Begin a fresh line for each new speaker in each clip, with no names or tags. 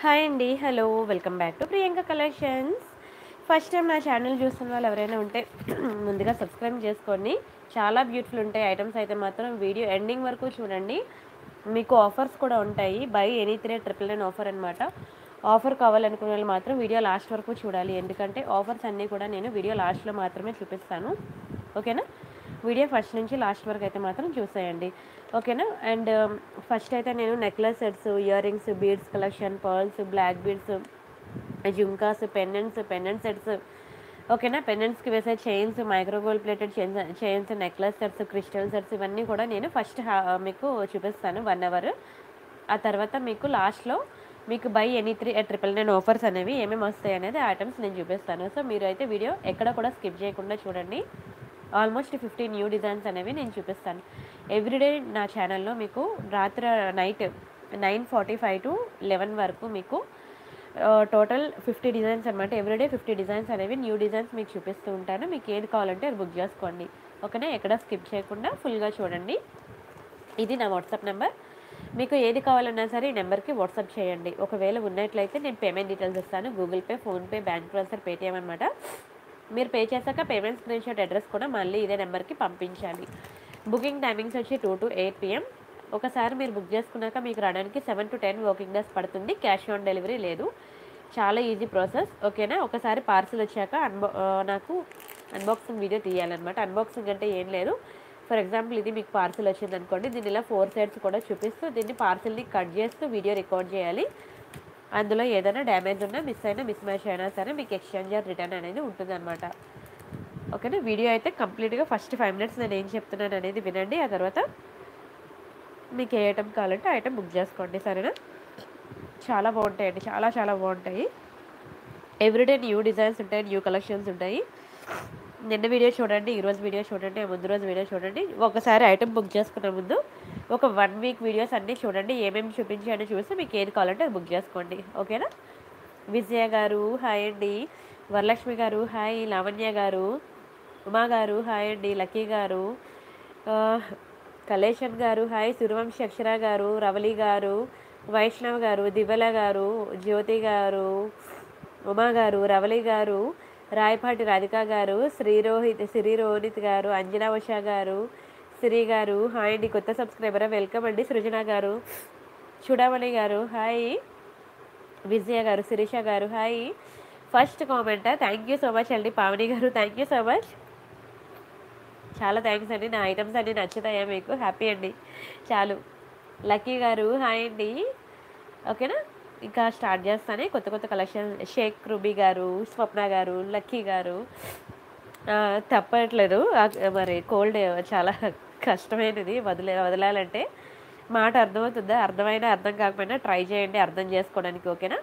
Hi అండి hello welcome back to Priyanka collections first time నా channel చూస్తున్న వాళ్ళు ఎవరైనా ఉంటే ముందుగా సబ్స్క్రైబ్ చేసుకోండి చాలా బ్యూటిఫుల్ ఉంటాయి ఐటమ్స్ అయితే మాత్రం వీడియో ఎండింగ్ వరకు చూడండి మీకు ఆఫర్స్ కూడా ఉంటాయి buy any three triple nine offer అనమాట ఆఫర్ కావాలనుకునే వాళ్ళు మాత్రం వీడియో లాస్ట్ వరకు చూడాలి ఎందుకంటే ఆఫర్స్ అన్నీ కూడా నేను వీడియో లాస్ట్లో మాత్రమే చూపిస్తాను ఓకేనా వీడియో ఫస్ట్ నుంచి లాస్ట్ వరకు అయితే మాత్రం చూసేయండి ఓకేనా అండ్ ఫస్ట్ అయితే నేను necklace sets earrings beads collection pearls black beads jhumkas pendants pendant sets ఓకేనా పెండెంట్స్కి వేసే chains micro gold plated chains chains necklace sets crystal sets ఇవన్నీ కూడా నేను ఫస్ట్ మీకు చూపిస్తాను వన్ అవర్ ఆ తర్వాత మీకు లాస్ట్లో మీకు buy any three triple nine offers అనేవి ఏమేమి వస్తాయి అనేది ఐటమ్స్ నేను చూపిస్తాను సో మీరు అయితే వీడియో ఎక్కడ కూడా స్కిప్ చేయకుండా చూడండి ఆల్మోస్ట్ ఫిఫ్టీ న్యూ డిజైన్స్ అనేవి నేను చూపిస్తాను ఎవ్రీడే నా ఛానల్లో మీకు రాత్రి night nine forty five to eleven వరకు మీకు టోటల్ ఫిఫ్టీ డిజైన్స్ అనమాట ఎవ్రీడే ఫిఫ్టీ డిజైన్స్ అనేవి న్యూ డిజైన్స్ మీకు చూపిస్తూ ఉంటాను మీకు ఏది కావాలంటే అది బుక్ చేసుకోండి ఓకేనా ఎక్కడ స్కిప్ చేయకుండా ఫుల్గా చూడండి ఇది నా వాట్సాప్ నెంబర్ మీకు ఏది కావాలన్నా సరే ఈ నెంబర్కి వాట్సాప్ చేయండి ఒకవేళ ఉన్నట్లయితే నేను పేమెంట్ డీటెయిల్స్ ఇస్తాను Google Pay PhonePe bank transfer Paytm అనమాట మీరు పే చేశాక పేమెంట్ స్క్రీన్ షాట్ అడ్రస్ కూడా మళ్ళీ ఇదే నెంబర్కి పంపించాలి బుకింగ్ టైమింగ్స్ వచ్చి టూ టు ఎయిట్ పిఎం ఒకసారి మీరు బుక్ చేసుకున్నాక మీకు రావడానికి seven to ten working days పడుతుంది క్యాష్ ఆన్ డెలివరీ లేదు చాలా ఈజీ ప్రాసెస్ ఓకేనా ఒకసారి పార్సిల్ వచ్చాక అన్బా ఆ, నాకు అన్బాక్సింగ్ వీడియో తీయాలన్నమాట అన్బాక్సింగ్ అంటే ఏం లేదు ఫర్ ఎగ్జాంపుల్ ఇది మీకు పార్సిల్ వచ్చింది అనుకోండి దీని ఇలా ఫోర్ సైడ్స్ కూడా చూపిస్తూ దీన్ని పార్సిల్ని కట్ చేస్తూ వీడియో రికార్డ్ చేయాలి అందులో ఏదైనా డ్యామేజ్ ఉన్నా మిస్ అయినా మిస్ మ్యాచ్ అయినా సరే మీకు ఎక్స్చేంజ్ రిటర్న్ అనేది ఉంటుందన్నమాట ఓకేనా వీడియో అయితే కంప్లీట్గా ఫస్ట్ ఫైవ్ మినిట్స్ నేను ఏం చెప్తున్నాను అనేది వినండి ఆ తర్వాత మీకు ఏ ఐటమ్ కావాలంటే ఆ ఐటమ్ బుక్ చేసుకోండి సరేనా చాలా బాగుంటాయండి చాలా చాలా బాగుంటాయి ఎవ్రీడే న్యూ డిజైన్స్ ఉంటాయి న్యూ కలెక్షన్స్ ఉంటాయి నిన్న వీడియో చూడండి ఈరోజు వీడియో చూడండి ఆ ముందు రోజు వీడియో చూడండి ఒకసారి ఐటమ్ బుక్ చేసుకునే ముందు ఒక వన్ వీక్ వీడియోస్ అన్నీ చూడండి ఏమేమి చూపించాయని చూసి మీకు ఏది కావాలంటే అది బుక్ చేసుకోండి ఓకేనా విజయ గారు హాయ్ అండి వరలక్ష్మి గారు హాయ్ లావణ్య గారు ఉమా గారు హాయ్ అండి లక్కీ గారు ఆ, కలేషన్ గారు హాయ్ సూర్యవంశి అక్షర గారు రవలి గారు వైష్ణవ్ గారు దివ్యల గారు జ్యోతి గారు ఉమా గారు రవలి గారు రాయపాటి రాధిక గారు శ్రీరోహిత్ శ్రీ రోహిత్ గారు అంజనా ఉషా గారు శ్రీ గారు హాయ్ అండి కొత్త సబ్స్క్రైబర్ వెల్కమ్ అండి సృజన గారు చూడమణి గారు హాయ్ విజయ గారు శిరీష గారు hi first comment thank you so much అండి పావని గారు థ్యాంక్ యూ సో మచ్ చాలా థ్యాంక్స్ అండి నా ఐటమ్స్ అన్నీ నచ్చుతాయా మీకు హ్యాపీ అండి చాలు లక్కీ గారు హాయ్ అండి ఓకేనా ఇంకా స్టార్ట్ చేస్తానే కొత్త కొత్త కలెక్షన్ షేక్ రూబీ గారు స్వప్న గారు లక్కీ గారు ఆ, తప్పట్లేదు ఆ, మరి కోల్డ్ చాలా కష్టమైనది వదిలే వదలాలంటే మాట అర్థమవుతుందా అర్థమైనా అర్థం కాకపోయినా ట్రై చేయండి అర్థం చేసుకోవడానికి ఓకేనా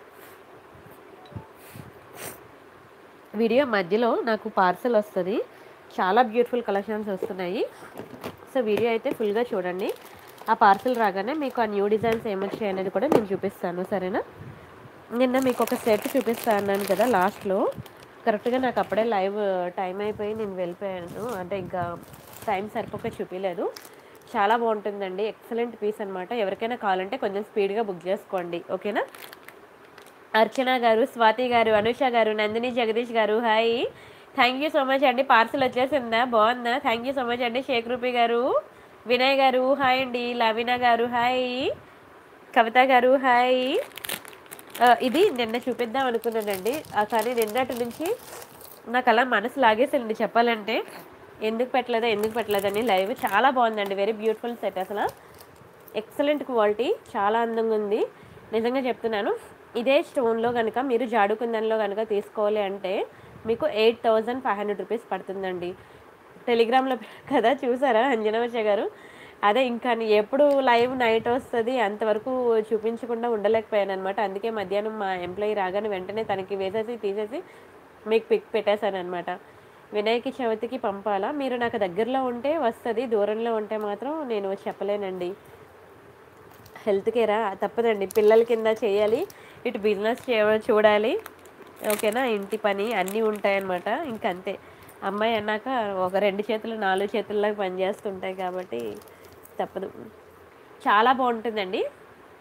వీడియో మధ్యలో నాకు పార్సల్ వస్తుంది చాలా బ్యూటిఫుల్ కలెక్షన్స్ వస్తున్నాయి సో వీడియో అయితే ఫుల్గా చూడండి ఆ పార్సల్ రాగానే మీకు ఆ న్యూ డిజైన్స్ ఏమొచ్చాయి అనేది కూడా నేను చూపిస్తాను సరేనా నిన్న మీకు ఒక సెట్ చూపిస్తా అన్నాను కదా లాస్ట్లో కరెక్ట్గా నాకు అప్పుడే లైవ్ టైం అయిపోయి నేను వెళ్ళిపోయాను అంటే ఇంకా టైం సరిపోక చూపించలేదు చాలా బాగుంటుందండి ఎక్సలెంట్ పీస్ అనమాట ఎవరికైనా కావాలంటే కొంచెం స్పీడ్గా బుక్ చేసుకోండి ఓకేనా అర్చన గారు స్వాతి గారు అనుష గారు నందిని జగదీష్ గారు hi thank you so much అండి పార్సల్ వచ్చేసిందా బాగుందా థ్యాంక్ యూ సో మచ్ అండి షేక్ రూపి గారు వినయ్ గారు హాయ్ అండి లవీనా గారు హాయ్ కవిత గారు హాయ్ ఆ, ఇది నిన్న చూపిద్దాం అనుకున్నానండి ఆ కానీ నిన్నటి నుంచి నాకు అలా మనసు లాగేసింది చెప్పాలంటే ఎందుకు పెట్టలేదా ఎందుకు పెట్టలేదని లైవ్ చాలా బాగుందండి వెరీ బ్యూటిఫుల్ సెట్ అసలు ఎక్సలెంట్ క్వాలిటీ చాలా అందంగా ఉంది నిజంగా చెప్తున్నాను ఇదే స్టోన్లో కనుక మీరు జాడుకుందన్లో కనుక తీసుకోవాలి అంటే మీకు eight thousand five hundred rupees పడుతుందండి టెలిగ్రామ్లో కదా చూసారా అంజనవచ్చ గారు అదే ఇంకా నీ ఎప్పుడు లైవ్ నైట్ వస్తుంది అంతవరకు చూపించకుండా ఉండలేకపోయాను అనమాట అందుకే మధ్యాహ్నం మా ఎంప్లాయీ రాగానే వెంటనే తనకి వేసేసి తీసేసి మీకు పిక్ పెట్టేశాను అనమాట వినాయక చవితికి పంపాలా మీరు నాకు దగ్గరలో ఉంటే వస్తుంది దూరంలో ఉంటే మాత్రం నేను చెప్పలేనండి హెల్త్ కేరా తప్పదండి పిల్లల కింద చేయాలి ఇటు బిజినెస్ చూడాలి ఓకేనా ఇంటి పని అన్నీ ఉంటాయన్నమాట ఇంకంతే అమ్మాయి అన్నాక ఒక రెండు చేతులు నాలుగు చేతుల్లాగా పనిచేస్తుంటాయి కాబట్టి తప్పదు చాలా బాగుంటుందండి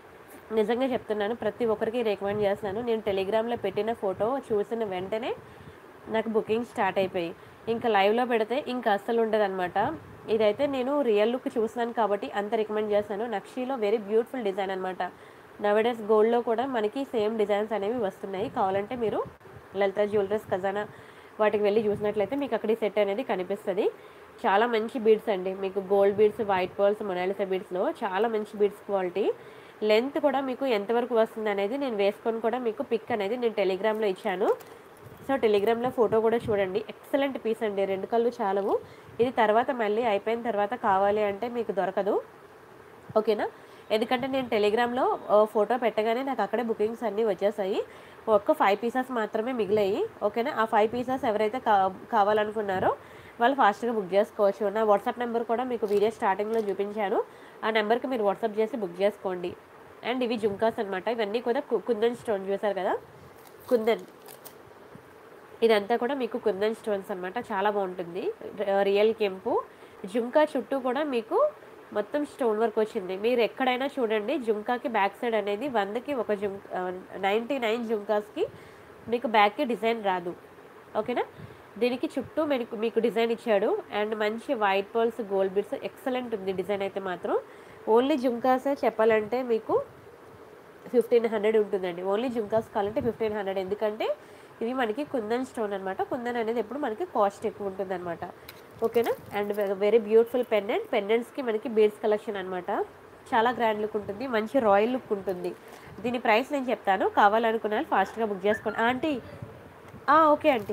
నిజంగా చెప్తున్నాను ప్రతి ఒక్కరికి రికమెండ్ చేస్తున్నాను నేను టెలిగ్రామ్లో పెట్టిన ఫోటో చూసిన వెంటనే నాకు బుకింగ్ స్టార్ట్ అయిపోయి ఇంకా లైవ్లో పెడితే ఇంకా అస్సలు ఉండదు అనమాట ఇదైతే నేను రియల్ లుక్ చూసినాను కాబట్టి అంత రికమెండ్ చేస్తాను నక్షీలో వెరీ బ్యూటిఫుల్ డిజైన్ అనమాట నవడేస్ గోల్డ్లో కూడా మనకి సేమ్ డిజైన్స్ అనేవి వస్తున్నాయి కావాలంటే మీరు లలిత జ్యువెలరీస్ ఖజానా వాటికి వెళ్ళి చూసినట్లయితే మీకు అక్కడ ఈ సెట్ అనేది కనిపిస్తుంది చాలా మంచి బీడ్స్ అండి మీకు gold beads white pearls Monalisa బీడ్స్లో చాలా మంచి బీడ్స్ క్వాలిటీ లెంత్ కూడా మీకు ఎంతవరకు వస్తుంది అనేది నేను వేసుకొని కూడా మీకు పిక్ అనేది నేను టెలిగ్రామ్లో ఇచ్చాను సో టెలిగ్రామ్లో ఫోటో కూడా చూడండి ఎక్సలెంట్ పీస్ అండి రెండు కళ్ళు చాలవు ఇది తర్వాత మళ్ళీ అయిపోయిన తర్వాత కావాలి అంటే మీకు దొరకదు ఓకేనా ఎందుకంటే నేను టెలిగ్రామ్లో ఆ, ఫోటో పెట్టగానే నాకు అక్కడే బుకింగ్స్ అన్నీ వచ్చేసాయి ఒక్క ఫైవ్ పీసెస్ మాత్రమే మిగిలాయి ఓకేనా ఆ ఫైవ్ పీసెస్ ఎవరైతే కా కావాలనుకున్నారో వాళ్ళు ఫాస్ట్గా బుక్ చేసుకోవచ్చు నా వాట్సాప్ నెంబర్ కూడా మీకు వీడియో స్టార్టింగ్లో చూపించాను ఆ నెంబర్కి మీరు వాట్సాప్ చేసి బుక్ చేసుకోండి అండ్ ఇవి జుంకాస్ అనమాట ఇవన్నీ కూడా కు- కుందన్ స్టోన్ చూసారు కదా కుందన్ ఇదంతా కూడా మీకు కుందన్ స్టోన్స్ అనమాట చాలా బాగుంటుంది ర- రియల్ కెంపు జుంకా చుట్టూ కూడా మీకు మొత్తం స్టోన్ వర్క్ వచ్చింది మీరు ఎక్కడైనా చూడండి జుంకాకి బ్యాక్ సైడ్ అనేది వందకి ఒక జుం నైంటీ నైన్ జుంకాస్కి మీకు బ్యాక్కి డిజైన్ రాదు ఓకేనా దీనికి చుట్టూ మీకు మీకు డిజైన్ ఇచ్చాడు అండ్ మంచి white pearls gold beads excellent ఉంది డిజైన్ అయితే మాత్రం ఓన్లీ జుంకాసే చెప్పాలంటే మీకు ఫిఫ్టీన్ హండ్రెడ్ ఉంటుందండి ఓన్లీ జుంకాస్ కావాలంటే ఫిఫ్టీన్ హండ్రెడ్ ఎందుకంటే ఇవి మనకి కుందన్ స్టోన్ అనమాట కుందన్ అనేది ఎప్పుడు మనకి కాస్ట్ ఎక్కువ ఉంటుంది అనమాట ఓకేనా అండ్ వెరీ బ్యూటిఫుల్ పెండెంట్ పెండెంట్స్కి మనకి బీడ్స్ కలెక్షన్ అనమాట చాలా గ్రాండ్ లుక్ ఉంటుంది మంచి రాయల్ లుక్ ఉంటుంది దీని ప్రైస్ నేను చెప్తాను కావాలనుకున్న వాళ్ళు ఫాస్ట్గా బుక్ చేసుకోండి ఆంటీ ఓకే ఆంటీ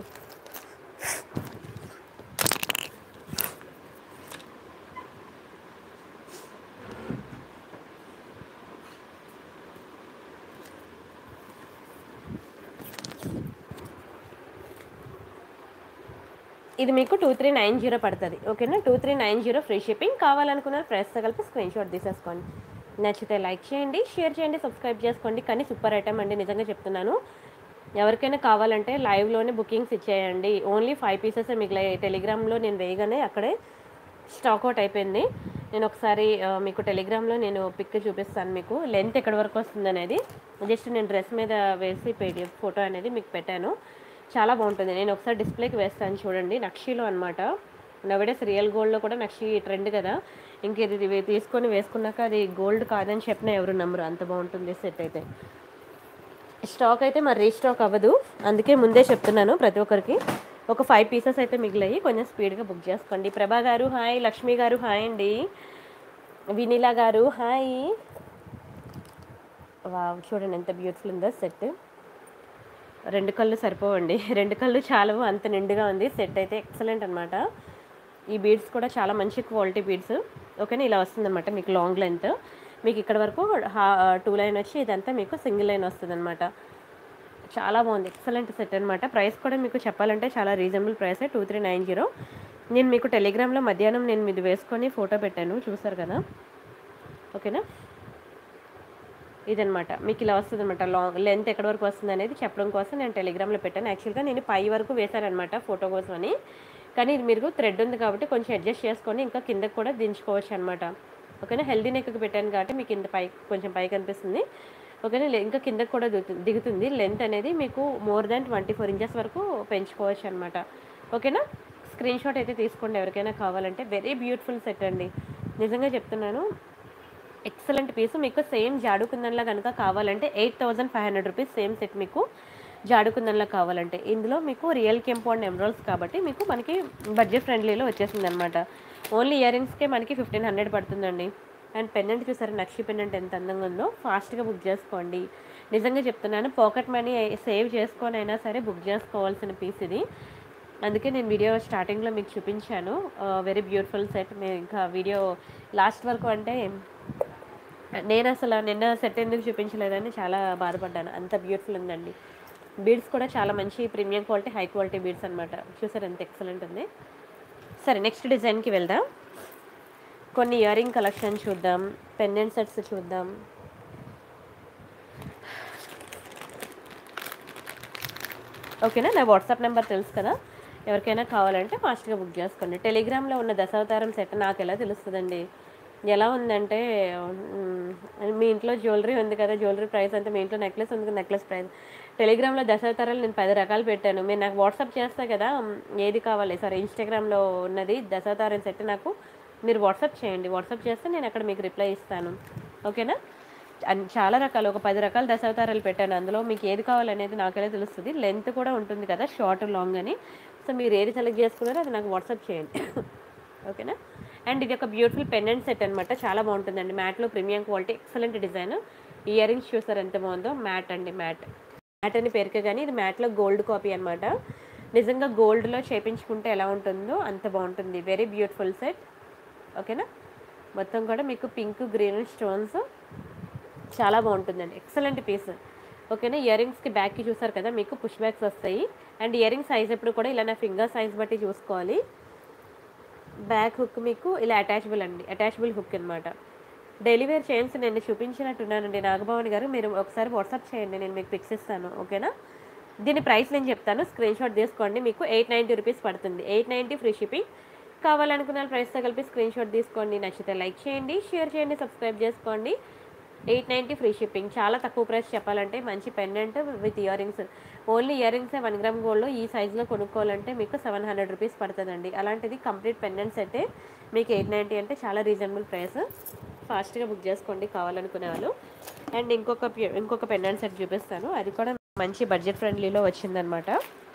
ఇది మీకు టూ త్రీ నైన్ జీరో పడుతుంది ఓకేనా two three nine zero free shipping కావాలనుకున్న ప్రైస్తో కలిపి స్క్రీన్ షాట్ తీసేసుకోండి నచ్చితే లైక్ చేయండి షేర్ చేయండి సబ్స్క్రైబ్ చేసుకోండి కానీ సూపర్ ఐటమ్ అండి నిజంగా చెప్తున్నాను ఎవరికైనా కావాలంటే లైవ్లోనే బుకింగ్స్ ఇచ్చేయండి ఓన్లీ ఫైవ్ పీసెస్ మిగిలాయి టెలిగ్రామ్లో నేను వేయగానే అక్కడే స్టాక్ అవుట్ అయిపోయింది నేను ఒకసారి ఆ, మీకు టెలిగ్రామ్లో నేను పిక్ చూపిస్తాను మీకు లెంత్ ఎక్కడి వరకు వస్తుంది అనేది జస్ట్ నేను డ్రెస్ మీద వేసి పీడిఎఫ్ ఫోటో అనేది మీకు పెట్టాను చాలా బాగుంటుంది నేను ఒకసారి డిస్ప్లేకి వేస్తాను చూడండి నక్షీలో అనమాట నవడేస్ రియల్ గోల్డ్లో కూడా నక్షి ట్రెండ్ కదా ఇంక ఇది ఇది తీసుకొని వేసుకున్నాక అది గోల్డ్ కాదని చెప్పిన ఎవరు నమ్మరు అంత బాగుంటుంది సెట్ అయితే స్టాక్ అయితే మరి రీస్టాక్ అవ్వదు అందుకే ముందే చెప్తున్నాను ప్రతి ఒక్కరికి ఒక ఫైవ్ పీసెస్ అయితే మిగిలాయి కొంచెం స్పీడ్గా బుక్ చేసుకోండి ప్రభా గారు హాయ్ లక్ష్మి గారు హాయ్ అండి వినీలా గారు హాయ్ వావ్ చూడండి ఎంత బ్యూటిఫుల్ ఉందో సెట్ రెండు కళ్ళు సరిపోవండి రెండు కళ్ళు చాలవు అంత నిండుగా ఉంది సెట్ అయితే ఎక్సలెంట్ అనమాట ఈ బీడ్స్ కూడా చాలా మంచి క్వాలిటీ బీడ్స్ ఓకేనా ఇలా వస్తుందన్నమాట మీకు లాంగ్ లెంత్ మీకు ఇక్కడ వరకు టూ లైన్ వచ్చి ఇదంతా మీకు సింగిల్ లైన్ వస్తుంది చాలా బాగుంది ఎక్సలెంట్ సెట్ అనమాట ప్రైస్ కూడా మీకు చెప్పాలంటే చాలా రీజనబుల్ ప్రైసే టూ త్రీ నైన్ జీరో నేను మీకు టెలిగ్రామ్లో మధ్యాహ్నం నేను మీది వేసుకొని ఫోటో పెట్టాను చూసారు కదా ఓకేనా ఇదనమాట మీకు ఇలా వస్తుంది అనమాట లాంగ్ లెంత్ ఎక్కడి వరకు వస్తుంది అనేది చెప్పడం కోసం నేను టెలిగ్రామ్లో పెట్టాను యాక్చువల్గా నేను పై వరకు వేశానమాట ఫోటో కోసం అని కానీ ఇది మీరు థ్రెడ్ ఉంది కాబట్టి కొంచెం అడ్జస్ట్ చేసుకొని ఇంకా కిందకి కూడా దించుకోవచ్చు అనమాట ఓకేనా హెల్దీ నెక్కి పెట్టాను కాబట్టి మీకు ఇంత పై కొంచెం పై కనిపిస్తుంది ఓకేనా లే- ఇంకా కిందకి కూడా దిగుతు- దిగుతుంది లెంత్ అనేది మీకు more than twenty four inches వరకు పెంచుకోవచ్చు అనమాట ఓకేనా స్క్రీన్ షాట్ అయితే తీసుకోండి ఎవరికైనా కావాలంటే వెరీ బ్యూటిఫుల్ సెట్ అండి నిజంగా చెప్తున్నాను ఎక్సలెంట్ పీస్ మీకు సేమ్ జాడుకుందన్లా కనుక కావాలంటే eight thousand five hundred rupees same set మీకు జాడుకుందన్లా కావాలంటే ఇందులో మీకు రియల్ కెంపు అండ్ ఎమరాల్స్ కాబట్టి మీకు మనకి బడ్జెట్ ఫ్రెండ్లీలో వచ్చేసింది అనమాట ఓన్లీ ఇయర్ రింగ్స్కే మనకి ఫిఫ్టీన్ హండ్రెడ్ పడుతుందండి అండ్ పెండెంట్ చూసారు నక్షి పెండెంట్ ఎంత అందంగా ఉందో ఫాస్ట్గా బుక్ చేసుకోండి నిజంగా చెప్తున్నాను పాకెట్ మనీ సేవ్ చేసుకొని అయినా సరే బుక్ చేసుకోవాల్సిన పీస్ ఇది అందుకే నేను వీడియో స్టార్టింగ్లో మీకు చూపించాను వెరీ బ్యూటిఫుల్ సెట్ మేము ఇంకా వీడియో లాస్ట్ వరకు అంటే నేను అసలు నిన్న సెట్ ఎందుకు చూపించలేదని చాలా బాధపడ్డాను అంత బ్యూటిఫుల్ ఉందండి బీడ్స్ కూడా చాలా మంచి premium quality high quality beads అనమాట చూసారు ఎంత ఎక్సలెంట్ ఉంది సరే నెక్స్ట్ డిజైన్కి వెళ్దాం కొన్ని ఇయర్ రింగ్ కలెక్షన్ చూద్దాం పెండెంట్ సెట్స్ చూద్దాం ఓకేనా నా వాట్సాప్ నెంబర్ తెలుసు కదా ఎవరికైనా కావాలంటే ఫాస్ట్గా బుక్ చేసుకోండి టెలిగ్రామ్లో ఉన్న దశావతారం సెట్ నాకు ఎలా తెలుస్తుందండి ఎలా ఉందంటే మ్, మీ ఇంట్లో జ్యువెలరీ ఉంది కదా జ్యువెలరీ ప్రైస్ అంతా మీ ఇంట్లో నెక్లెస్ ఉంది కదా నెక్లెస్ ప్రైస్ టెలిగ్రామ్లో దశావతారాలు నేను పది రకాలు పెట్టాను మీరు నాకు వాట్సాప్ చేస్తే కదా మ్, ఏది కావాలి సారీ ఇన్స్టాగ్రామ్లో ఉన్నది దశావతారం సెట్ నాకు మీరు వాట్సాప్ చేయండి వాట్సాప్ చేస్తే నేను అక్కడ మీకు రిప్లై ఇస్తాను ఓకేనా అన్- చాలా రకాలు ఒక పది రకాల దశావతారాలు పెట్టాను అందులో మీకు ఏది కావాలనేది నాకైతే తెలుస్తుంది లెంత్ కూడా ఉంటుంది కదా షార్ట్ లాంగ్ అని సో మీరు ఏది సెలెక్ట్ చేసుకున్నారో అది నాకు వాట్సాప్ చేయండి ఓకేనా అండ్ ఇది ఒక బ్యూటిఫుల్ పెండెంట్ సెట్ అనమాట చాలా బాగుంటుందండి మ్యాట్లో premium quality excellent design ear rings చూసారు ఎంత బాగుందో మ్యాట్ అండి మ్యాట్ మ్యాట్ అని పేరుకే కానీ ఇది మ్యాట్లో గోల్డ్ కాపీ అనమాట నిజంగా గోల్డ్లో చేపించుకుంటే ఎలా ఉంటుందో అంత బాగుంటుంది వెరీ బ్యూటిఫుల్ సెట్ ఓకేనా మొత్తం కూడా మీకు పింక్ గ్రీన్ స్టోన్స్ చాలా బాగుంటుందండి ఎక్సలెంట్ పీస్ ఓకేనా ఇయర్ రింగ్స్కి బ్యాక్కి చూసారు కదా మీకు పుష్ బ్యాక్స్ వస్తాయి అండ్ ఇయర్ రింగ్ సైజ్ ఎప్పుడు కూడా ఇలా నా ఫింగర్ సైజ్ బట్టి చూసుకోవాలి బ్యాక్ హుక్ మీకు ఇలా అటాచబుల్ అండి అటాచబుల్ హుక్ అనమాట డైలీ వేర్ చైన్స్ నేను చూపించినట్టున్నానండి నాగభవన్ గారు మీరు ఒకసారి వాట్సాప్ చేయండి నేను మీకు పిక్స్ ఇస్తాను ఓకేనా దీని ప్రైస్ నేను చెప్తాను స్క్రీన్ షాట్ తీసుకోండి మీకు ఎయిట్ నైంటీ రూపీస్ పడుతుంది ఎయిట్ నైంటీ ఫ్రీ షిప్పింగ్ కావాలనుకున్న ప్రైస్తో కలిపి స్క్రీన్ షాట్ తీసుకోండి నచ్చితే లైక్ చేయండి షేర్ చేయండి సబ్స్క్రైబ్ చేసుకోండి ఎయిట్ నైంటీ ఫ్రీ షిప్పింగ్ చాలా తక్కువ ప్రైస్ చెప్పాలంటే మంచి pendant with ear rings only ear రింగ్సే వన్ గ్రామ్ గోల్డ్లో ఈ సైజులో కొనుక్కోవాలంటే మీకు సెవెన్ హండ్రెడ్ రూపీస్ పడుతుందండి అలాంటిది కంప్లీట్ పెండెంట్ సెట్టే మీకు ఎయిట్ నైంటీ అంటే చాలా రీజనబుల్ ప్రైస్ ఫాస్ట్గా బుక్ చేసుకోండి కావాలనుకునే వాళ్ళు అండ్ ఇంకొక ప్యూ- ఇంకొక పెండెంట్ సెట్ చూపిస్తాను అది కూడా మంచి బడ్జెట్ ఫ్రెండ్లీలో వచ్చిందనమాట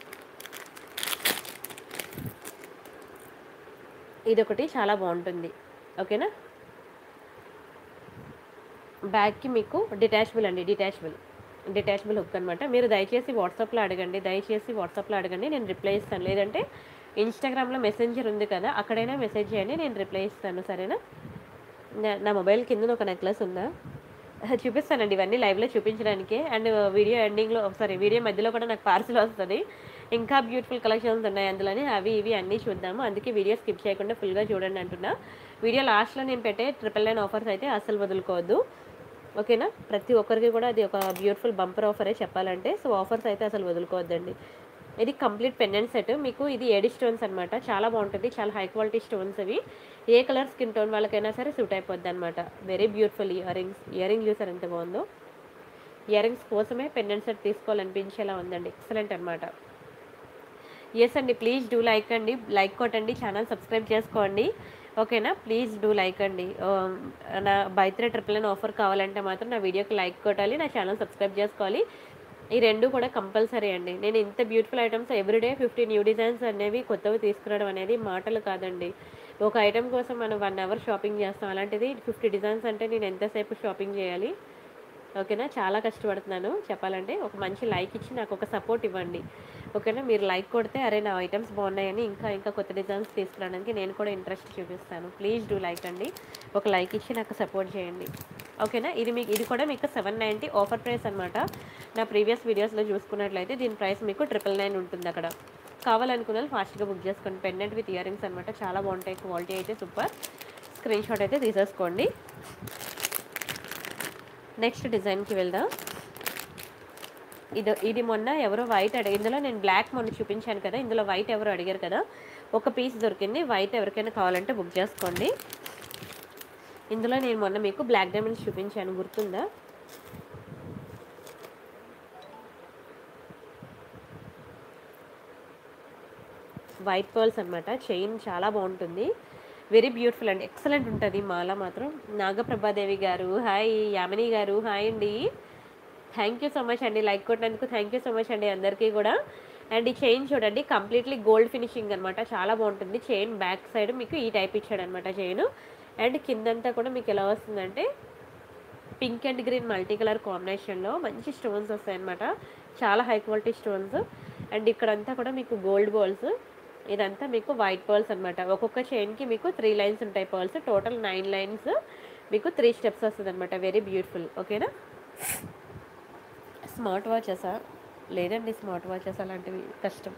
ఇది ఒకటి చాలా బాగుంటుంది ఓకేనా బ్యాగ్కి మీకు డిటాచబుల్ అండి డిటాచబుల్ డిటాచబుల్ హుక్ అనమాట మీరు దయచేసి వాట్సాప్లో అడగండి దయచేసి వాట్సాప్లో అడగండి నేను రిప్లై ఇస్తాను లేదంటే ఇన్స్టాగ్రామ్లో మెసెంజర్ ఉంది కదా అక్కడైనా మెసేజ్ చేయండి నేను రిప్లై ఇస్తాను సరేనా నా- నా మొబైల్ కింద ఒక నెక్లెస్ ఉందా చూపిస్తానండి ఇవన్నీ లైవ్లో చూపించడానికి అండ్ వీడియో ఎండింగ్లో సారీ వీడియో మధ్యలో కూడా నాకు పార్సిల్ వస్తుంది ఇంకా బ్యూటిఫుల్ కలెక్షన్స్ ఉన్నాయి అందులోని అవి ఇవి అన్నీ చూద్దాము అందుకే వీడియో స్కిప్ చేయకుండా ఫుల్గా చూడండి అంటున్నా వీడియో లాస్ట్లో నేను పెట్టే ట్రిపుల్ నైన్ ఆఫర్స్ అయితే అస్సలు వదులుకోవద్దు ఓకేనా ప్రతి ఒక్కరికి కూడా అది ఒక బ్యూటిఫుల్ బంపర్ ఆఫరే చెప్పాలంటే సో ఆఫర్స్ అయితే అసలు వదులుకోవద్దండి ఇది కంప్లీట్ పెండెంట్ సెట్ మీకు ఇది ఏడి స్టోన్స్ అనమాట చాలా బాగుంటుంది చాలా హై క్వాలిటీ స్టోన్స్ ఇవి ఏ కలర్ స్కిన్ టోన్ వాళ్ళకైనా సరే సూట్ అయిపోద్ది అనమాట very beautiful ear rings ear ring చూసారు ఎంత బాగుందో ఇయర్ రింగ్స్ కోసమే పెండెంట్ సెట్ తీసుకోవాలనిపించేలా ఉందండి ఎక్సలెంట్ అనమాట ఎస్ అండి ప్లీజ్ డూ లైక్ అండి లైక్ కొట్టండి ఛానల్ సబ్స్క్రైబ్ చేసుకోండి ఓకేనా ప్లీజ్ డూ లైక్ అండి ఆ, నా బైత్రే ట్రిపుల్ నైన్ ఆఫర్ కావాలంటే మాత్రం నా వీడియోకి లైక్ కొట్టాలి నా ఛానల్ సబ్స్క్రైబ్ చేసుకోవాలి ఈ రెండు కూడా కంపల్సరీ అండి నేను ఇంత beautiful items everyday fifty new designs అనేవి కొత్తవి తీసుకురావడం అనేది మాటలు కాదండి ఒక ఐటమ్ కోసం మనం వన్ అవర్ షాపింగ్ చేస్తాం అలాంటిది ఫిఫ్టీ డిజైన్స్ అంటే నేను ఎంతసేపు షాపింగ్ చేయాలి ఓకేనా చాలా కష్టపడుతున్నాను చెప్పాలంటే ఒక మంచి లైక్ ఇచ్చి నాకు ఒక సపోర్ట్ ఇవ్వండి ఓకేనా మీరు లైక్ కొడితే అరే నా ఐటమ్స్ బాగున్నాయని ఇంకా ఇంకా కొత్త డిజైన్స్ తీసుకురావడానికి నేను కూడా ఇంట్రెస్ట్ చూపిస్తాను ప్లీజ్ డూ లైక్ అండి ఒక లైక్ ఇచ్చి నాకు సపోర్ట్ చేయండి ఓకేనా ఇది మీకు ఇది కూడా మీకు సెవెన్ నైంటీ ఆఫర్ ప్రైస్ అనమాట నా ప్రీవియస్ వీడియోస్లో చూసుకున్నట్లయితే దీని ప్రైస్ మీకు ట్రిపుల్ నైన్ ఉంటుంది అక్కడ కావాలనుకున్న వాళ్ళు ఫాస్ట్గా బుక్ చేసుకోండి పెండెంట్ విత్ ఇయర్ రింగ్స్ అనమాట చాలా బాగుంటాయి క్వాలిటీ అయితే సూపర్ స్క్రీన్ షాట్ అయితే తీసేసుకోండి నెక్స్ట్ డిజైన్కి వెళ్దాం ఇది ఇది మొన్న ఎవరో వైట్ అడిగి ఇందులో నేను బ్లాక్ మొన్న చూపించాను కదా ఇందులో వైట్ ఎవరు అడిగారు కదా ఒక పీస్ దొరికింది వైట్ ఎవరికైనా కావాలంటే బుక్ చేసుకోండి ఇందులో నేను మొన్న మీకు బ్లాక్ డైమండ్స్ చూపించాను గుర్తుందా వైట్ పర్ల్స్ అనమాట చైన్ చాలా బాగుంటుంది వెరీ బ్యూటిఫుల్ అండి ఎక్సలెంట్ ఉంటుంది మాల మాత్రం నాగప్రభాదేవి గారు హాయ్ యామిని గారు హాయ్ అండి థ్యాంక్ యూ సో మచ్ అండి లైక్ కొట్టినందుకు థ్యాంక్ యూ సో మచ్ అండి అందరికీ కూడా అండ్ ఈ చైన్ చూడండి కంప్లీట్లీ గోల్డ్ ఫినిషింగ్ అనమాట చాలా బాగుంటుంది చైన్ బ్యాక్ సైడ్ మీకు ఈ టైప్ ఇచ్చాడు అనమాట చైన్ అండ్ కిందంతా కూడా మీకు ఎలా వస్తుందంటే pink and green multi colour కాంబినేషన్లో మంచి స్టోన్స్ వస్తాయన్నమాట చాలా హై క్వాలిటీ స్టోన్స్ అండ్ ఇక్కడంతా కూడా మీకు గోల్డ్ బాల్స్ ఇదంతా మీకు వైట్ పర్ల్స్ అనమాట ఒక్కొక్క చైన్కి మీకు త్రీ లైన్స్ ఉంటాయి పర్ల్స్ టోటల్ నైన్ లైన్స్ మీకు త్రీ స్టెప్స్ వస్తుంది అనమాట వెరీ బ్యూటిఫుల్ ఓకేనా స్మార్ట్ వాచెసా లేదండి స్మార్ట్ వాచెస్ అలాంటివి కష్టం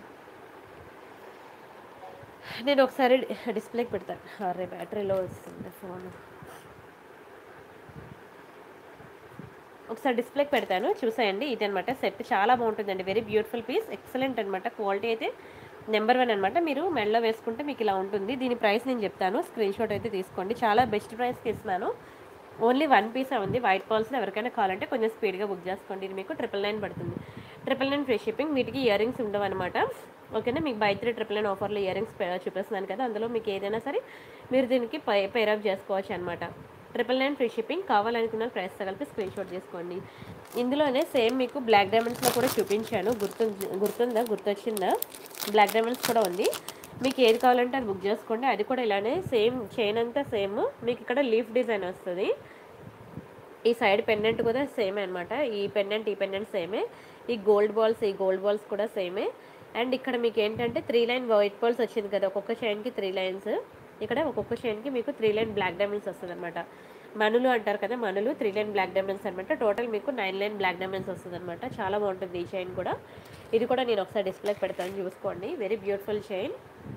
నేను ఒకసారి డిస్ప్లేకి పెడతాను అరే బ్యాటరీలో వస్తుంది ఫోన్ ఒకసారి డిస్ప్లేకి పెడతాను చూసేయండి ఇది అనమాట సెట్ చాలా బాగుంటుందండి వెరీ బ్యూటిఫుల్ పీస్ ఎక్సలెంట్ అనమాట క్వాలిటీ అయితే నెంబర్ వన్ అనమాట మీరు మెడలో వేసుకుంటే మీకు ఇలా ఉంటుంది దీని ప్రైస్ నేను చెప్తాను స్క్రీన్ షాట్ అయితే తీసుకోండి చాలా బెస్ట్ ప్రైస్కి ఇస్తున్నాను ఓన్లీ వన్ పీసే ఉంది వైట్ పాల్స్లో ఎవరికైనా కావాలంటే కొంచెం స్పీడ్గా బుక్ చేసుకోండి ఇది మీకు ట్రిపుల్ నైన్ పడుతుంది ట్రిపుల్ నైన్ ఫ్రీ షిప్పింగ్ వీటికి ఇయర్ రింగ్స్ ఉండవు అనమాట ఓకేనా మీకు బై త్రీ ట్రిపుల్ నైన్ ఆఫర్లో ఇయర్ రింగ్స్ చూపిస్తున్నాను కదా అందులో మీకు ఏదైనా సరే మీరు దీనికి పై పేరప్ చేసుకోవచ్చు అనమాట ట్రిపుల్ నైన్ ఫ్రీ షిప్పింగ్ కావాలనుకున్న ప్రైస్ కలిపి స్క్రీన్ షాట్ చేసుకోండి ఇందులోనే సేమ్ మీకు బ్లాక్ డైమండ్స్లో కూడా చూపించాను గుర్తు గుర్తుందా గుర్తొచ్చిందా బ్లాక్ డైమండ్స్ కూడా ఉంది మీకు ఏది కావాలంటే అది బుక్ చేసుకోండి అది కూడా ఇలానే సేమ్ చైన్ అంతా సేమ్ మీకు ఇక్కడ లీఫ్ డిజైన్ వస్తుంది ఈ సైడ్ పెండెంట్ కూడా సేమే అనమాట ఈ పెండెంట్ ఈ పెండెంట్ సేమే ఈ గోల్డ్ బాల్స్ ఈ గోల్డ్ బాల్స్ కూడా సేమే అండ్ ఇక్కడ మీకు ఏంటంటే త్రీ లైన్ వైట్ బాల్స్ వచ్చింది కదా ఒక్కొక్క చైన్కి త్రీ లైన్స్ ఇక్కడ ఒక్కొక్క చైన్కి మీకు త్రీ లైన్ బ్లాక్ డైమండ్స్ వస్తుంది అనమాట మనులు అంటారు కదా మనులు త్రీ లైన్ బ్లాక్ డైమండ్స్ అనమాట టోటల్ మీకు నైన్ లైన్ బ్లాక్ డైమండ్స్ వస్తుంది అనమాట చాలా బాగుంటుంది ఈ చైన్ కూడా ఇది కూడా నేను ఒకసారి డిస్ప్లేకి పెడతాను చూసుకోండి వెరీ బ్యూటిఫుల్ చైన్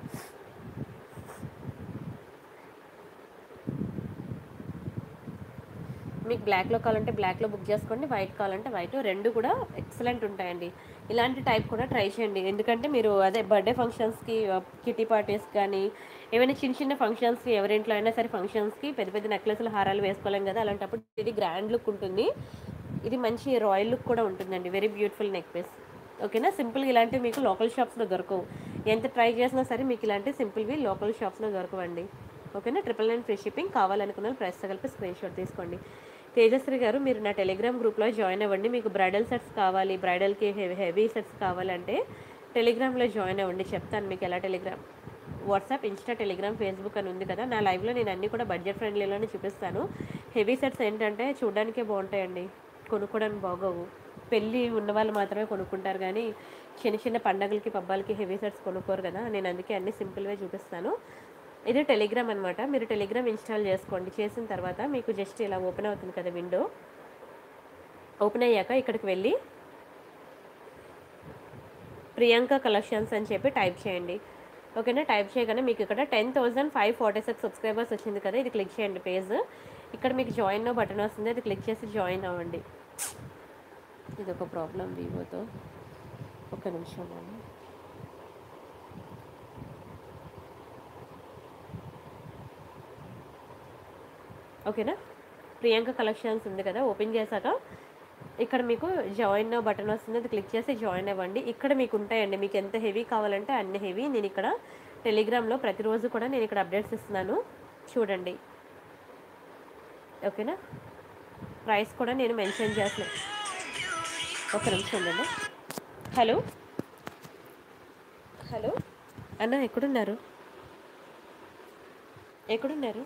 మీకు బ్లాక్లో కావాలంటే బ్లాక్లో బుక్ చేసుకోండి వైట్ కావాలంటే వైట్ రెండు కూడా ఎక్సలెంట్ ఉంటాయండి ఇలాంటి టైప్ కూడా ట్రై చేయండి ఎందుకంటే మీరు అదే బర్త్డే ఫంక్షన్స్కి కిటీ పార్టీస్ కానీ ఏమైనా చిన్న చిన్న ఫంక్షన్స్కి ఎవరింట్లో అయినా సరే ఫంక్షన్స్కి పెద్ద పెద్ద నెక్లెస్లు హారాలు వేసుకోలేం కదా అలాంటప్పుడు ఇది గ్రాండ్ లుక్ ఉంటుంది ఇది మంచి రాయల్ లుక్ కూడా ఉంటుందండి వెరీ బ్యూటిఫుల్ నెక్ పీస్ ఓకేనా సింపుల్గా ఇలాంటివి మీకు లోకల్ షాప్స్లో దొరకవు ఎంత ట్రై చేసినా సరే మీకు ఇలాంటి సింపుల్వి లోకల్ షాప్స్లో దొరకవండి ఓకేనా ట్రిపుల్ నైన్ ఫ్రీ షిప్పింగ్ కావాలనుకున్న ప్రైస్ కలిపి స్క్రీన్ షాట్ తీసుకోండి తేజశ్రీ గారు మీరు నా టెలిగ్రామ్ గ్రూప్లో జాయిన్ అవ్వండి మీకు బ్రైడల్ సెట్స్ కావాలి బ్రైడల్కి హెవీ హెవీ సెట్స్ కావాలంటే టెలిగ్రామ్లో జాయిన్ అవ్వండి చెప్తాను మీకు ఎలా Telegram WhatsApp Insta Telegram Facebook అని ఉంది కదా నా లైవ్లో నేను అన్నీ కూడా బడ్జెట్ ఫ్రెండ్లీలోనే చూపిస్తాను హెవీ సెట్స్ ఏంటంటే చూడడానికే బాగుంటాయండి కొనుక్కోవడానికి బాగోవు పెళ్ళి ఉన్న వాళ్ళు మాత్రమే కొనుక్కుంటారు కానీ చిన్న చిన్న పండగలకి పబ్బాలకి హెవీ సెట్స్ కొనుక్కోరు కదా నేను అందుకే అన్ని సింపుల్గా చూపిస్తాను ఇది టెలిగ్రామ్ అనమాట మీరు టెలిగ్రామ్ ఇన్స్టాల్ చేసుకోండి చేసిన తర్వాత మీకు జస్ట్ ఇలా ఓపెన్ అవుతుంది కదా విండో ఓపెన్ అయ్యాక ఇక్కడికి వెళ్ళి ప్రియాంక కలెక్షన్స్ అని చెప్పి టైప్ చేయండి ఓకేనా టైప్ చేయగానే మీకు ఇక్కడ ten thousand five forty six subscribers వచ్చింది కదా ఇది క్లిక్ చేయండి పేజ్ ఇక్కడ మీకు జాయిన్ బటన్ వస్తుంది అది క్లిక్ చేసి జాయిన్ అవ్వండి ఇది ఒక ప్రాబ్లం వివోతో ఒక నిమిషం అండి ఓకేనా ప్రియాంక కలెక్షన్స్ ఉంది కదా ఓపెన్ చేశాక ఇక్కడ మీకు జాయిన్ బటన్ వస్తుంది అది క్లిక్ చేసి జాయిన్ అవ్వండి ఇక్కడ మీకు ఉంటాయండి మీకు ఎంత హెవీ కావాలంటే అన్ని హెవీ నేను ఇక్కడ టెలిగ్రామ్లో ప్రతిరోజు కూడా నేను ఇక్కడ అప్డేట్స్ ఇస్తున్నాను చూడండి ఓకేనా ప్రైస్ కూడా నేను మెన్షన్ చేస్తున్నాను ఒక నిమిషం ఉండండి హలో హలో అన్న ఎక్కడున్నారు ఎక్కడున్నారు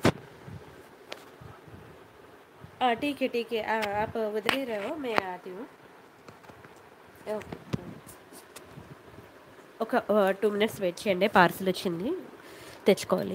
हाँ ठीक है ठीक है आ, आप उधर ही रहो मैं आती हूँ ఓకే ఒక టూ మినిట్స్ వెయిట్ చేయండి పార్సిల్ వచ్చింది తెచ్చుకోవాలి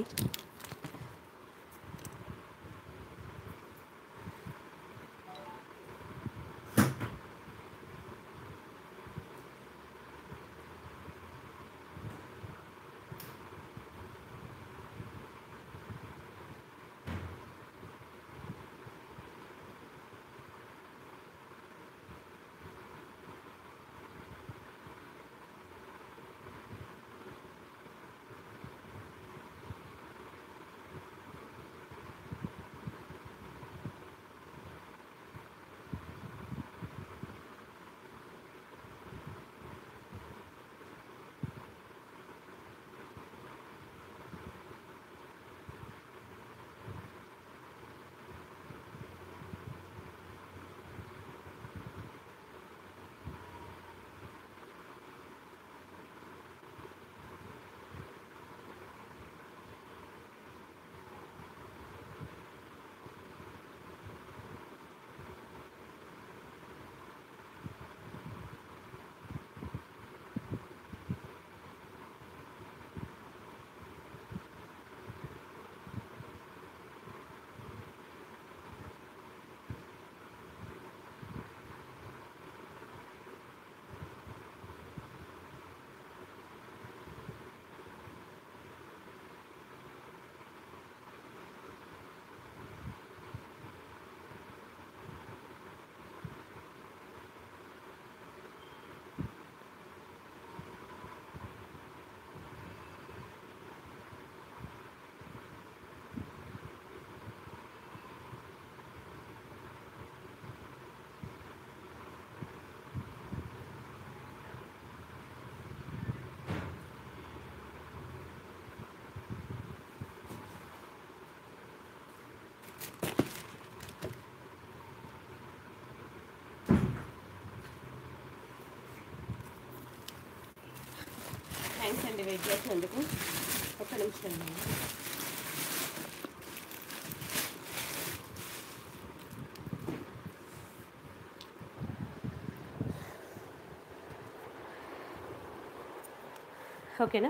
అండి వెయిట్ చేసినందుకు ఒక్క నిమిషం అండి ఓకేనా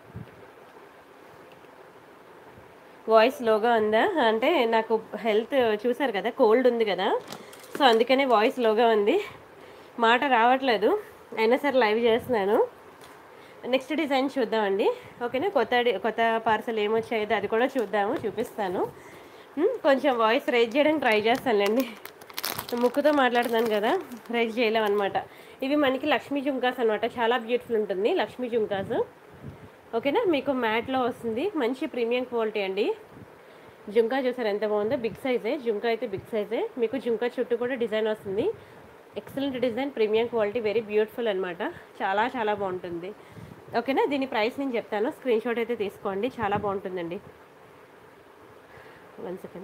వాయిస్ లోగా ఉందా అంటే నాకు హెల్త్ చూసారు కదా కోల్డ్ ఉంది కదా సో అందుకనే వాయిస్ లోగా ఉంది మాట రావట్లేదు అయినా సరే లైవ్ చేస్తున్నాను నెక్స్ట్ డిజైన్ చూద్దామండి ఓకేనా కొత్త డి- కొత్త పార్సల్ ఏమొచ్చాయో అది కూడా చూద్దాము చూపిస్తాను ఉమ్, కొంచెం వాయిస్ రైజ్ చేయడానికి ట్రై చేస్తానులేండి ముక్కుతో మాట్లాడుతున్నాను కదా రైజ్ చేయలేం అనమాట ఇవి మనకి లక్ష్మీ జుంకాస్ అనమాట చాలా బ్యూటిఫుల్ ఉంటుంది లక్ష్మీ జుంకాస్ ఓకేనా మీకు మ్యాట్లో వస్తుంది మంచి ప్రీమియం క్వాలిటీ అండి జుంకా చూసారు ఎంత బాగుందో బిగ్ సైజే జుంకా అయితే బిగ్ సైజే మీకు జుంకా చుట్టూ కూడా డిజైన్ వస్తుంది excellent design premium quality very beautiful అనమాట చాలా చాలా బాగుంటుంది ఓకేనా దీని ప్రైస్ నేను చెప్తాను స్క్రీన్ షాట్ అయితే తీసుకోండి చాలా బాగుంటుందండి వన్ సెకండ్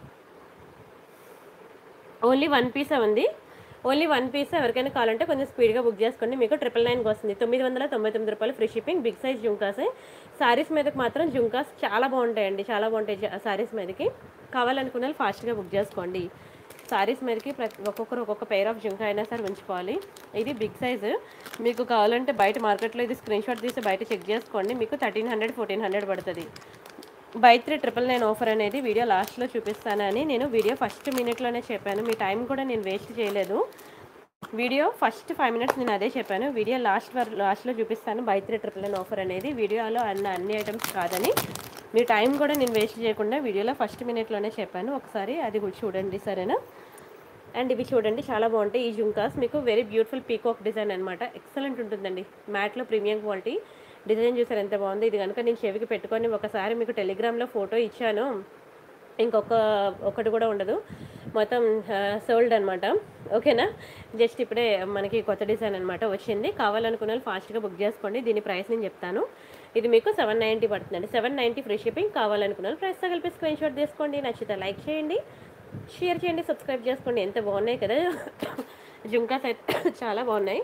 ఓన్లీ వన్ పీసే ఉంది ఓన్లీ వన్ పీస్ ఎవరికైనా కావాలంటే కొంచెం స్పీడ్గా బుక్ చేసుకోండి మీకు ట్రిపుల్ నైన్కి వస్తుంది తొమ్మిది వందల తొంభై తొమ్మిది రూపాయలు ఫ్రీ షిప్పింగ్ బిగ్ సైజ్ జుంకాసే సారీస్ మీదకి మాత్రం జుంకాస్ చాలా బాగుంటాయండి చాలా బాగుంటాయి సారీస్ మీదకి కావాలనుకున్న వాళ్ళు ఫాస్ట్గా బుక్ చేసుకోండి సారీస్ మీదకి ప్రతి ఒక్కొక్కరు ఒక్కొక్క పెయిర్ ఆఫ్ జుంకా అయినా సరే ఉంచుకోవాలి ఇది బిగ్ సైజు మీకు కావాలంటే బయట మార్కెట్లో ఇది స్క్రీన్ షాట్ తీసి బయట చెక్ చేసుకోండి మీకు థర్టీన్ హండ్రెడ్ ఫోర్టీన్ హండ్రెడ్ పడుతుంది buy three triple nine offer అనేది వీడియో లాస్ట్లో చూపిస్తానని నేను వీడియో ఫస్ట్ మినిట్లోనే చెప్పాను మీ టైం కూడా నేను వేస్ట్ చేయలేదు వీడియో ఫస్ట్ ఫైవ్ మినిట్స్ నేను అదే చెప్పాను వీడియో లాస్ట్ వర్ లాస్ట్లో చూపిస్తాను buy three triple nine offer అనేది వీడియోలో అన్న అన్ని ఐటమ్స్ కాదని మీ టైం కూడా నేను వేస్ట్ చేయకుండా వీడియోలో ఫస్ట్ మినిట్లోనే చెప్పాను ఒకసారి అది కూడా చూడండి సరేనా అండ్ ఇవి చూడండి చాలా బాగుంటాయి ఈ జుంకాస్ మీకు వెరీ బ్యూటిఫుల్ పీకాక్ డిజైన్ అనమాట ఎక్సలెంట్ ఉంటుందండి మ్యాట్లో ప్రీమియం క్వాలిటీ డిజైన్ చూసారు ఎంత బాగుంది ఇది కనుక నేను చెవికి పెట్టుకొని ఒకసారి మీకు టెలిగ్రామ్లో ఫోటో ఇచ్చాను ఇంకొక ఒకటి కూడా ఉండదు మొత్తం సోల్డ్ అనమాట ఓకేనా జస్ట్ ఇప్పుడే మనకి కొత్త డిజైన్ అనమాట వచ్చింది కావాలనుకున్న వాళ్ళు ఫాస్ట్గా బుక్ చేసుకోండి దీని ప్రైస్ నేను చెప్తాను ఇది మీకు సెవెన్ నైంటీ పడుతుందండి సెవెన్ నైంటీ ఫ్రీ షిప్పింగ్ కావాలనుకున్న వాళ్ళు ప్రైస్తో కలిపి స్క్రీన్ షాట్ తీసుకోండి నచ్చితే లైక్ చేయండి షేర్ చేయండి సబ్స్క్రైబ్ చేసుకోండి ఎంత బాగున్నాయి కదా జుంకాస్ అయితే చాలా బాగున్నాయి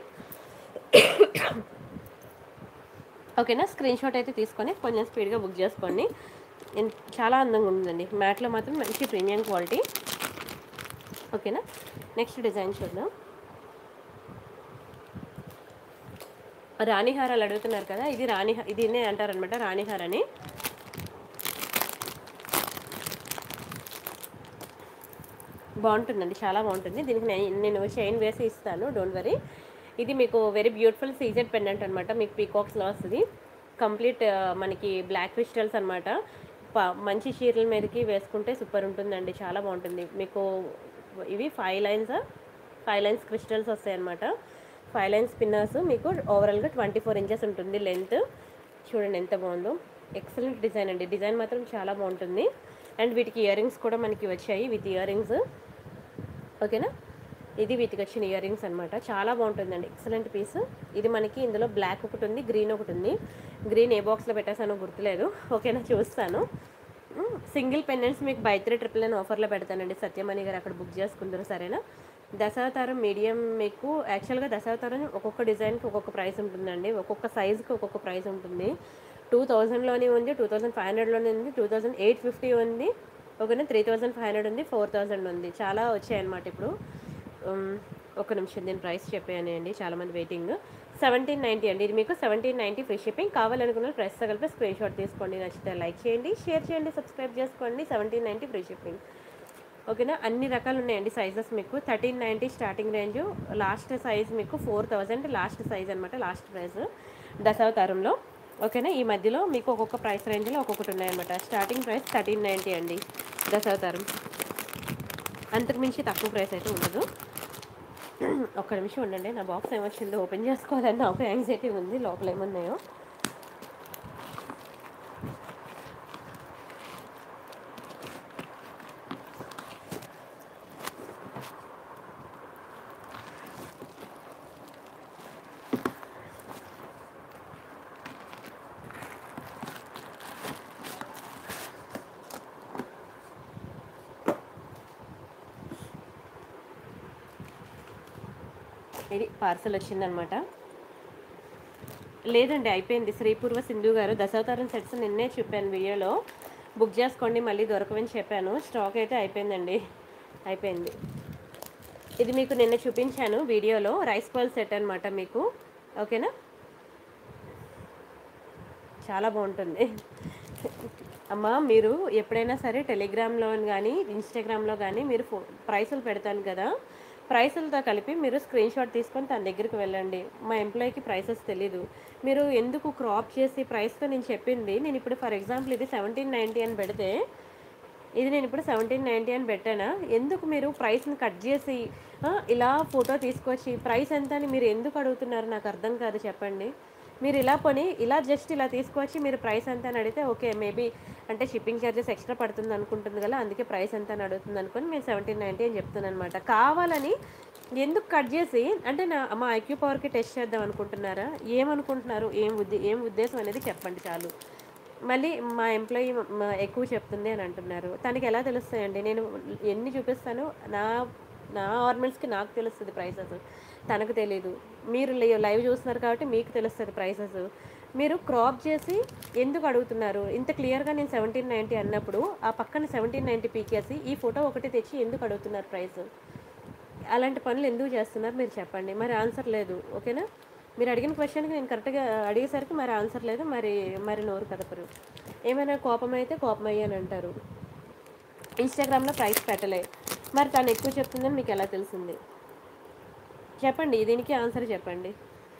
ఓకేనా స్క్రీన్ షాట్ అయితే తీసుకొని కొంచెం స్పీడ్గా బుక్ చేసుకోండి ఎన్- చాలా అందంగా ఉందండి మ్యాట్లో మాత్రం మంచి ప్రీమియం క్వాలిటీ ఓకేనా నెక్స్ట్ డిజైన్ చూద్దాం రాణిహారాలు అడుగుతున్నారు కదా ఇది రాణి దీన్నే అంటారనమాట రాణిహార్ అని బాగుంటుందండి చాలా బాగుంటుంది దీనికి నేను నేను చైన్ వేసి ఇస్తాను డోంట్ వరీ ఇది మీకు వెరీ బ్యూటిఫుల్ సీజెడ్ పెండెంట్ అనమాట మీకు పీకాక్స్లో వస్తుంది కంప్లీట్ మనకి బ్లాక్ క్రిస్టల్స్ అనమాట మంచి చీరల మీదకి వేసుకుంటే సూపర్ ఉంటుందండి చాలా బాగుంటుంది మీకు ఇవి five lines five lines crystals వస్తాయి అనమాట ఫైవ్ లైన్స్ పిన్నర్స్ మీకు ఓవరాల్గా ట్వంటీ ఫోర్ ఇంచెస్ ఉంటుంది లెంత్ చూడండి ఎంత బాగుందో ఎక్సలెంట్ డిజైన్ అండి డిజైన్ మాత్రం చాలా బాగుంటుంది అండ్ వీటికి ఇయర్ రింగ్స్ కూడా మనకి వచ్చాయి విత్ ఇయర్ రింగ్స్ ఓకేనా ఇది వీటికి వచ్చిన ఇయర్ రింగ్స్ అనమాట చాలా బాగుంటుందండి ఎక్సలెంట్ పీస్ ఇది మనకి ఇందులో బ్లాక్ ఒకటి ఉంది గ్రీన్ ఒకటి ఉంది గ్రీన్ ఏ బాక్స్లో పెట్టేసానో గుర్తులేదు ఓకేనా చూస్తాను సింగిల్ పెండెంట్స్ మీకు బై త్రీ ట్రిపుల్ నైన్ ఆఫర్లో పెడతానండి సత్యమణి గారు అక్కడ బుక్ చేసుకుందరు సరేనా దశావతారం మీడియం మీకు యాక్చువల్గా దశావతారం ఒక్కొక్క డిజైన్కి ఒక్కొక్క ప్రైస్ ఉంటుందండి ఒక్కొక్క సైజుకి ఒక్కొక్క ప్రైస్ ఉంటుంది టూ థౌజండ్లోనే ఉంది టూ థౌజండ్ ఫైవ్ హండ్రెడ్లోనే ఉంది టూ థౌజండ్ ఎయిట్ ఫిఫ్టీ ఉంది ఓకేనా త్రీ థౌజండ్ ఫైవ్ హండ్రెడ్ ఉంది ఫోర్ థౌజండ్ ఉంది చాలా వచ్చాయన్నమాట ఇప్పుడు ఉమ్, ఒక నిమిషం దీని ప్రైస్ చెప్పానండి చాలామంది వెయిటింగ్ సెవెంటీన్ నైంటీ అండి ఇది మీకు సెవెంటీన్ నైంటీ ఫ్రీ షిప్పింగ్ కావాలనుకున్న ప్రైస్ కలిపి స్క్రీన్ షాట్ తీసుకోండి నచ్చితే లైక్ చేయండి షేర్ చేయండి సబ్స్క్రైబ్ చేసుకోండి సెవెంటీన్ నైంటీ ఫ్రీ షిప్పింగ్ ఓకేనా అన్ని రకాలు ఉన్నాయండి సైజెస్ మీకు thirteen ninety starting range last size మీకు ఫోర్ థౌజండ్ లాస్ట్ సైజ్ అనమాట లాస్ట్ ప్రైస్ దశావతారంలో ఓకేనా ఈ మధ్యలో మీకు ఒక్కొక్క ప్రైస్ రేంజ్లో ఒక్కొక్కటి ఉన్నాయన్నమాట స్టార్టింగ్ ప్రైస్ థర్టీన్ నైంటీ అండి దశావతారం అంతకు మించి తక్కువ ప్రైస్ అయితే ఉండదు ఒక్క నిమిషం ఉండండి నా బాక్స్ ఏమొచ్చిందో ఓపెన్ చేసుకోవాలని నాకు యాంగ్జైటీ ఉంది లోపల ఏమున్నాయో ఇది పార్సల్ వచ్చిందనమాట లేదండి అయిపోయింది శ్రీపూర్వ సింధు గారు దశావతారం సెట్స్ నిన్నే చెప్పాను వీడియోలో బుక్ చేసుకోండి మళ్ళీ దొరకవని చెప్పాను స్టాక్ అయితే అయిపోయిందండి అయిపోయింది ఇది మీకు నిన్న చూపించాను వీడియోలో రైస్ పర్ల్ సెట్ అనమాట మీకు ఓకేనా చాలా బాగుంటుంది అమ్మా మీరు ఎప్పుడైనా సరే టెలిగ్రామ్లో కానీ ఇన్స్టాగ్రామ్లో కానీ మీరు ఫో ప్రైసులు పెడతాను కదా ప్రైసులతో కలిపి మీరు స్క్రీన్ షాట్ తీసుకొని తన దగ్గరికి వెళ్ళండి మా ఎంప్లాయీకి ప్రైసెస్ తెలీదు మీరు ఎందుకు క్రాప్ చేసి ప్రైస్తో నేను చెప్పింది నేను ఇప్పుడు ఫర్ ఎగ్జాంపుల్ ఇది సెవెంటీన్ నైంటీ అని పెడితే ఇది నేను ఇప్పుడు సెవెంటీన్ నైంటీ అని పెట్టానా ఎందుకు మీరు ప్రైస్ని కట్ చేసి ఆ, ఇలా ఫోటో తీసుకొచ్చి ప్రైస్ ఎంత అని మీరు ఎందుకు అడుగుతున్నారు నాకు అర్థం కాదు చెప్పండి మీరు ఇలా కొని ఇలా జస్ట్ ఇలా తీసుకొచ్చి మీరు ప్రైస్ ఎంత అని అడిగితే ఓకే మేబీ అంటే షిప్పింగ్ ఛార్జెస్ ఎక్స్ట్రా పడుతుంది అనుకుంటుంది కదా అందుకే ప్రైస్ ఎంత అని అడుగుతుంది అనుకుని నేను సెవెంటీన్ నైంటీ అని చెప్తున్నాను అనమాట కావాలని ఎందుకు కట్ చేసి అంటే నా మా ఐక్యూ పవర్కి టెస్ట్ చేద్దాం అనుకుంటున్నారా ఏమనుకుంటున్నారు ఏం ఉద్దే ఏం ఉద్దేశం అనేది చెప్పండి చాలు మళ్ళీ మా ఎంప్లాయీ ఎక్కువ చెప్తుంది అని అంటున్నారు తనకి ఎలా తెలుస్తాయండి నేను ఎన్ని చూపిస్తాను నా నా ఆర్నమెంట్స్కి నాకు తెలుస్తుంది ప్రైసెస్ తనకు తెలియదు మీరు లై- లైవ్ చూస్తున్నారు కాబట్టి మీకు తెలుస్తుంది ప్రైసెస్ మీరు క్రాప్ చేసి ఎందుకు అడుగుతున్నారు ఇంత క్లియర్గా నేను సెవెంటీన్ నైంటీ అన్నప్పుడు ఆ పక్కన సెవెంటీన్ నైంటీ పీకేసి ఈ ఫోటో ఒకటి తెచ్చి ఎందుకు అడుగుతున్నారు ప్రైస్ అలాంటి పనులు ఎందుకు చేస్తున్నారు మీరు చెప్పండి మరి ఆన్సర్ లేదు ఓకేనా మీరు అడిగిన క్వశ్చన్కి నేను కరెక్ట్గా అడిగేసరికి మరి ఆన్సర్ లేదు మరి మరి నోరు కదపరు ఏమైనా కోపం అయితే కోపం అయ్యాని అంటారు ఇన్స్టాగ్రామ్లో ప్రైస్ పెట్టలే మరి తను ఎక్కువ చెప్తుందని మీకు ఎలా తెలిసింది చెప్పండి దీనికి ఆన్సర్ చెప్పండి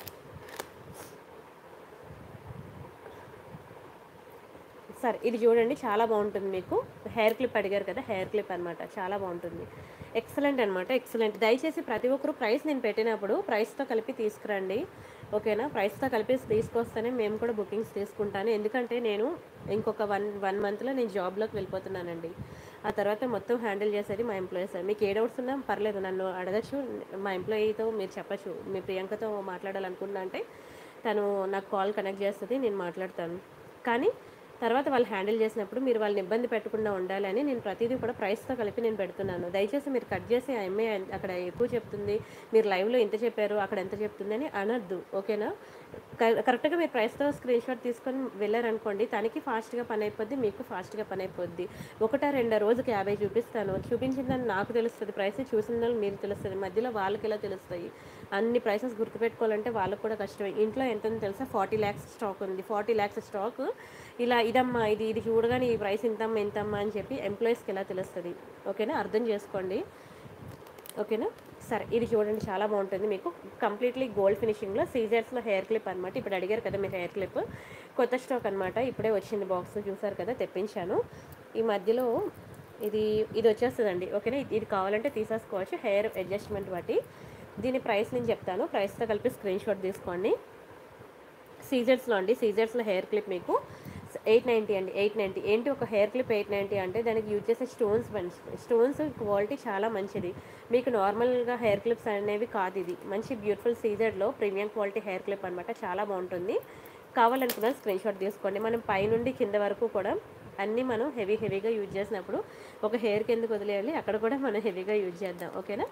సరే ఇది చూడండి చాలా బాగుంటుంది మీకు హెయిర్ క్లిప్ అడిగారు కదా హెయిర్ క్లిప్ అనమాట చాలా బాగుంటుంది ఎక్సలెంట్ అనమాట ఎక్సలెంట్ దయచేసి ప్రతి ఒక్కరు ప్రైస్ నేను పెట్టినప్పుడు ప్రైస్తో కలిపి తీసుకురండి ఓకేనా ప్రైస్తో కలిపి తీసుకొస్తేనే మేము కూడా బుకింగ్స్ తీసుకుంటాను ఎందుకంటే నేను ఇంకొక వన్ వన్ మంత్లో నేను జాబ్లోకి వెళ్ళిపోతున్నానండి ఆ తర్వాత మొత్తం హ్యాండిల్ చేసేది మా ఎంప్లాయీస్ మీకు ఏ డౌట్స్ ఉన్నా పర్లేదు నన్ను అడగచ్చు మా ఎంప్లాయీతో మీరు చెప్పచ్చు మీ ప్రియాంకతో మాట్లాడాలనుకున్నా అంటే తను నాకు కాల్ కనెక్ట్ చేస్తుంది నేను మాట్లాడతాను కానీ తర్వాత వాళ్ళు హ్యాండిల్ చేసినప్పుడు మీరు వాళ్ళని ఇబ్బంది పెట్టకుండా ఉండాలని నేను ప్రతిదీ కూడా ప్రైస్తో కలిపి నేను పెడుతున్నాను దయచేసి మీరు కట్ చేసి ఆ అమ్మాయి అక్కడ ఎక్కువ చెప్తుంది మీరు లైవ్లో ఇంత చెప్పారు అక్కడ ఎంత చెప్తుంది అని అనద్దు ఓకేనా క- కరెక్ట్గా మీరు ప్రైస్తో స్క్రీన్ షాట్ తీసుకొని వెళ్ళారనుకోండి తనకి ఫాస్ట్గా పని అయిపోద్ది మీకు ఫాస్ట్గా పని అయిపోద్ది ఒకటా రెండో రోజుకి యాభై చూపిస్తాను చూపించిందని నాకు తెలుస్తుంది ప్రైస్ చూసిన వాళ్ళు మీరు తెలుస్తుంది మధ్యలో వాళ్ళకి ఎలా తెలుస్తాయి అన్ని ప్రైసెస్ గుర్తుపెట్టుకోవాలంటే వాళ్ళకి కూడా కష్టమే ఇంట్లో ఎంత ఉందో తెలుసా ఫార్టీ ల్యాక్స్ స్టాక్ ఉంది ఫార్టీ ల్యాక్స్ స్టాక్ ఇలా ఇదమ్మా ఇది ఇది చూడగానే ఈ ప్రైస్ ఇంతమ్మా ఇంతమ్మా అని చెప్పి ఎంప్లాయీస్కి ఎలా తెలుస్తుంది ఓకేనా అర్థం చేసుకోండి ఓకేనా సరే ఇది చూడండి చాలా బాగుంటుంది మీకు కంప్లీట్లీ గోల్డ్ ఫినిషింగ్లో సీజర్స్లో హెయిర్ క్లిప్ అనమాట ఇప్పుడు అడిగారు కదా మీరు హెయిర్ క్లిప్ కొత్త స్టాక్ అనమాట ఇప్పుడే వచ్చింది బాక్స్ చూసారు కదా తెప్పించాను ఈ మధ్యలో ఇది ఇది వచ్చేస్తుందండి ఓకేనా ఇది- ఇది కావాలంటే తీసేసుకోవచ్చు హెయిర్ అడ్జస్ట్మెంట్ బట్టి దీని ప్రైస్ నేను చెప్తాను ప్రైస్తో కలిపి స్క్రీన్ షాట్ తీసుకోండి సీజర్స్లో అండి సీజర్స్లో హెయిర్ క్లిప్ మీకు ఎయిట్ నైంటీ అండి ఎయిట్ నైంటీ ఏంటి ఒక హెయిర్ క్లిప్ ఎయిట్ నైంటీ అంటే దానికి యూజ్ చేసే స్టోన్స్ మంచి స్టోన్స్ క్వాలిటీ చాలా మంచిది మీకు నార్మల్గా హెయిర్ క్లిప్స్ అనేవి కాదు ఇది మంచి బ్యూటిఫుల్ సీజర్లో ప్రీమియం క్వాలిటీ హెయిర్ క్లిప్ అనమాట చాలా బాగుంటుంది కావాలనుకున్న స్క్రీన్ షాట్ తీసుకోండి మనం పైనుండి కింద వరకు కూడా అన్నీ మనం హెవీ హెవీగా యూజ్ చేసినప్పుడు ఒక హెయిర్కి ఎందుకు వదిలేయాలి అక్కడ కూడా మనం హెవీగా యూజ్ చేద్దాం ఓకేనా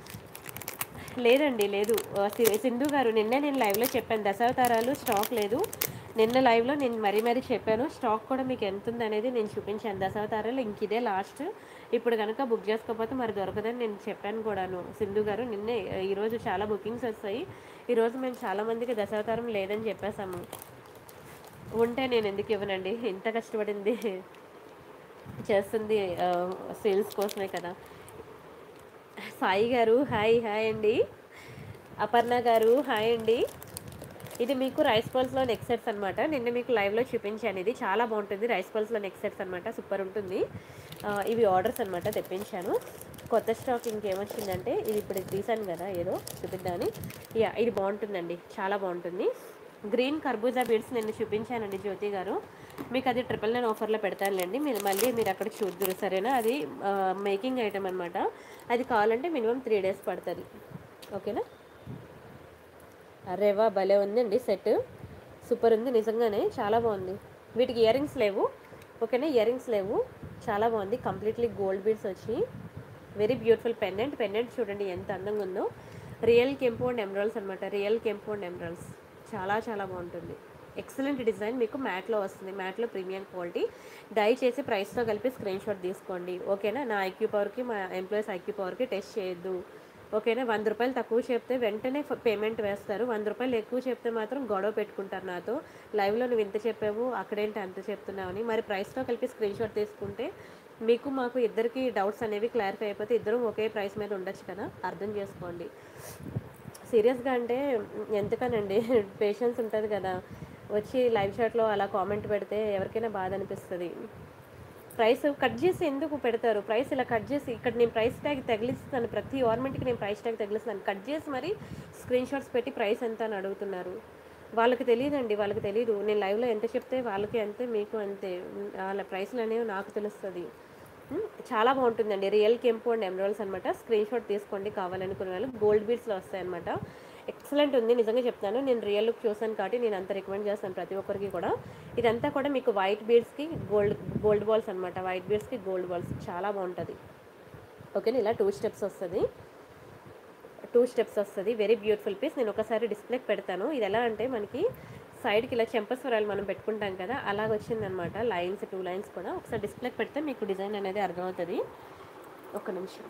లేదండి లేదు ఆ, సి- సింధు గారు నిన్నే నేను లైవ్లో చెప్పాను దశావతారాలు స్టాక్ లేదు నిన్న లైవ్లో నేను మరీ మరీ చెప్పాను స్టాక్ కూడా మీకు ఎంత ఉంది అనేది నేను చూపించాను దశావతారాలు ఇంక ఇదే లాస్ట్ ఇప్పుడు కనుక బుక్ చేసుకోకపోతే మరి దొరకదని నేను చెప్పాను కూడాను సింధు గారు నిన్నే ఈరోజు చాలా బుకింగ్స్ వస్తాయి ఈరోజు మేము చాలా మందికి దశావతారం లేదని చెప్పేశాము ఉంటే నేను ఎందుకు ఇవ్వనండి ఇంత కష్టపడింది చేస్తుంది సేల్స్ కోసమే కదా సాయి గారు హాయ్ హాయ్ అండి అపర్ణ గారు హాయ్ అండి ఇది మీకు రైస్ పల్స్లో నెక్ సెట్స్ అనమాట నిన్న మీకు లైవ్లో చూపించాను ఇది చాలా బాగుంటుంది రైస్ పల్స్లో నెక్ సెట్స్ అనమాట సూపర్ ఉంటుంది ఆ, ఇవి ఆర్డర్స్ అనమాట తెప్పించాను కొత్త స్టాక్ ఇంకేమొచ్చిందంటే ఇది ఇప్పుడు తీసాను కదా ఏదో చూపిద్దామని యా ఇది బాగుంటుందండి చాలా బాగుంటుంది గ్రీన్ కర్బూజా బీడ్స్ నేను చూపించానండి జ్యోతి గారు మీకు అది ట్రిపుల్ నైన్ ఆఫర్లో పెడతానులేండి మీరు మళ్ళీ మీరు అక్కడ చూద్దరు సరేనా అది మేకింగ్ ఐటమ్ అనమాట అది కావాలంటే మినిమం త్రీ డేస్ పడుతుంది ఓకేనా అరే వా భలే ఉందండి సెట్ సూపర్ ఉంది నిజంగానే చాలా బాగుంది వీటికి ఇయర్ రింగ్స్ లేవు ఓకేనా ఇయర్ రింగ్స్ లేవు చాలా బాగుంది కంప్లీట్లీ గోల్డ్ బీడ్స్ వచ్చి వెరీ బ్యూటిఫుల్ పెండెంట్ పెండెంట్ చూడండి ఎంత అందంగా ఉందో రియల్ కెంపు అండ్ ఎమరాల్స్ అనమాట రియల్ కెంపు అండ్ ఎమరాల్స్ చాలా చాలా బాగుంటుంది ఎక్సలెంట్ డిజైన్ మీకు మ్యాట్లో వస్తుంది మ్యాట్లో ప్రీమియం క్వాలిటీ డై చేసి ప్రైస్తో కలిపి స్క్రీన్ షాట్ తీసుకోండి ఓకేనా నా ఐక్యూ పవర్కి మా ఎంప్లాయీస్ ఐక్యూ పవర్కి టెస్ట్ చేయొద్దు ఓకేనా వంద రూపాయలు తక్కువ చెప్తే వెంటనే ఫ- పేమెంట్ వేస్తారు వంద రూపాయలు ఎక్కువ చెప్తే మాత్రం గొడవ పెట్టుకుంటారు నాతో లైవ్లో నువ్వు ఇంత చెప్పావు అక్కడేంటి అంత చెప్తున్నావు అని మరి ప్రైస్తో కలిపి స్క్రీన్ షాట్ తీసుకుంటే మీకు మాకు ఇద్దరికి డౌట్స్ అనేవి క్లారిఫై అయిపోతే ఇద్దరం ఒకే ప్రైస్ మీద ఉండొచ్చు కదా అర్థం చేసుకోండి సీరియస్గా అంటే ఎందుకనండి పేషెన్స్ ఉంటుంది కదా వచ్చి లైవ్ షాట్లో అలా కామెంట్ పెడితే ఎవరికైనా బాధ అనిపిస్తుంది ప్రైస్ కట్ చేసి ఎందుకు పెడతారు ప్రైస్ ఇలా కట్ చేసి ఇక్కడ నేను ప్రైస్ ట్యాగ్ తగిలిస్తాను ప్రతి గవర్నమెంట్కి నేను ప్రైస్ ట్యాగ్ తగిలిస్తాను కట్ చేసి మరి స్క్రీన్ షాట్స్ పెట్టి ప్రైస్ ఎంత అని అడుగుతున్నారు వాళ్ళకి తెలియదండి వాళ్ళకి తెలియదు నేను లైవ్లో ఎంత చెప్తే వాళ్ళకి అంతే మీకు అంతే వాళ్ళ ప్రైస్లు అనేవి నాకు తెలుస్తుంది ఉమ్, చాలా బాగుంటుందండి రియల్ కెంపు అండ్ ఎమరాల్స్ అనమాట స్క్రీన్ షాట్ తీసుకోండి కావాలనుకునే వాళ్ళు గోల్డ్ బీడ్స్లో వస్తాయన్నమాట ఎక్సలెంట్ ఉంది నిజంగా చెప్తాను నేను రియల్ లుక్ చూసాను కాబట్టి నేను అంత రికమెండ్ చేస్తాను ప్రతి ఒక్కరికి కూడా ఇదంతా కూడా మీకు వైట్ బీడ్స్కి గోల్డ్ గోల్డ్ బాల్స్ అనమాట వైట్ బీడ్స్కి గోల్డ్ బాల్స్ చాలా బాగుంటుంది ఓకేనా ఇలా టూ స్టెప్స్ వస్తుంది టూ స్టెప్స్ వస్తుంది వెరీ బ్యూటిఫుల్ పీస్ నేను ఒకసారి డిస్ప్లేకి పెడతాను ఇది ఎలా అంటే మనకి సైడ్కి ఇలా చెంపస్వరాలు మనం పెట్టుకుంటాం కదా అలాగ వచ్చిందనమాట లైన్స్ టూ లైన్స్ కూడా ఒకసారి డిస్ప్లేకి పెడితే మీకు డిజైన్ అనేది అర్థమవుతుంది ఒక నిమిషం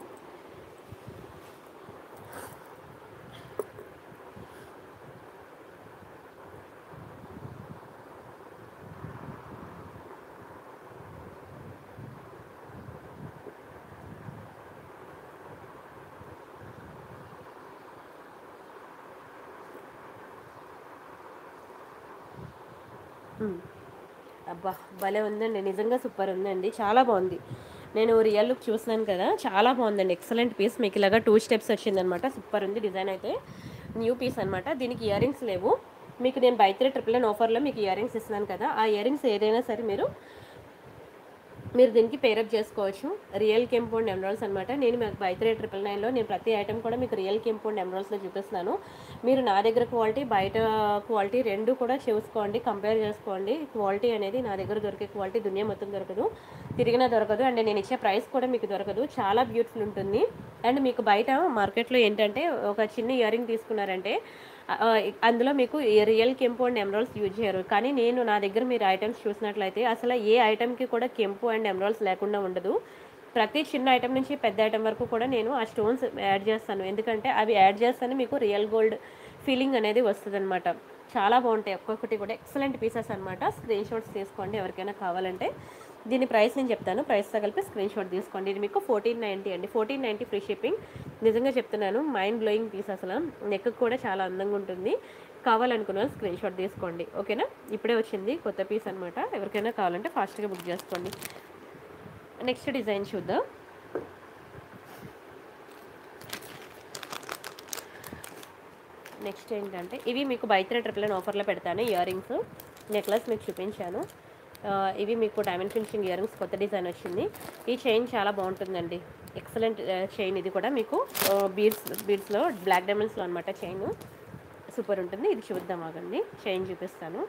మ్మ్. అబ్బా భలే ఉందండి నిజంగా సూపర్ ఉందండి చాలా బాగుంది నేను రియల్ లుక్ చూసినాను కదా చాలా బాగుందండి ఎక్సలెంట్ పీస్ మీకు ఇలాగా టూ స్టెప్స్ వచ్చిందనమాట సూపర్ ఉంది డిజైన్ అయితే న్యూ పీస్ అనమాట దీనికి ఇయర్ రింగ్స్ లేవు మీకు నేను బై త్రీ ట్రిపుల్ నైన్ ఆఫర్లో మీకు ఇయర్ రింగ్స్ ఇస్తున్నాను కదా ఆ ఇయర్ రింగ్స్ ఏదైనా సరే మీరు మీరు దీనికి పేరప్ చేసుకోవచ్చు రియల్ కెంపౌండ్ ఎమరాల్స్ అనమాట నేను మీకు బై త్రీ ట్రిపుల్ నైన్లో నేను ప్రతి ఐటమ్ కూడా మీకు రియల్ కెంపౌండ్ ఎమరాల్స్లో చూపిస్తున్నాను మీరు నా దగ్గర క్వాలిటీ బయట క్వాలిటీ రెండు కూడా చూసుకోండి కంపేర్ చేసుకోండి క్వాలిటీ అనేది నా దగ్గర దొరికే క్వాలిటీ దునియా మొత్తం దొరకదు తిరిగినా దొరకదు అండ్ నేను ఇచ్చే ప్రైస్ కూడా మీకు దొరకదు చాలా బ్యూటిఫుల్ ఉంటుంది అండ్ మీకు బయట మార్కెట్లో ఏంటంటే ఒక చిన్న ఇయర్ రింగ్ తీసుకున్నారంటే ఆ, అందులో మీకు రియల్ కెంపు అండ్ ఎమరాల్స్ యూజ్ చేయరు కానీ నేను నా దగ్గర మీరు ఐటమ్స్ చూసినట్లయితే అసలు ఏ ఐటమ్కి కూడా కెంపు అండ్ ఎమరాల్స్ లేకుండా ఉండదు ప్రతి చిన్న ఐటమ్ నుంచి పెద్ద ఐటమ్ వరకు కూడా నేను ఆ స్టోన్స్ యాడ్ చేస్తాను ఎందుకంటే అవి యాడ్ చేస్తేనే మీకు రియల్ గోల్డ్ ఫీలింగ్ అనేది వస్తుంది చాలా బాగుంటాయి ఒక్కొక్కటి కూడా ఎక్సలెంట్ పీసెస్ అనమాట స్క్రీన్ షాట్స్ తీసుకోండి ఎవరికైనా కావాలంటే దీని ప్రైస్ నేను చెప్తాను ప్రైస్తో కలిపి స్క్రీన్ షాట్ తీసుకోండి ఇది మీకు ఫోర్టీన్ నైంటీ అండి ఫోర్టీన్ నైంటీ ఫ్రీ షిప్పింగ్ నిజంగా చెప్తున్నాను మైండ్ బ్లోయింగ్ పీస్ అసలు నెక్ కూడా చాలా అందంగా ఉంటుంది కావాలనుకున్న వాళ్ళు స్క్రీన్ షాట్ తీసుకోండి ఓకేనా ఇప్పుడే వచ్చింది కొత్త పీస్ అనమాట ఎవరికైనా కావాలంటే ఫాస్ట్గా బుక్ చేసుకోండి నెక్స్ట్ డిజైన్ చూద్దాం నెక్స్ట్ ఏంటంటే ఇవి మీకు బై త్రీ ట్రిపుల్ నైన్ ఆఫర్లో పెడతాను ఇయర్ రింగ్స్ నెక్లెస్ మీకు చూపించాను ఆ, ఇవి మీకు డైమండ్ ఫినిషింగ్ ఇయర్ రింగ్స్ కొత్త డిజైన్ వచ్చింది ఈ చైన్ చాలా బాగుంటుందండి ఎక్సలెంట్ చైన్ ఇది కూడా మీకు బీడ్స్ బీడ్స్లో బ్లాక్ డైమండ్స్లో అనమాట చైన్ సూపర్ ఉంటుంది ఇది చూద్దాం ఆగండి చైన్ చూపిస్తాను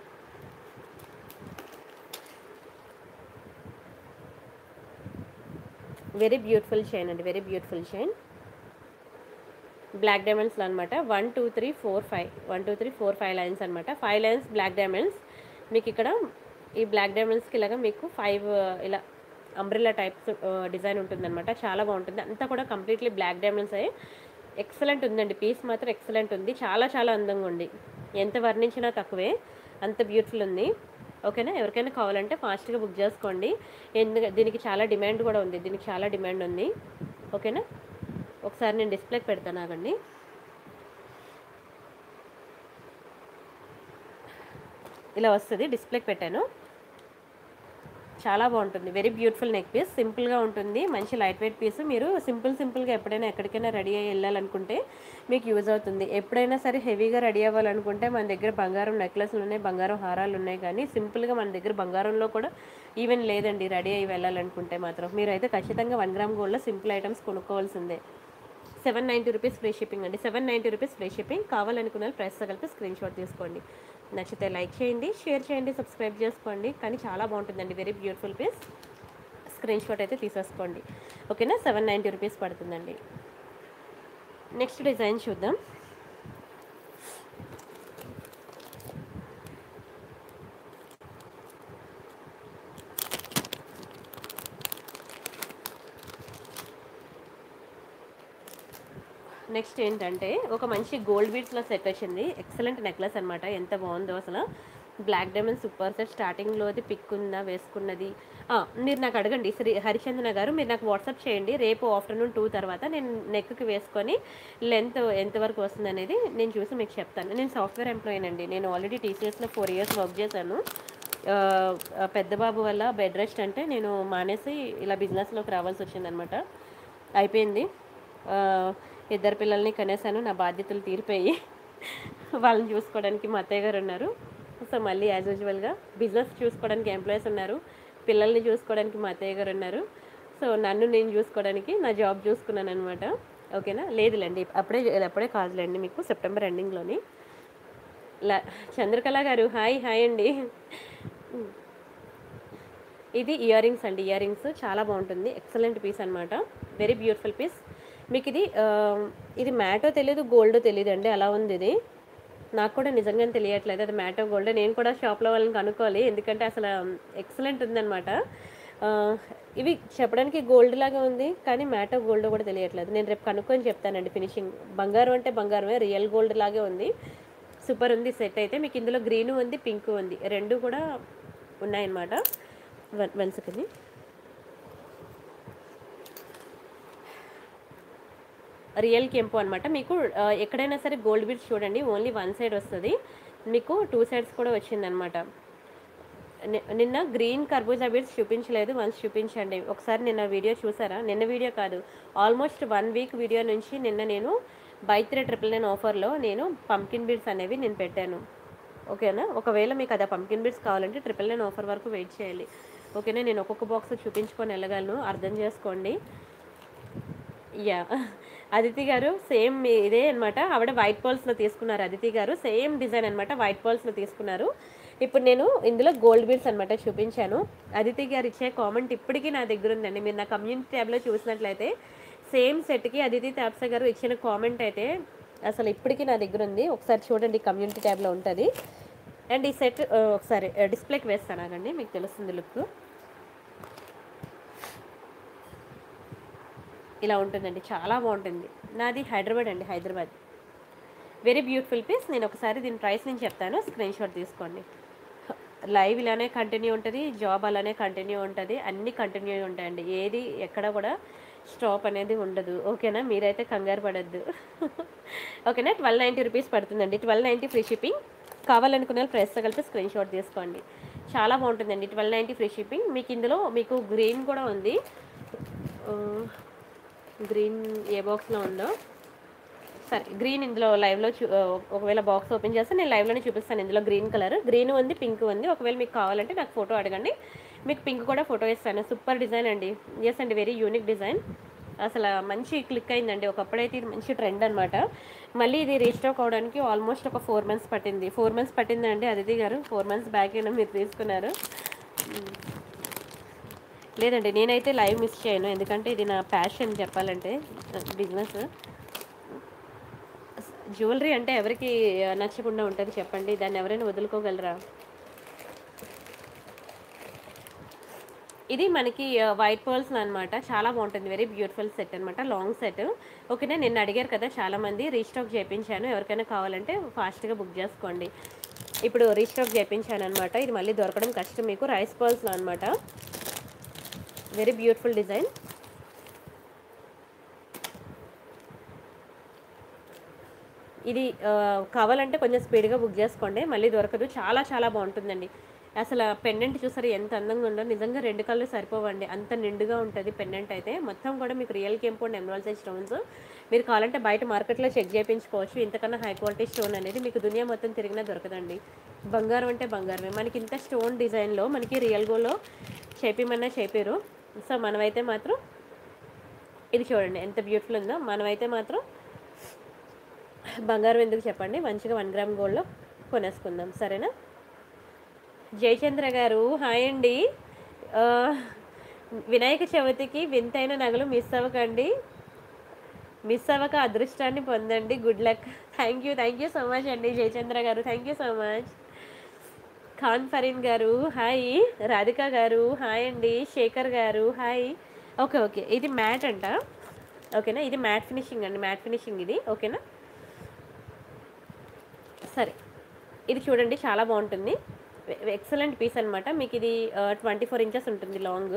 వెరీ బ్యూటిఫుల్ చైన్ అండి వెరీ బ్యూటిఫుల్ చైన్ బ్లాక్ డైమండ్స్లో అనమాట one two three four five one two three four five lines అనమాట ఫైవ్ లైన్స్ బ్లాక్ డైమండ్స్ మీకు ఇక్కడ ఈ బ్లాక్ డైమండ్స్కి ఇలాగా మీకు ఫైవ్ ఇలా అంబ్రిల్లా టైప్స్ డిజైన్ ఉంటుందన్నమాట చాలా బాగుంటుంది అంతా కూడా కంప్లీట్లీ బ్లాక్ డైమండ్స్ అయ్యి ఎక్సలెంట్ ఉందండి పీస్ మాత్రం ఎక్సలెంట్ ఉంది చాలా చాలా అందంగా ఉంది ఎంత వర్ణించినా తక్కువే అంత బ్యూటిఫుల్ ఉంది ఓకేనా ఎవరికైనా కావాలంటే ఫాస్ట్గా బుక్ చేసుకోండి ఎందుకు దీనికి చాలా డిమాండ్ కూడా ఉంది దీనికి చాలా డిమాండ్ ఉంది ఓకేనా ఒకసారి నేను డిస్ప్లేకి పెడతాను ఆగండి ఇలా వస్తుంది డిస్ప్లేకి పెట్టాను చాలా బాగుంటుంది వెరీ బ్యూటిఫుల్ నెక్ పీస్ సింపుల్గా ఉంటుంది మంచి లైట్ వెయిట్ పీస్ మీరు సింపుల్ సింపుల్గా ఎప్పుడైనా ఎక్కడికైనా రెడీ అయ్యి వెళ్ళాలనుకుంటే మీకు యూజ్ అవుతుంది ఎప్పుడైనా సరే హెవీగా రెడీ అవ్వాలనుకుంటే మన దగ్గర బంగారం నెక్లెస్లు ఉన్నాయి బంగారం హారాలు ఉన్నాయి కానీ సింపుల్గా మన దగ్గర బంగారంలో కూడా ఈవెన్ లేదండి రెడీ అయ్యి వెళ్ళాలనుకుంటే మాత్రం మీరైతే ఖచ్చితంగా వన్ గ్రామ్ గోల్డ్లో సింపుల్ ఐటమ్స్ కొనుక్కోవాల్సిందే seven ninety rupees free shipping అండి seven ninety rupees free shipping కావాలనుకున్న వాళ్ళు ప్రైస్ కలిపి స్క్రీన్ షాట్ తీసుకోండి నచ్చితే లైక్ చేయండి షేర్ చేయండి సబ్స్క్రైబ్ చేసుకోండి కానీ చాలా బాగుంటుందండి very beautiful piece screen shot అయితే తీసేసుకోండి ఓకేనా సెవెన్ నైంటీ రూపీస్ పడుతుందండి నెక్స్ట్ డిజైన్ చూద్దాం నెక్స్ట్ ఏంటంటే ఒక మంచి గోల్డ్ బీడ్స్లో సెట్ వచ్చింది ఎక్సలెంట్ నెక్లెస్ అనమాట ఎంత బాగుందో అసలు బ్లాక్ డైమండ్ సూపర్ సెట్ స్టార్టింగ్లో అది పిక్ ఉందా వేసుకున్నది ఆ, మీరు నాకు అడగండి శ్రీ హరిచందన గారు మీరు నాకు వాట్సాప్ చేయండి రేపు ఆఫ్టర్నూన్ టూ తర్వాత నేను నెక్కి వేసుకొని లెంత్ ఎంతవరకు వస్తుంది అనేది నేను చూసి మీకు చెప్తాను నేను సాఫ్ట్వేర్ ఎంప్లాయీ అండి నేను ఆల్రెడీ టీసీఎస్లో ఫోర్ ఇయర్స్ వర్క్ చేశాను ఆ, ఆ, పెద్ద బాబు వల్ల బెడ్ రెస్ట్ అంటే నేను మానేసి ఇలా బిజినెస్లోకి రావాల్సి వచ్చిందనమాట అయిపోయింది ఆ, ఇద్దరు పిల్లల్ని కనేసాను నా బాధ్యతలు తీరిపోయి వాళ్ళని చూసుకోవడానికి మా అత్తయ్య గారు ఉన్నారు సో మళ్ళీ యాజ్ యూజువల్గా బిజినెస్ చూసుకోవడానికి ఎంప్లాయీస్ ఉన్నారు పిల్లల్ని చూసుకోవడానికి మా అత్తయ్య గారు ఉన్నారు సో నన్ను నేను చూసుకోవడానికి నా జాబ్ చూసుకున్నాను అనమాట ఓకేనా లేదులేండి అప్పుడే అప్పుడే కాదులేండి మీకు సెప్టెంబర్ ఎండింగ్లోని లా చంద్రకళ గారు హాయ్ హాయ్ అండి ఇది ఇయర్ రింగ్స్ అండి ఇయర్ రింగ్స్ చాలా బాగుంటుంది ఎక్సలెంట్ పీస్ అనమాట వెరీ బ్యూటిఫుల్ పీస్ మీకు ఇది ఆ, ఇది మ్యాటో తెలియదు గోల్డ్ తెలియదు అండి అలా ఉంది ఇది నాకు కూడా నిజంగానే తెలియట్లేదు అది మ్యాటో గోల్డ్ నేను కూడా షాప్లో వాళ్ళని కనుక్కోవాలి ఎందుకంటే అసలు ఎక్సలెంట్ ఉందన్నమాట ఆ, ఇవి చెప్పడానికి గోల్డ్ లాగా ఉంది కానీ మ్యాటో గోల్డ్ కూడా తెలియట్లేదు నేను రేపు కనుక్కొని చెప్తానండి ఫినిషింగ్ బంగారం అంటే బంగారమే రియల్ గోల్డ్ లాగే ఉంది సూపర్ ఉంది సెట్ అయితే మీకు ఇందులో గ్రీన్ ఉంది పింక్ ఉంది రెండు కూడా ఉన్నాయన్నమాట వన్ వన్ సెకండ్ రియల్ కెంపు అనమాట మీకు ఆ, ఎక్కడైనా సరే గోల్డ్ బీడ్స్ చూడండి ఓన్లీ వన్ సైడ్ వస్తుంది మీకు టూ సైడ్స్ కూడా వచ్చిందనమాట ని- నిన్న గ్రీన్ కర్బూజా బీడ్స్ చూపించలేదు వన్స్ చూపించండి ఒకసారి నిన్న వీడియో చూసారా నిన్న వీడియో కాదు ఆల్మోస్ట్ వన్ వీక్ వీడియో నుంచి నిన్న నేను బై త్రీ ట్రిపుల్ నైన్ ఆఫర్లో నేను పంకిన్ బీడ్స్ అనేవి నేను పెట్టాను ఓకేనా ఒకవేళ మీకు అదే పంకిన్ బీడ్స్ కావాలంటే ట్రిపుల్ నైన్ ఆఫర్ వరకు వెయిట్ చేయాలి ఓకేనా నేను ఒక్కొక్క బాక్స్ చూపించుకొని వెళ్ళగలను అర్థం చేసుకోండి యా అదితి గారు సేమ్ ఇదే అనమాట ఆవిడ వైట్ పర్ల్స్లో తీసుకున్నారు అదితి గారు సేమ్ డిజైన్ అనమాట వైట్ పర్ల్స్లో తీసుకున్నారు ఇప్పుడు నేను ఇందులో గోల్డ్ బీడ్స్ అనమాట చూపించాను అదితి గారు ఇచ్చే కామెంట్ ఇప్పటికీ నా దగ్గర ఉందండి మీరు నా కమ్యూనిటీ ట్యాబ్లో చూసినట్లయితే సేమ్ సెట్కి అదితి తాప్స గారు ఇచ్చిన కామెంట్ అయితే అసలు ఇప్పటికీ నా దగ్గర ఉంది ఒకసారి చూడండి కమ్యూనిటీ ట్యాబ్లో ఉంటుంది అండ్ ఈ సెట్ ఒకసారి డిస్ప్లేకి వేస్తాను ఆగండి మీకు తెలుస్తుంది లుక్ ఇలా ఉంటుందండి చాలా బాగుంటుంది నాది హైదరాబాద్ అండి హైదరాబాద్ వెరీ బ్యూటిఫుల్ పీస్ నేను ఒకసారి దీని ప్రైస్ నేను చెప్తాను స్క్రీన్ షాట్ తీసుకోండి లైవ్ ఇలానే కంటిన్యూ ఉంటుంది జాబ్ అలానే కంటిన్యూ ఉంటుంది అన్నీ కంటిన్యూ ఉంటాయండి ఏది ఎక్కడ కూడా స్టాప్ అనేది ఉండదు ఓకేనా మీరైతే కంగారు పడద్దు ఓకేనా ట్వెల్వ్ నైంటీ రూపీస్ పడుతుందండి ట్వెల్వ్ నైంటీ ఫ్రీ షిప్పింగ్ కావాలనుకునే వాళ్ళు ప్రైస్తో కలిపి స్క్రీన్ షాట్ తీసుకోండి చాలా బాగుంటుందండి ట్వెల్వ్ నైంటీ ఫ్రీ షిప్పింగ్ మీకు ఇందులో మీకు గ్రీన్ కూడా ఉంది ఆ, గ్రీన్ ఏ బాక్స్లో ఉందో సరే గ్రీన్ ఇందులో లైవ్లో చూ ఆ, ఒకవేళ బాక్స్ ఓపెన్ చేస్తే నేను లైవ్లోనే చూపిస్తాను ఇందులో గ్రీన్ కలర్ గ్రీన్ ఉంది పింక్ ఉంది ఒకవేళ మీకు కావాలంటే నాకు ఫోటో అడగండి మీకు పింక్ కూడా ఫోటో ఇస్తాను సూపర్ డిజైన్ అండి ఎస్ అండి వెరీ యూనిక్ డిజైన్ అసలు మంచి క్లిక్ అయిందండి ఒకప్పుడైతే ఇది మంచి ట్రెండ్ అనమాట మళ్ళీ ఇది రీస్టాక్ అవడానికి ఆల్మోస్ట్ ఒక ఫోర్ మంత్స్ పట్టింది ఫోర్ మంత్స్ పట్టిందండి అదితి గారు ఫోర్ మంత్స్ బ్యాక్ అయినా మీరు తీసుకున్నారు లేదండి నేనైతే లైవ్ మిస్ చేయను ఎందుకంటే ఇది నా ప్యాషన్ చెప్పాలంటే బిజినెస్ జ్యువెలరీ అంటే ఎవరికి నచ్చకుండా ఉంటుంది చెప్పండి దాన్ని ఎవరైనా వదులుకోగలరా ఇది మనకి వైట్ పర్ల్స్ అనమాట చాలా బాగుంటుంది వెరీ బ్యూటిఫుల్ సెట్ అనమాట లాంగ్ సెట్ ఓకేనా నిన్న అడిగారు కదా చాలా మంది రీస్టాక్ చేయించాను ఎవరికైనా కావాలంటే ఫాస్ట్గా బుక్ చేసుకోండి ఇప్పుడు రీస్టాక్ చేయించాను అనమాట ఇది మళ్ళీ దొరకడం కష్టం మీకు రైస్ పర్ల్స్లో అనమాట వెరీ బ్యూటిఫుల్ డిజైన్ ఇది ఆ, కావాలంటే కొంచెం స్పీడ్గా బుక్ చేసుకోండి మళ్ళీ దొరకదు చాలా చాలా బాగుంటుందండి అసలు పెండెంట్ చూసారు ఎంత అందంగా ఉందో నిజంగా రెండు కళ్ళు సరిపోవండి అంత నిండుగా ఉంటుంది పెండెంట్ అయితే మొత్తం కూడా మీకు రియల్ కెంపౌండ్ ఎమరాల్సైజ్ స్టోన్స్ మీరు కావాలంటే బయట మార్కెట్లో చెక్ చేయించుకోవచ్చు ఇంతకన్నా హై క్వాలిటీ స్టోన్ అనేది మీకు దునియా మొత్తం తిరిగినా దొరకదండి బంగారం అంటే బంగారమే మనకి ఇంత స్టోన్ డిజైన్లో మనకి రియల్ గోలో చేపిమన్నా చేపారు సో మనమైతే మాత్రం ఇది చూడండి ఎంత బ్యూటిఫుల్ ఉందో మనమైతే మాత్రం బంగారం ఎందుకు చెప్పండి మంచిగా వన్ గ్రామ్ గోల్డ్లో కొనేసుకుందాం సరేనా జయచంద్ర గారు హాయ్ అండి ఆ, వినాయక చవితికి వింతైన నగలు మిస్ అవ్వకండి మిస్ అవ్వక అదృష్టాన్ని పొందండి good luck thank you thank you so much అండి జయచంద్ర గారు thank you so much Khan Fareen గారు హాయ్ రాధిక గారు హాయ్ అండి శేఖర్ గారు హాయ్ ఓకే ఓకే ఇది మ్యాట్ అంట ఓకేనా ఇది మ్యాట్ ఫినిషింగ్ అండి మ్యాట్ ఫినిషింగ్ ఇది ఓకేనా సరే ఇది చూడండి చాలా బాగుంటుంది ఎక్సలెంట్ పీస్ అనమాట మీకు ఇది ట్వంటీ ఫోర్ ఇంచెస్ ఉంటుంది లాంగ్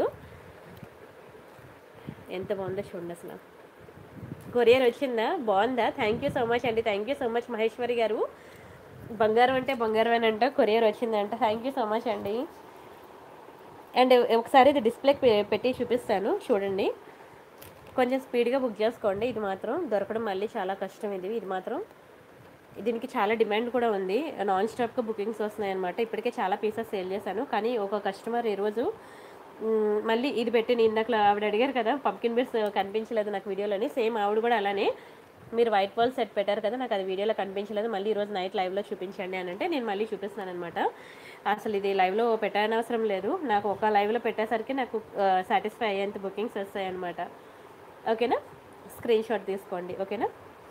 ఎంత బాగుందో చూడండి అసలు కొరియర్ వచ్చిందా బాగుందా థ్యాంక్ యూ సో మచ్ అండి thank you so much Maheshwari గారు బంగారం అంటే బంగారం అని అంట కొరియర్ వచ్చిందంట థ్యాంక్ యూ సో మచ్ అండి అండ్ ఒకసారి ఇది డిస్ప్లే పెట్టి చూపిస్తాను చూడండి కొంచెం స్పీడ్గా బుక్ చేసుకోండి ఇది మాత్రం దొరకడం మళ్ళీ చాలా కష్టం ఇది ఇది మాత్రం దీనికి చాలా డిమాండ్ కూడా ఉంది నాన్ స్టాప్గా బుకింగ్స్ వస్తున్నాయి అనమాట ఇప్పటికే చాలా పీసెస్ సేల్ చేశాను కానీ ఒక కస్టమర్ ఈరోజు మ్, మళ్ళీ ఇది పెట్టి నేను ఇందాక ఆవిడ అడిగారు కదా పంకిన్ బిర్స్ కనిపించలేదు నాకు వీడియోలోని సేమ్ ఆవిడ కూడా అలానే మీరు వైట్ బాల్ సెట్ పెట్టారు కదా నాకు అది వీడియోలో కనిపించలేదు మళ్ళీ ఈరోజు నైట్ లైవ్లో చూపించండి అని అంటే నేను మళ్ళీ చూపిస్తున్నాను అనమాట అసలు ఇది లైవ్లో పెట్టనవసరం లేదు నాకు ఒక లైవ్లో పెట్టేసరికి నాకు సాటిస్ఫై అయ్యేంత బుకింగ్స్ వస్తాయి అనమాట ఓకేనా స్క్రీన్ షాట్ తీసుకోండి ఓకేనా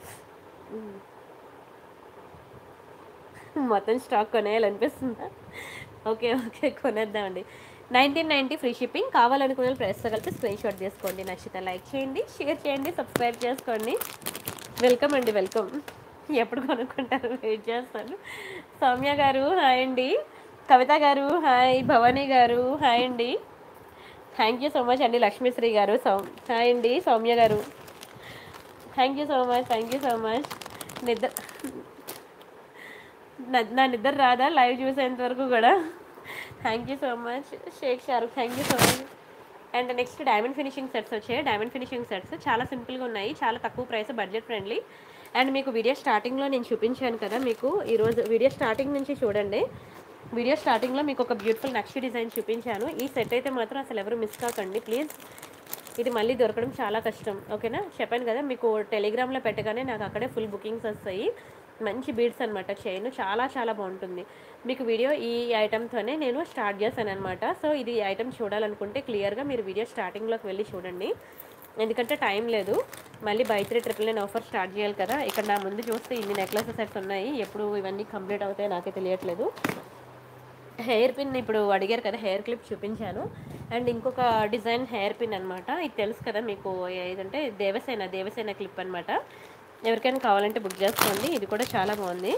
మొత్తం స్టాక్ కొనేయాలనిపిస్తుందా ఓకే ఓకే కొనేద్దామండి నైన్టీన్ నైంటీ ఫ్రీ షిప్పింగ్ కావాలనుకునే ప్రెస్ కలిపి స్క్రీన్ షాట్ తీసుకోండి నచ్చితే లైక్ చేయండి షేర్ చేయండి సబ్స్క్రైబ్ చేసుకోండి వెల్కమ్ అండి వెల్కమ్ ఎప్పుడు కొనుక్కుంటారు వెయిట్ చేస్తాను సౌమ్య గారు హాయ్ అండి కవిత గారు హాయ్ భవానీ గారు హాయ్ అండి థ్యాంక్ యూ సో మచ్ అండి లక్ష్మీశ్రీ గారు సౌ హాయ్ అండి సౌమ్య గారు thank you so much thank you so much నిద్ర నా- నా నిద్ర రాదా లైవ్ చూసేంత వరకు కూడా thank you so much Sheikh Shahrukh thank you so much and next diamond finishing sets వచ్చాయి డైమండ్ ఫినిషింగ్ సెట్స్ చాలా సింపుల్గా ఉన్నాయి చాలా తక్కువ ప్రైస్ బడ్జెట్ ఫ్రెండ్లీ అండ్ మీకు వీడియో స్టార్టింగ్లో నేను చూపించాను కదా మీకు ఈరోజు వీడియో స్టార్టింగ్ నుంచి చూడండి వీడియో స్టార్టింగ్లో మీకు ఒక బ్యూటిఫుల్ నక్షి డిజైన్ చూపించాను ఈ సెట్ అయితే మాత్రం అసలు ఎవరు మిస్ కాకండి ప్లీజ్ ఇది మళ్ళీ దొరకడం చాలా కష్టం ఓకేనా చెప్పాను కదా మీకు టెలిగ్రామ్లో పెట్టగానే నాకు అక్కడే ఫుల్ బుకింగ్స్ వస్తాయి మంచి బీడ్స్ అనమాట చైన్ చాలా చాలా బాగుంటుంది మీకు వీడియో ఈ ఐటమ్తోనే నేను స్టార్ట్ చేశాను అనమాట సో ఇది ఐటమ్ చూడాలనుకుంటే క్లియర్గా మీరు వీడియో స్టార్టింగ్లోకి వెళ్ళి చూడండి ఎందుకంటే టైం లేదు మళ్ళీ buy three triple nine offer start చేయాలి కదా ఇక్కడ నా ముందు చూస్తే ఇన్ని నెక్లెస్ సెట్స్ ఉన్నాయి ఎప్పుడు ఇవన్నీ కంప్లీట్ అవుతాయో నాకే తెలియట్లేదు హెయిర్ పిన్ ఇప్పుడు అడిగారు కదా హెయిర్ క్లిప్ చూపించాను అండ్ ఇంకొక డిజైన్ హెయిర్ పిన్ అనమాట ఇది తెలుసు కదా మీకు ఏదంటే దేవసేన దేవసేన క్లిప్ అనమాట ఎవరికైనా కావాలంటే బుక్ చేసుకోండి ఇది కూడా చాలా బాగుంది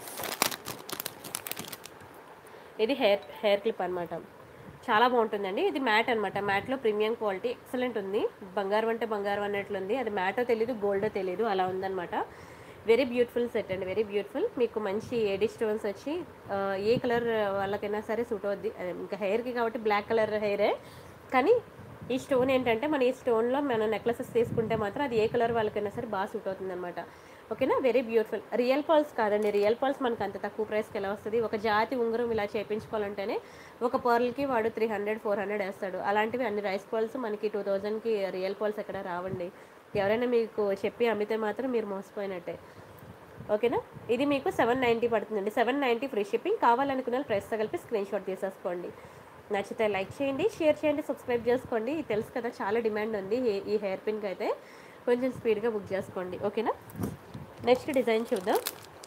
ఇది హెయిర్ హెయిర్ క్లిప్ అనమాట చాలా బాగుంటుందండి ఇది మ్యాట్ అనమాట మ్యాట్లో ప్రీమియం క్వాలిటీ ఎక్సలెంట్ ఉంది బంగారం అంటే బంగారం అన్నట్లుంది అది మ్యాటో తెలియదు గోల్డో తెలియదు అలా ఉందన్నమాట వెరీ బ్యూటిఫుల్ సెట్ అండి వెరీ బ్యూటిఫుల్ మీకు మంచి ఏడీ స్టోన్స్ వచ్చి ఆ, ఏ కలర్ వాళ్ళకైనా సరే సూట్ అవుద్ది అదే ఇంకా హెయిర్కి కాబట్టి బ్లాక్ కలర్ హెయిరే కానీ ఈ స్టోన్ ఏంటంటే మన ఈ స్టోన్లో మన నెక్లెసెస్ తీసుకుంటే మాత్రం అది ఏ కలర్ వాళ్ళకైనా సరే బాగా సూట్ అవుతుంది అనమాట ఓకేనా వెరీ బ్యూటిఫుల్ రియల్ పాల్స్ కాదండి రియల్ పాల్స్ మనకు అంత తక్కువ ప్రైస్కి ఎలా వస్తుంది ఒక జాతి ఉంగరం ఇలా చేయించుకోవాలంటేనే ఒక పర్ల్కి వాడు త్రీ హండ్రెడ్ ఫోర్ హండ్రెడ్ వేస్తాడు అలాంటివి అన్ని రైస్ పాల్స్ మనకి టూ థౌజండ్కి రియల్ పాల్స్ ఎక్కడ రావండి ఎవరైనా మీకు చెప్పి అమ్మితే మాత్రం మీరు మోసపోయినట్టే ఓకేనా ఇది మీకు సెవెన్ నైంటీ పడుతుందండి సెవెన్ నైంటీ ఫ్రీ షిప్పింగ్ కావాలనుకున్న ప్రైస్ కలిపి స్క్రీన్ షాట్ తీసేసుకోండి నచ్చితే లైక్ చేయండి షేర్ చేయండి సబ్స్క్రైబ్ చేసుకోండి ఇది తెలుసు కదా చాలా డిమాండ్ ఉంది ఈ- ఈ హెయిర్ పిన్కి అయితే కొంచెం స్పీడ్గా బుక్ చేసుకోండి ఓకేనా నెక్స్ట్ డిజైన్ చూద్దాం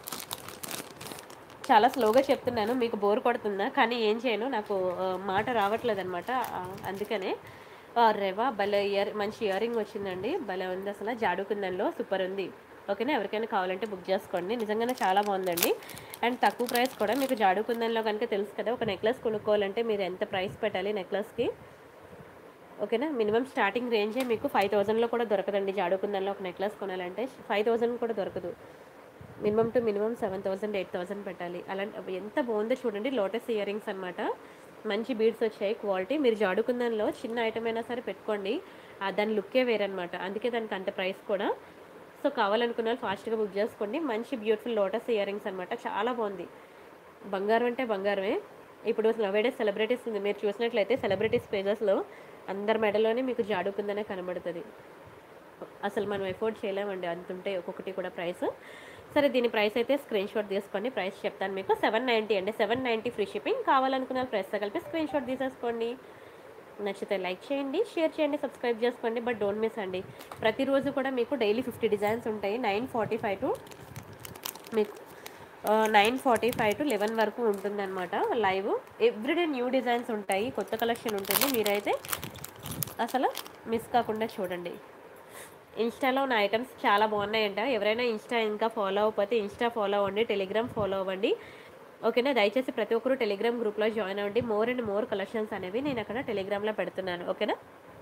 చాలా స్లోగా చెప్తున్నాను మీకు బోర్ కొడుతుందా కానీ ఏం చేయను నాకు ఆ, మాట రావట్లేదు అనమాట అందుకనే ఆ, రేవా భలే ఇయర్ మంచి ఇయర్ రింగ్ వచ్చిందండి భలే ఉంది అసలు జాడుకుందంలో సూపర్ ఉంది ఓకేనా ఎవరికైనా కావాలంటే బుక్ చేసుకోండి నిజంగానే చాలా బాగుందండి అండ్ తక్కువ ప్రైస్ కూడా మీకు జాడుకుందంలో కనుక తెలుసు కదా ఒక నెక్లెస్ కొనుక్కోవాలంటే మీరు ఎంత ప్రైస్ పెట్టాలి నెక్లెస్కి ఓకేనా మినిమం స్టార్టింగ్ రేంజే మీకు ఫైవ్ థౌజండ్లో కూడా దొరకదండి జాడుకుందంలో ఒక నెక్లెస్ కొనాలంటే ఫైవ్ థౌజండ్ కూడా దొరకదు minimum to minimum seven thousand eight thousand పెట్టాలి అలాంటి అవి ఎంత బాగుందో చూడండి లోటస్ ఇయర్ రింగ్స్ అనమాట మంచి బీడ్స్ వచ్చాయి క్వాలిటీ మీరు జాడుకుందంలో చిన్న ఐటమ్ అయినా సరే పెట్టుకోండి ఆ దాని లుక్కే వేరనమాట అందుకే దానికి అంత ప్రైస్ కూడా సో కావాలనుకున్న వాళ్ళు ఫాస్ట్గా బుక్ చేసుకోండి మంచి బ్యూటిఫుల్ లోటస్ ఇయర్ రింగ్స్ అనమాట చాలా బాగుంది బంగారం అంటే బంగారమే ఇప్పుడు నవేడే సెలబ్రిటీస్ ఉంది మీరు చూసినట్లయితే సెలబ్రిటీస్ పేజెస్లో అందరి మెడలోనే మీకు జాడుకుందనే కనబడుతుంది అసలు మనం ఎఫోర్డ్ చేయలేమండి అంత ఉంటాయి ఒక్కొక్కటి కూడా ప్రైస్ సరే దీని ప్రైస్ అయితే స్క్రీన్ షాట్ తీసుకోండి ప్రైస్ చెప్తాను మీకు సెవెన్ నైంటీ అండి సెవెన్ నైంటీ ఫ్రీ షిప్పింగ్ కావాలనుకున్న ప్రైస్తో కలిపి స్క్రీన్ షాట్ తీసేసుకోండి నచ్చితే లైక్ చేయండి షేర్ చేయండి సబ్స్క్రైబ్ చేసుకోండి బట్ డోంట్ మిస్ అండి ప్రతిరోజు కూడా మీకు డైలీ ఫిఫ్టీ డిజైన్స్ ఉంటాయి నైన్ ఫార్టీ ఫైవ్ టు మీకు nine forty five to eleven వరకు ఉంటుందన్నమాట లైవ్ ఎవ్రీడే న్యూ డిజైన్స్ ఉంటాయి కొత్త కలెక్షన్ ఉంటుంది మీరైతే అసలు మిస్ కాకుండా చూడండి ఇన్స్టాలో నా ఐటమ్స్ చాలా బాగున్నాయంట ఎవరైనా ఇన్స్టా ఇంకా ఫాలో అవ్వకపోతే ఇన్స్టా ఫాలో అవ్వండి టెలిగ్రామ్ ఫాలో అవ్వండి ఓకేనా దయచేసి ప్రతి ఒక్కరు టెలిగ్రామ్ గ్రూప్లో జాయిన్ అవ్వండి మోర్ అండ్ మోర్ కలెక్షన్స్ అనేవి నేను అక్కడ టెలిగ్రామ్లో పెడుతున్నాను ఓకేనా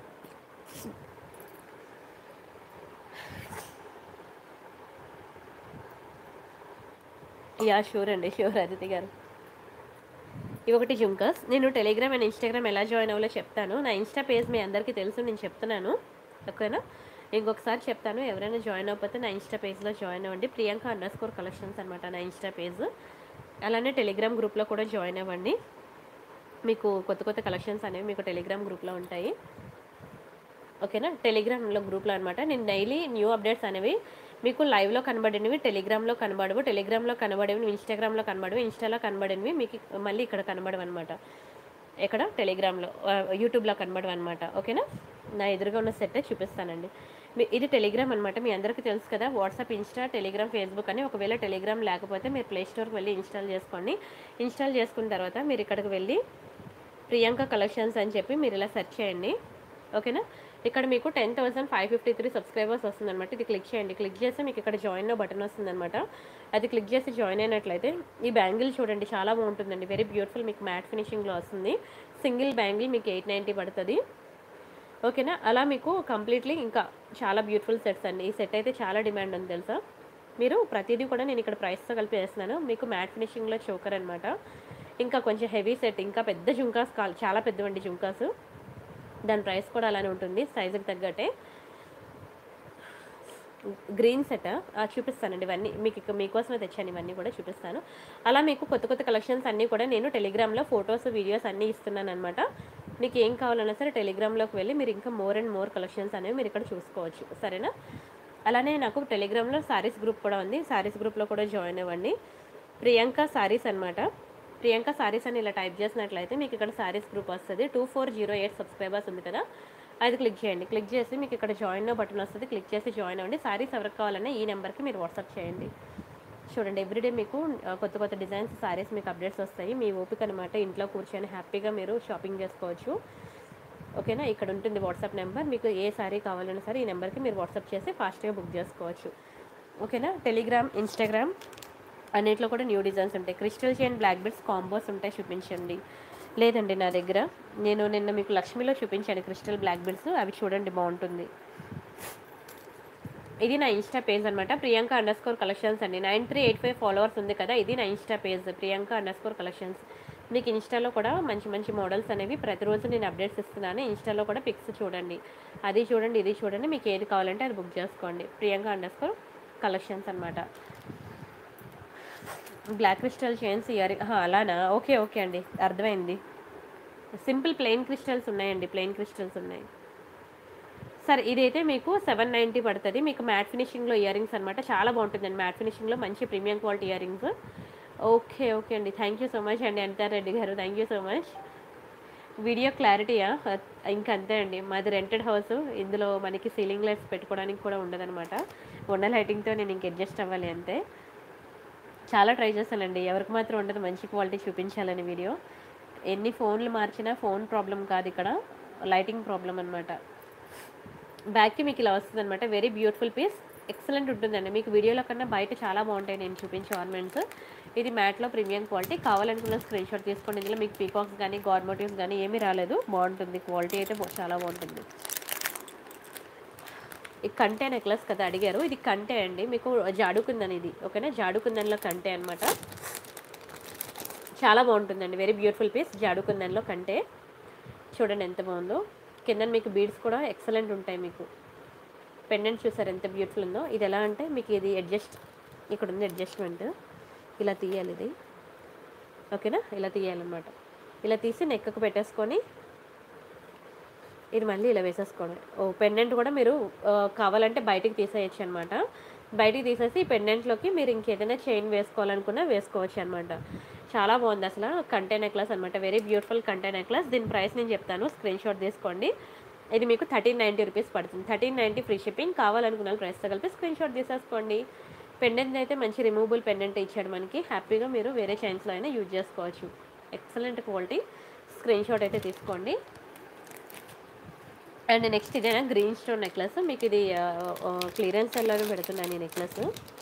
యా షూర్ అండి షూర్ అదితి గారు ఇవి ఒకటి జుంకస్ నేను టెలిగ్రామ్ అండ్ ఇన్స్టాగ్రామ్ ఎలా జాయిన్ అవ్వాలో చెప్తాను నా ఇన్స్టా పేజ్ మీ అందరికీ తెలుసు నేను చెప్తున్నాను ఓకేనా ఇంకొకసారి చెప్తాను ఎవరైనా జాయిన్ అవ్వకపోతే నా ఇన్స్టా పేజ్లో జాయిన్ అవ్వండి ప్రియాంక అండర్ స్కోర్ కలెక్షన్స్ అనమాట నా ఇన్స్టా పేజ్ అలానే టెలిగ్రామ్ గ్రూప్లో కూడా జాయిన్ అవ్వండి మీకు కొత్త కొత్త కలెక్షన్స్ అనేవి మీకు టెలిగ్రామ్ గ్రూప్లో ఉంటాయి ఓకేనా టెలిగ్రామ్లో గ్రూప్లో అనమాట నేను డైలీ న్యూ అప్డేట్స్ అనేవి మీకు లైవ్లో కనబడినవి టెలిగ్రామ్లో కనబడవు టెలిగ్రామ్లో కనబడేవి ఇన్స్టాగ్రామ్లో కనబడవు ఇన్స్టాలో కనబడినవి మీకు మళ్ళీ ఇక్కడ కనబడవు అనమాట ఎక్కడ టెలిగ్రామ్లో ఆ, యూట్యూబ్లో కనబడవు అనమాట ఓకేనా నా ఎదురుగా ఉన్న సెట్ చూపిస్తానండి మీ- ఇది టెలిగ్రామ్ అనమాట మీ అందరికీ తెలుసు కదా వాట్సాప్ ఇన్స్టా టెలిగ్రామ్ ఫేస్బుక్ అని ఒకవేళ టెలిగ్రామ్ లేకపోతే మీరు ప్లే స్టోర్కి వెళ్ళి ఇన్స్టాల్ చేసుకోండి ఇన్స్టాల్ చేసుకున్న తర్వాత మీరు ఇక్కడికి వెళ్ళి ప్రియాంక కలెక్షన్స్ అని చెప్పి మీరు ఇలా సెర్చ్ చేయండి ఓకేనా ఇక్కడ మీకు ten thousand five fifty three subscribers వస్తుందన్నమాట ఇది క్లిక్ చేయండి క్లిక్ చేస్తే మీకు ఇక్కడ జాయిన్ బటన్ వస్తుందన్నమాట అది క్లిక్ చేసి జాయిన్ అయినట్లయితే ఈ బ్యాంగిల్ చూడండి చాలా బాగుంటుందండి వెరీ బ్యూటిఫుల్ మీకు మ్యాట్ ఫినిషింగ్లో వస్తుంది సింగిల్ బ్యాంగిల్ మీకు ఎయిట్ నైంటీ పడుతుంది ఓకేనా అలా మీకు కంప్లీట్లీ ఇంకా చాలా బ్యూటిఫుల్ సెట్స్ అండి ఈ సెట్ అయితే చాలా డిమాండ్ ఉంది తెలుసా మీరు ప్రతిదీ కూడా నేను ఇక్కడ ప్రైస్తో కలిపి వేస్తున్నాను మీకు మ్యాట్ ఫినిషింగ్లో చోకర్ అనమాట ఇంకా కొంచెం హెవీ సెట్ ఇంకా పెద్ద జుంకాస్ కాల్ చాలా పెద్దవండి జుంకాస్ దాని ప్రైస్ కూడా అలానే ఉంటుంది సైజుకి తగ్గట్టే గ్రీన్ సెట్ చూపిస్తానండి ఇవన్నీ మీకు ఇక మీకోసమే తెచ్చాను ఇవన్నీ కూడా చూపిస్తాను అలా మీకు కొత్త కొత్త కలెక్షన్స్ అన్నీ కూడా నేను టెలిగ్రామ్లో ఫొటోస్ వీడియోస్ అన్నీ ఇస్తున్నాను అనమాట మీకు ఏం కావాలన్నా సరే టెలిగ్రామ్లోకి వెళ్ళి మీరు ఇంకా మోర్ అండ్ మోర్ కలెక్షన్స్ అనేవి మీరు ఇక్కడ చూసుకోవచ్చు సరేనా అలానే నాకు టెలిగ్రామ్లో సారీస్ గ్రూప్ కూడా ఉంది సారీస్ గ్రూప్లో కూడా జాయిన్ అవ్వండి ప్రియాంక సారీస్ అనమాట ప్రియాంక సారీస్ అని ఇలా టైప్ చేసినట్లయితే మీకు ఇక్కడ సారీస్ గ్రూప్ వస్తుంది two four zero eight subscribers ఉంది కదా అది క్లిక్ చేయండి క్లిక్ చేసి మీకు ఇక్కడ జాయిన్ బటన్ వస్తుంది క్లిక్ చేసి జాయిన్ అవ్వండి సారీస్ ఎవరికి కావాలన్నా ఈ నెంబర్కి మీరు వాట్సాప్ చేయండి చూడండి ఎవ్రీడే మీకు ఆ, కొత్త కొత్త డిజైన్స్ సారీస్ మీకు అప్డేట్స్ వస్తాయి మీ ఓపిక అనమాట ఇంట్లో కూర్చొని హ్యాపీగా మీరు షాపింగ్ చేసుకోవచ్చు ఓకేనా ఇక్కడ ఉంటుంది వాట్సాప్ నెంబర్ మీకు ఏ సారీ కావాలన్నా సరే ఈ నెంబర్కి మీరు వాట్సాప్ చేసి ఫాస్ట్గా బుక్ చేసుకోవచ్చు ఓకేనా టెలిగ్రామ్ ఇన్స్టాగ్రామ్ అన్నిట్లో కూడా న్యూ డిజైన్స్ ఉంటాయి crystal chain black beads combos ఉంటాయి చూపించండి లేదండి నా దగ్గర నేను నిన్న మీకు లక్ష్మిలో చూపించాను క్రిస్టల్ బ్లాక్ బెడ్స్ అవి చూడండి బాగుంటుంది ఇది నా ఇన్స్టా పేజ్ అనమాట ప్రియాంక అండర్ స్కోర్ కలెక్షన్స్ అండి nine three eight five followers ఉంది కదా ఇది నా insta page Priyanka underscore collections మీకు ఇన్స్టాలో కూడా మంచి మంచి మోడల్స్ అనేవి ప్రతిరోజు నేను అప్డేట్స్ ఇస్తున్నాను ఇన్స్టాలో కూడా పిక్స్ చూడండి అది చూడండి ఇది చూడండి మీకు ఏది కావాలంటే అది బుక్ చేసుకోండి ప్రియాంక అండర్ స్కోర్ కలెక్షన్స్ అనమాట బ్లాక్ క్రిస్టల్ చైన్స్ ఇయర్ అలానా ఓకే ఓకే అండి అర్థమైంది సింపుల్ ప్లెయిన్ క్రిస్టల్స్ ఉన్నాయండి ప్లెయిన్ క్రిస్టల్స్ ఉన్నాయి సరే ఇదైతే మీకు సెవెన్ నైంటీ పడుతుంది మీకు మ్యాట్ ఫినిషింగ్లో ఇయర్ రింగ్స్ అనమాట చాలా బాగుంటుందండి మ్యాట్ ఫినిషింగ్లో మంచి premium quality ear rings okay okay అండి థ్యాంక్ యూ సో మచ్ అండి అనితా రెడ్డి గారు thank you so much video క్లారిటీయా ఇంకా అంతే అండి మాది రెంటెడ్ హౌస్ ఇందులో మనకి సీలింగ్ లైట్స్ పెట్టుకోవడానికి కూడా ఉండదన్నమాట ఉన్న లైటింగ్తో నేను ఇంక అడ్జస్ట్ అవ్వాలి అంతే చాలా ట్రై చేశానండి ఎవరికి మాత్రం ఉండదు మంచి క్వాలిటీ చూపించాలని వీడియో ఎన్ని ఫోన్లు మార్చినా ఫోన్ ప్రాబ్లం కాదు ఇక్కడ లైటింగ్ ప్రాబ్లం అనమాట బ్యాక్కి మీకు ఇలా వస్తుంది అనమాట వెరీ బ్యూటిఫుల్ పీస్ ఎక్సలెంట్ ఉంటుందండి మీకు వీడియోలో కన్నా బయట చాలా బాగుంటాయి నేను చూపించే ఆర్నమెంట్స్ ఇది మ్యాట్లో ప్రీమియం క్వాలిటీ కావాలనుకున్న స్క్రీన్ షాట్ తీసుకోండి ఇందులో మీకు పీకాక్స్ కానీ గార్మోటివ్స్ కానీ ఏమీ రాలేదు బాగుంటుంది క్వాలిటీ అయితే బా- చాలా బాగుంటుంది ఈ కంటే నెక్లెస్ కదా అడిగారు ఇది కంటే అండి మీకు జాడుకుందని ఇది ఓకేనా జాడుకుందన్లో కంటే అనమాట చాలా బాగుంటుందండి వెరీ బ్యూటిఫుల్ పీస్ జాడుకుందన్లో కంటే చూడండి ఎంత బాగుందో కింద మీకు బీడ్స్ కూడా ఎక్సలెంట్ ఉంటాయి మీకు పెండెంట్ చూసారు ఎంత బ్యూటిఫుల్ ఉందో ఇది ఎలా అంటే మీకు ఇది అడ్జస్ట్ ఇక్కడ ఉంది అడ్జస్ట్మెంట్ ఇలా తీయాలి ఇది ఓకేనా ఇలా తీయాలన్నమాట ఇలా తీసి నెక్కకు పెట్టేసుకొని ఇది మళ్ళీ ఇలా వేసేసుకోవడం ఓ పెండెంట్ కూడా మీరు ఆ, కావాలంటే బయటికి తీసేయచ్చు అనమాట బయటికి తీసేసి ఈ పెండెంట్లోకి మీరు ఇంకేదైనా చైన్ వేసుకోవాలనుకున్నా వేసుకోవచ్చు అనమాట చాలా బాగుంది అసలు కంటే నెక్లెస్ అనమాట వెరీ బ్యూటిఫుల్ కంటే నెక్లెస్ దీని ప్రైస్ నేను చెప్తాను స్క్రీన్ షాట్ తీసుకోండి ఇది మీకు థర్టీన్ నైంటీ రూపీస్ పడుతుంది థర్టీన్ నైంటీ ఫ్రీ షిప్పింగ్ కావాలనుకున్న ప్రైస్తో కలిపి స్క్రీన్ షాట్ తీసేసుకోండి పెండెంట్ అయితే మంచి రిమూవబుల్ పెండెంట్ ఇచ్చాడు మనకి హ్యాపీగా మీరు వేరే చైన్స్లో అయినా యూజ్ చేసుకోవచ్చు ఎక్సలెంట్ క్వాలిటీ స్క్రీన్ షాట్ అయితే తీసుకోండి అండ్ నెక్స్ట్ ఇదేనా గ్రీన్ స్టోన్ నెక్లెస్ మీకు ఇది క్లియరెన్స్ సెల్లోనే పెడుతున్నాను ఈ నెక్లెస్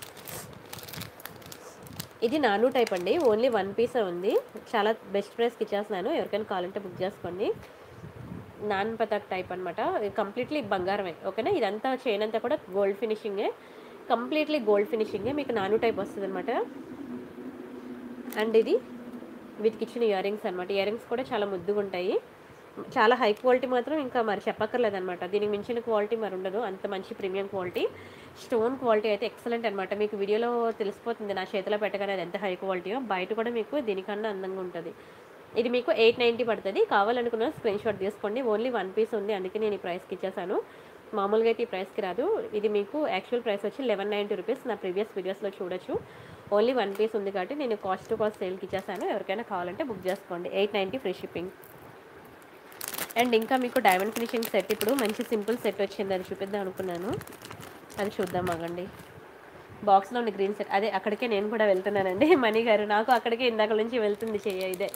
ఇది నాను టైప్ అండి ఓన్లీ వన్ పీస్ ఉంది చాలా బెస్ట్ ప్రైస్కి ఇచ్చేస్తున్నాను ఎవరికైనా కావాలంటే బుక్ చేసుకోండి నాన్ పతాక్ టైప్ అనమాట కంప్లీట్లీ బంగారమే ఓకేనా ఇదంతా చైన్ అంతా కూడా గోల్డ్ ఫినిషింగే కంప్లీట్లీ గోల్డ్ ఫినిషింగే మీకు నాను టైప్ వస్తుంది అనమాట అండ్ ఇది వీటికి ఇచ్చిన ఇయర్ రింగ్స్ అనమాట ఇయర్ రింగ్స్ కూడా చాలా ముద్దుగా ఉంటాయి చాలా హై క్వాలిటీ మాత్రం ఇంకా మరి చెప్పక్కర్లేదు అనమాట దీనికి మించిన క్వాలిటీ మరి ఉండదు అంత మంచి ప్రీమియం క్వాలిటీ స్టోన్ క్వాలిటీ అయితే ఎక్సలెంట్ అనమాట మీకు వీడియోలో తెలిసిపోతుంది నా చేతిలో పెట్టగానే అది ఎంత హై క్వాలిటీయో బయట కూడా మీకు దీనికన్నా అందంగా ఉంటుంది ఇది మీకు ఎయిట్ నైంటీ పడుతుంది కావాలనుకున్న స్క్రీన్ షాట్ తీసుకోండి ఓన్లీ వన్ పీస్ ఉంది అందుకే నేను ఈ ప్రైస్కి ఇచ్చేసాను మామూలుగా అయితే ఈ ప్రైస్కి రాదు ఇది మీకు యాక్చువల్ ప్రైస్ వచ్చి లెవెన్ నైంటీ రూపీస్ నా ప్రీవియస్ వీడియోస్లో చూడొచ్చు ఓన్లీ వన్ పీస్ ఉంది కాబట్టి నేను కాస్ట్ టు కాస్ట్ సేల్కి ఇచ్చేసాను ఎవరికైనా కావాలంటే బుక్ చేసుకోండి eight ninety free shipping and ఇంకా మీకు డైమండ్ ఫినిషింగ్ సెట్ ఇప్పుడు మంచి సింపుల్ సెట్ వచ్చింది అది చూపిద్దాం అనుకున్నాను అది చూద్దాం ఆగండి బాక్స్లో ఉన్న గ్రీన్ సెట్ అదే అక్కడికే నేను కూడా వెళ్తున్నానండి మణి గారు నాకు అక్కడికే ఇందాక నుంచి వెళ్తుంది చెయ్య ఇదే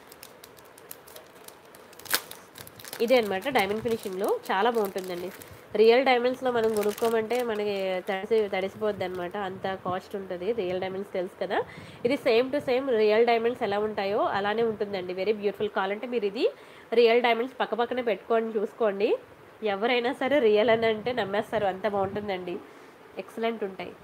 ఇదే అనమాట డైమండ్ ఫినిషింగ్లో చాలా బాగుంటుందండి రియల్ డైమండ్స్లో మనం కొనుక్కోమంటే మనకి తడిసి తడిసిపోద్ది అనమాట అంత కాస్ట్ ఉంటుంది రియల్ డైమండ్స్ తెలుసు కదా ఇది same to same real diamonds ఎలా ఉంటాయో అలానే ఉంటుందండి వెరీ బ్యూటిఫుల్ కావాలంటే మీరు ఇది రియల్ డైమండ్స్ పక్క పక్కనే పెట్టుకొని చూసుకోండి ఎవరైనా సరే రియల్ అని అంటే నమ్మేస్తారు అంత బాగుంటుందండి ఎక్సలెంట్ ఉంటాయి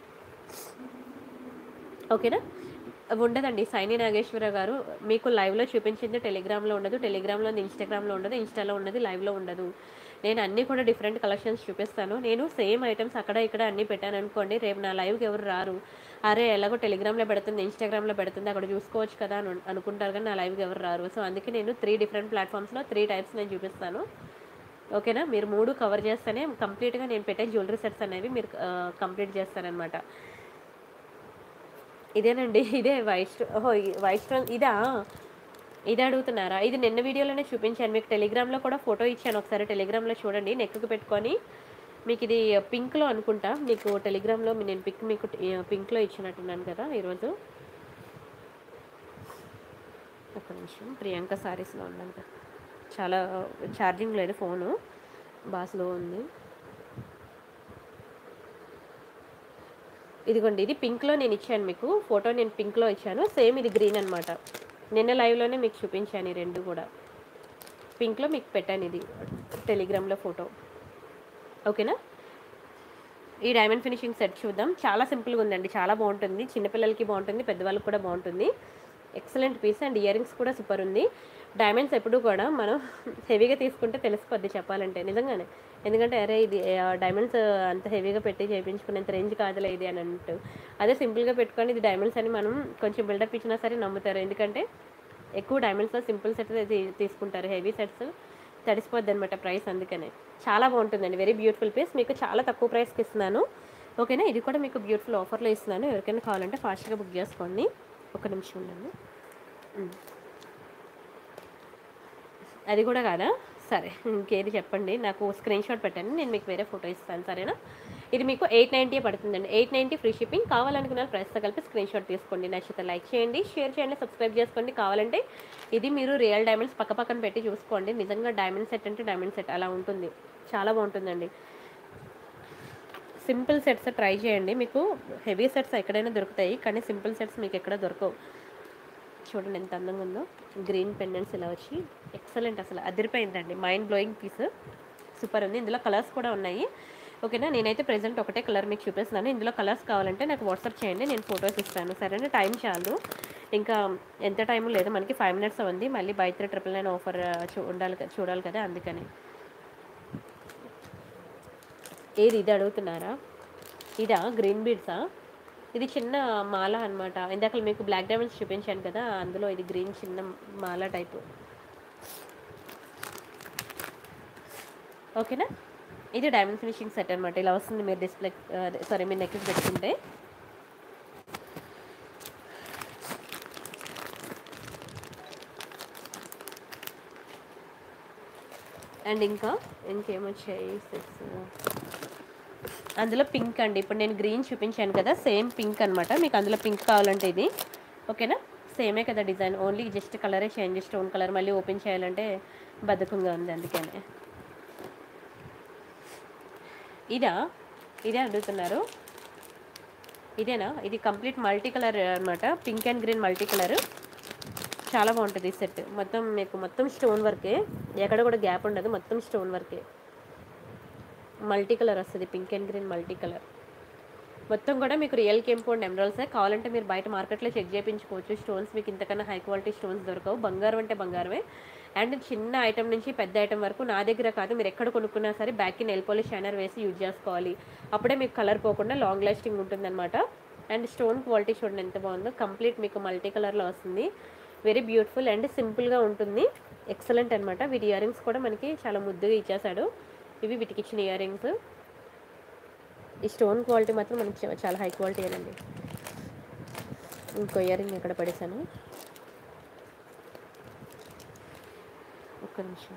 ఓకేనా ఉండదండి సైని నాగేశ్వర గారు మీకు లైవ్లో చూపించింది టెలిగ్రామ్లో ఉండదు టెలిగ్రామ్లో ఉంది ఇన్స్టాగ్రామ్లో ఉండదు ఇన్స్టాలో ఉన్నది లైవ్లో ఉండదు నేను అన్నీ కూడా డిఫరెంట్ కలెక్షన్స్ చూపిస్తాను నేను సేమ్ ఐటమ్స్ అక్కడ ఇక్కడ అన్నీ పెట్టాను అనుకోండి రేపు నా లైవ్కి ఎవరు రారు అరే ఎలాగో టెలిగ్రామ్లో పెడుతుంది ఇన్స్టాగ్రామ్లో పెడుతుంది అక్కడ చూసుకోవచ్చు కదా అని అనుకుంటారు కానీ నా లైవ్కి ఎవరు రారు సో అందుకే నేను త్రీ డిఫరెంట్ ప్లాట్ఫామ్స్లో త్రీ టైప్స్ నేను చూపిస్తాను ఓకేనా మీరు మూడు కవర్ చేస్తేనే కంప్లీట్గా నేను పెట్టే జ్యువెలరీ సెట్స్ అనేవి మీరు కంప్లీట్ చేస్తారనమాట ఇదేనండి ఇదే వైట్ స్టో ఓహో ఈ- వైట్ స్టోన్ ఇదా ఇది అడుగుతున్నారా ఇది నిన్న వీడియోలోనే చూపించాను మీకు టెలిగ్రామ్లో కూడా ఫోటో ఇచ్చాను ఒకసారి టెలిగ్రామ్లో చూడండి నెక్కి పెట్టుకొని మీకు ఇది పింక్లో అనుకుంటా మీకు టెలిగ్రామ్లో మీ- నేను పిక్ మీకు పింక్లో ఇచ్చినట్టున్నాను కదా ఈరోజు ఒక నిమిషం ప్రియాంక సారీస్లో ఉన్నాను కదా చాలా ఛార్జింగ్ లేదు ఫోను బాగా స్లో ఉంది ఇదిగోండి ఇది పింక్లో నేను ఇచ్చాను మీకు ఫోటో నేను పింక్లో ఇచ్చాను సేమ్ ఇది గ్రీన్ అనమాట నిన్న లైవ్లోనే మీకు చూపించాను ఈ రెండు కూడా పింక్లో మీకు పెట్టాను ఇది టెలిగ్రామ్లో ఫోటో ఓకేనా ఈ డైమండ్ ఫినిషింగ్ సెట్ చూద్దాం చాలా సింపుల్గా ఉందండి చాలా బాగుంటుంది చిన్నపిల్లలకి బాగుంటుంది పెద్దవాళ్ళకి కూడా బాగుంటుంది excellent piece and ear rings కూడా సూపర్ ఉంది డైమండ్స్ ఎప్పుడు కూడా మనం హెవీగా తీసుకుంటే తెలిసిపోద్ది చెప్పాలంటే నిజంగానే ఎందుకంటే అరే ఇది డైమండ్స్ అంత హెవీగా పెట్టి చేయించుకునేంత రేంజ్ కాదులే ఇది అని అంటూ అదే సింపుల్గా పెట్టుకొని ఇది డైమండ్స్ అని మనం కొంచెం బిల్డప్ ఇచ్చినా సరే నమ్ముతారు ఎందుకంటే ఎక్కువ డైమండ్స్లో సింపుల్ సెట్స్ తీసుకుంటారు హెవీ సెట్స్ తడిసిపోద్ది అనమాట ప్రైస్ అందుకనే చాలా బాగుంటుందండి వెరీ బ్యూటిఫుల్ పీస్ మీకు చాలా తక్కువ ప్రైస్కి ఇస్తున్నాను ఓకేనా ఇది కూడా మీకు బ్యూటిఫుల్ ఆఫర్లో ఇస్తున్నాను ఎవరికైనా కావాలంటే ఫాస్ట్గా బుక్ చేసుకోండి ఒక నిమిషం ఉండండి ఉమ్. అది కూడా కాదా సరే ఇంకేది చెప్పండి నాకు స్క్రీన్ షాట్ పెట్టండి నేను మీకు వేరే ఫోటో ఇస్తాను సరేనా ఇది మీకు ఎయిట్ నైంటీ పడుతుందండి ఎయిట్ నైంటీ ఫ్రీ షిప్పింగ్ కావాలనుకున్న ప్రైస్తో కలిపి స్క్రీన్ షాట్ తీసుకోండి నచ్చితే లైక్ చేయండి షేర్ చేయండి సబ్స్క్రైబ్ చేసుకోండి కావాలంటే ఇది మీరు రియల్ డైమండ్స్ పక్క పక్కన పెట్టి చూసుకోండి నిజంగా డైమండ్ సెట్ అంటే డైమండ్ సెట్ అలా ఉంటుంది చాలా బాగుంటుందండి సింపుల్ సెట్స్ ట్రై చేయండి మీకు హెవీ సెట్స్ ఎక్కడైనా దొరుకుతాయి కానీ సింపుల్ సెట్స్ మీకు ఎక్కడ దొరకవు చూడండి ఎంత అందంగా ఉందో గ్రీన్ పెండెంట్స్ ఇలా వచ్చి ఎక్సలెంట్ అసలు అదిరిపోయిందండి మైండ్ బ్లోయింగ్ పీస్ సూపర్ ఉంది ఇందులో కలర్స్ కూడా ఉన్నాయి ఓకేనా నేనైతే ప్రెజెంట్ ఒకటే కలర్ మీకు చూపిస్తున్నాను ఇందులో కలర్స్ కావాలంటే నాకు వాట్సాప్ చేయండి నేను ఫొటోస్ ఇస్తాను సరేనా టైం చాలు ఇంకా ఎంత టైం లేదు మనకి ఫైవ్ మినిట్స్ ఉంది మళ్ళీ buy three triple nine offer చూ ఉండాలి కదా- చూడాలి కదా అందుకని ఏది ఇది అడుగుతున్నారా ఇదా గ్రీన్ బీడ్సా ఇది చిన్న మాల అన్నమాట ఇందాక మీకు బ్లాక్ డైమండ్స్ చూపించాను కదా అందులో ఇది గ్రీన్ చిన్న మాల టైపు ఓకేనా ఇది డైమండ్ ఫినిషింగ్ సెట్ అనమాట ఇలా వస్తుంది మీరు డిస్ప్లే సారీ మీరు నెక్లెస్ పెట్టుకుంటే అండ్ ఇంకా ఇంకేమొచ్చాయి సెట్స్ అందులో పింక్ అండి ఇప్పుడు నేను గ్రీన్ చూపించాను కదా సేమ్ పింక్ అనమాట మీకు అందులో పింక్ కావాలంటే ఇది ఓకేనా సేమే కదా డిజైన్ ఓన్లీ జస్ట్ కలరే చేంజ్ స్టోన్ కలర్ మళ్ళీ ఓపెన్ చేయాలంటే బద్ధకంగా ఉంది అందుకనే ఇదా ఇదే అడుగుతున్నారు ఇదేనా ఇది కంప్లీట్ మల్టీ కలర్ అనమాట pink and green multi colour చాలా బాగుంటుంది ఈ సెట్ మొత్తం మీకు మొత్తం స్టోన్ వర్కే ఎక్కడ కూడా గ్యాప్ ఉండదు మొత్తం స్టోన్ వర్కే మల్టీ కలర్ వస్తుంది pink and green multi colour మొత్తం కూడా మీకు రియల్ కెంపౌండ్ ఎమరాల్సే కావాలంటే మీరు బయట మార్కెట్లో చెక్ చేయించుకోవచ్చు స్టోన్స్ మీకు ఇంతకన్నా హై క్వాలిటీ స్టోన్స్ దొరకవు బంగారం అంటే బంగారమే అండ్ చిన్న ఐటమ్ నుంచి పెద్ద ఐటమ్ వరకు నా దగ్గర కాదు మీరు ఎక్కడ కొనుక్కున్నా సరే బ్యాక్కి నెల్ పాలిష్ షైనర్ వేసి యూజ్ చేసుకోవాలి అప్పుడే మీకు కలర్ పోకుండా లాంగ్ లాస్టింగ్ ఉంటుందన్నమాట అండ్ స్టోన్ క్వాలిటీ చూడండి ఎంత బాగుందో కంప్లీట్ మీకు మల్టీ కలర్లో వస్తుంది వెరీ బ్యూటిఫుల్ అండ్ సింపుల్గా ఉంటుంది ఎక్సలెంట్ అనమాట వీటి ఇయర్ రింగ్స్ కూడా మనకి చాలా ముద్దుగా ఇచ్చేసాడు ఇవి వీటికి ఇచ్చిన ఇయర్ రింగ్స్ ఈ స్టోన్ క్వాలిటీ మాత్రం మనకి చా- చాలా హై క్వాలిటీ అండి ఇంకో ఇయర్ రింగ్ ఎక్కడ పడేసాను ఒక్క నిమిషం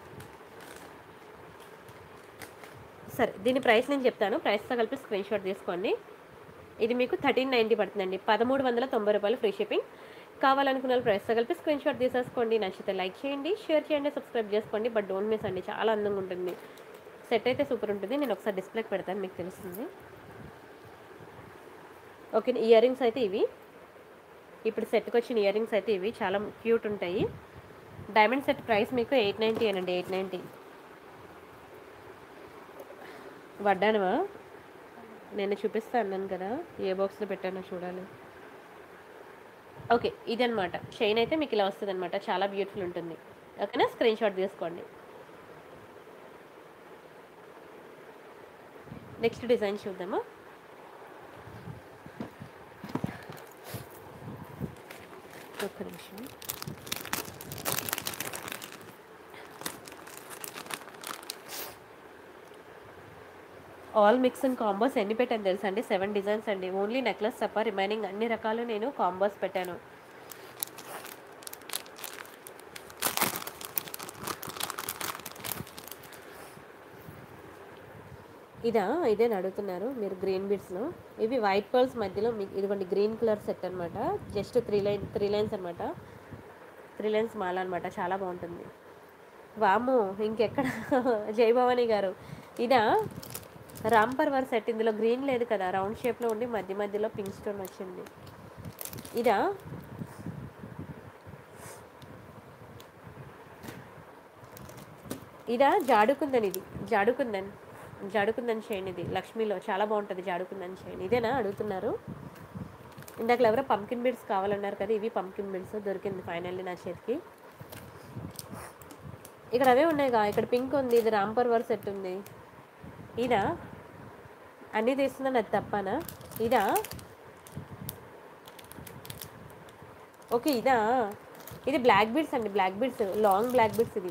సరే దీని ప్రైస్ నేను చెప్తాను ప్రైస్తో కలిపి స్క్రీన్ షాట్ తీసుకోండి ఇది మీకు థర్టీన్ నైంటీ పడుతుందండి పదమూడు వందల తొంభై రూపాయలు ఫ్రీ షిప్పింగ్ కావాలనుకున్న వాళ్ళు ప్రైస్తో కలిపి స్క్రీన్ షాట్ తీసేసుకోండి నచ్చితే లైక్ చేయండి షేర్ చేయండి సబ్స్క్రైబ్ చేసుకోండి బట్ డోంట్ మిస్ అండి చాలా అందంగా ఉంటుంది సెట్ అయితే సూపర్ ఉంటుంది నేను ఒకసారి డిస్ప్లేకి పెడతాను మీకు తెలుస్తుంది ఓకే ఇయర్ రింగ్స్ అయితే ఇవి ఇప్పుడు సెట్కి వచ్చిన ఇయర్ రింగ్స్ అయితే ఇవి చాలా క్యూట్ ఉంటాయి డైమండ్ సెట్ ప్రైస్ మీకు ఎయిట్ నైంటీ అనండి ఎయిట్ నైంటీ వడ్డానువా నేను చూపిస్తాను అన్నాను కదా ఏ బాక్స్లో పెట్టానో చూడాలి ఓకే ఇదనమాట చైన్ అయితే మీకు ఇలా వస్తుంది అనమాట చాలా బ్యూటిఫుల్ ఉంటుంది ఓకేనా స్క్రీన్ షాట్ తీసుకోండి నెక్స్ట్ డిజైన్ చూద్దామా ఒక్క నిమిషం ఆల్ మిక్స్ అండ్ కాంబోస్ ఎన్ని పెట్టాను తెలుసా అండి సెవెన్ డిజైన్స్ అండి ఓన్లీ నెక్లెస్ తప్ప రిమైనింగ్ అన్ని రకాలు నేను కాంబోస్ పెట్టాను ఇదా ఇదే అడుగుతున్నారు మీరు గ్రీన్ బీడ్స్లో ఇవి వైట్ పర్ల్స్ మధ్యలో మీకు ఇదిగోండి గ్రీన్ కలర్ సెట్ అనమాట just three line three lines అనమాట త్రీ లైన్స్ మాల అనమాట చాలా బాగుంటుంది వాము ఇంకెక్కడ జయభవాని గారు ఇదా రాంపర్ వర్ సెట్ ఇందులో గ్రీన్ లేదు కదా రౌండ్ షేప్లో ఉండి మధ్య మధ్యలో పింక్ స్టోన్ వచ్చింది ఇదా ఇదా జాడుకుందని ఇది జాడుకుందన్ జాడుకుందని చైన్ ఇది లక్ష్మీలో చాలా బాగుంటుంది జాడుకుందని చైన్ ఇదేనా అడుగుతున్నారు ఇందాక ఎవరో పంకిన్ బీడ్స్ కావాలన్నారు కదా ఇవి పంకిన్ బీడ్స్ దొరికింది ఫైనల్లీ నా చేతికి ఇక్కడ అవే ఉన్నాయిగా ఇక్కడ పింక్ ఉంది ఇది రాంపర్ వర్ సెట్ ఉంది ఇదా అన్నీ తీస్తున్నాను అది తప్పనా ఇదా ఓకే ఇదా ఇది బ్లాక్ బీడ్స్ అండి black beads long black beads ఇది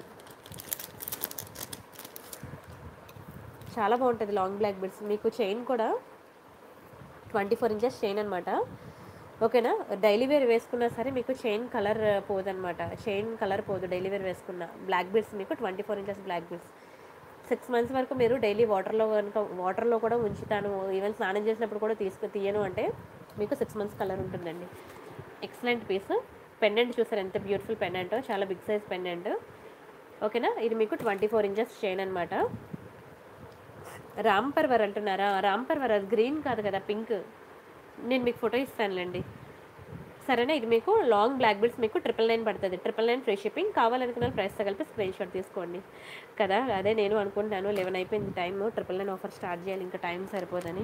చాలా బాగుంటుంది లాంగ్ బ్లాక్ బీడ్స్ మీకు చైన్ కూడా ట్వంటీ ఫోర్ ఇంచెస్ చైన్ అనమాట ఓకేనా డైలీ వేర్ వేసుకున్నా సరే మీకు చైన్ కలర్ పోదనమాట చైన్ కలర్ పోదు డైలీ వేర్ వేసుకున్న బ్లాక్ బీడ్స్ మీకు twenty four inches black beads six months వరకు మీరు డైలీ వాటర్లో కనుక వాటర్లో కూడా ఉంచుతాను ఈవెన్ స్నానం చేసినప్పుడు కూడా తీసుకు తీయను అంటే మీకు సిక్స్ మంత్స్ కలర్ ఉంటుందండి ఎక్సలెంట్ పీస్ పెండెంట్ చూసారు ఎంత బ్యూటిఫుల్ పెండెంట్ చాలా బిగ్ సైజ్ పెండెంట్ ఓకేనా ఇది మీకు ట్వంటీ ఫోర్ ఇంచెస్ చైన్ అనమాట రాంపర్వర్ అంటున్నారా రాంపర్వర్ అది గ్రీన్ కాదు కదా పింక్ నేను మీకు ఫోటో ఇస్తానులేండి సరేనా ఇది మీకు లాంగ్ బ్లాక్ బెల్ట్స్ మీకు ట్రిపుల్ నైన్ పడుతుంది ట్రిపుల్ నైన్ ఫ్రీ షిప్పింగ్ కావాలనుకున్న ప్రైస్తో కలిపి స్క్రీన్ షాట్ తీసుకోండి కదా అదే నేను అనుకుంటాను లెవెన్ అయిపోయింది time triple nine offer start చేయాలి ఇంకా టైం సరిపోదని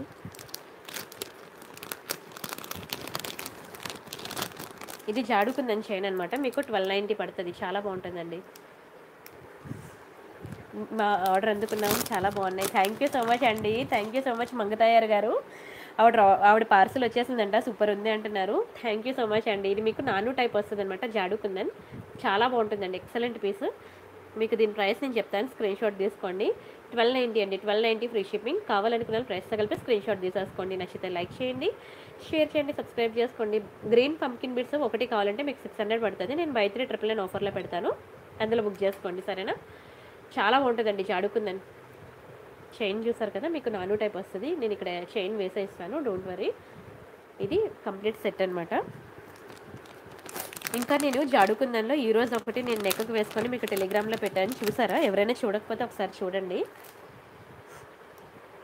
ఇది జాడుకుందని చైన్ అనమాట మీకు ట్వెల్వ్ నైంటీ పడుతుంది చాలా బాగుంటుందండి మా ఆర్డర్ అందుకున్నాము చాలా బాగున్నాయి థ్యాంక్ యూ సో మచ్ అండి thank you so much Mangatayaru garu ఆవిడ రా- ఆవిడ పార్సల్ వచ్చేసిందంట సూపర్ ఉంది అంటున్నారు థ్యాంక్ యూ సో మచ్ అండి ఇది మీకు నాను టైప్ వస్తుంది అనమాట జాడుకుందని చాలా బాగుంటుందండి ఎక్సలెంట్ పీస్ మీకు దీని ప్రైస్ నేను చెప్తాను స్క్రీన్ షాట్ తీసుకోండి ట్వెల్వ్ నైంటీ అండి ట్వెల్వ్ నైంటీ ఫ్రీ షిప్పింగ్ కావాలనుకున్న ప్రైస్తో కలిపి స్క్రీన్ షాట్ తీసేసుకోండి నచ్చితే లైక్ చేయండి షేర్ చేయండి సబ్స్క్రైబ్ చేసుకోండి గ్రీన్ పంకిన్ బిట్స్ ఒకటి కావాలంటే మీకు సిక్స్ హండ్రెడ్ పడుతుంది నేను బై త్రీ ట్రిపుల్ నైన్ ఆఫర్లో పెడతాను అందులో బుక్ చేసుకోండి సరేనా చాలా బాగుంటుందండి జాడుకుందని చైన్ చూసారు కదా మీకు నాను టైప్ వస్తుంది నేను ఇక్కడ చైన్ వేసేస్తాను డోంట్ వరీ ఇది కంప్లీట్ సెట్ అనమాట ఇంకా నేను జాడుకుందంలో ఈ రోజు ఒకటి నేను నెక్కకు వేసుకొని మీకు టెలిగ్రామ్లో పెట్టాను చూసారా ఎవరైనా చూడకపోతే ఒకసారి చూడండి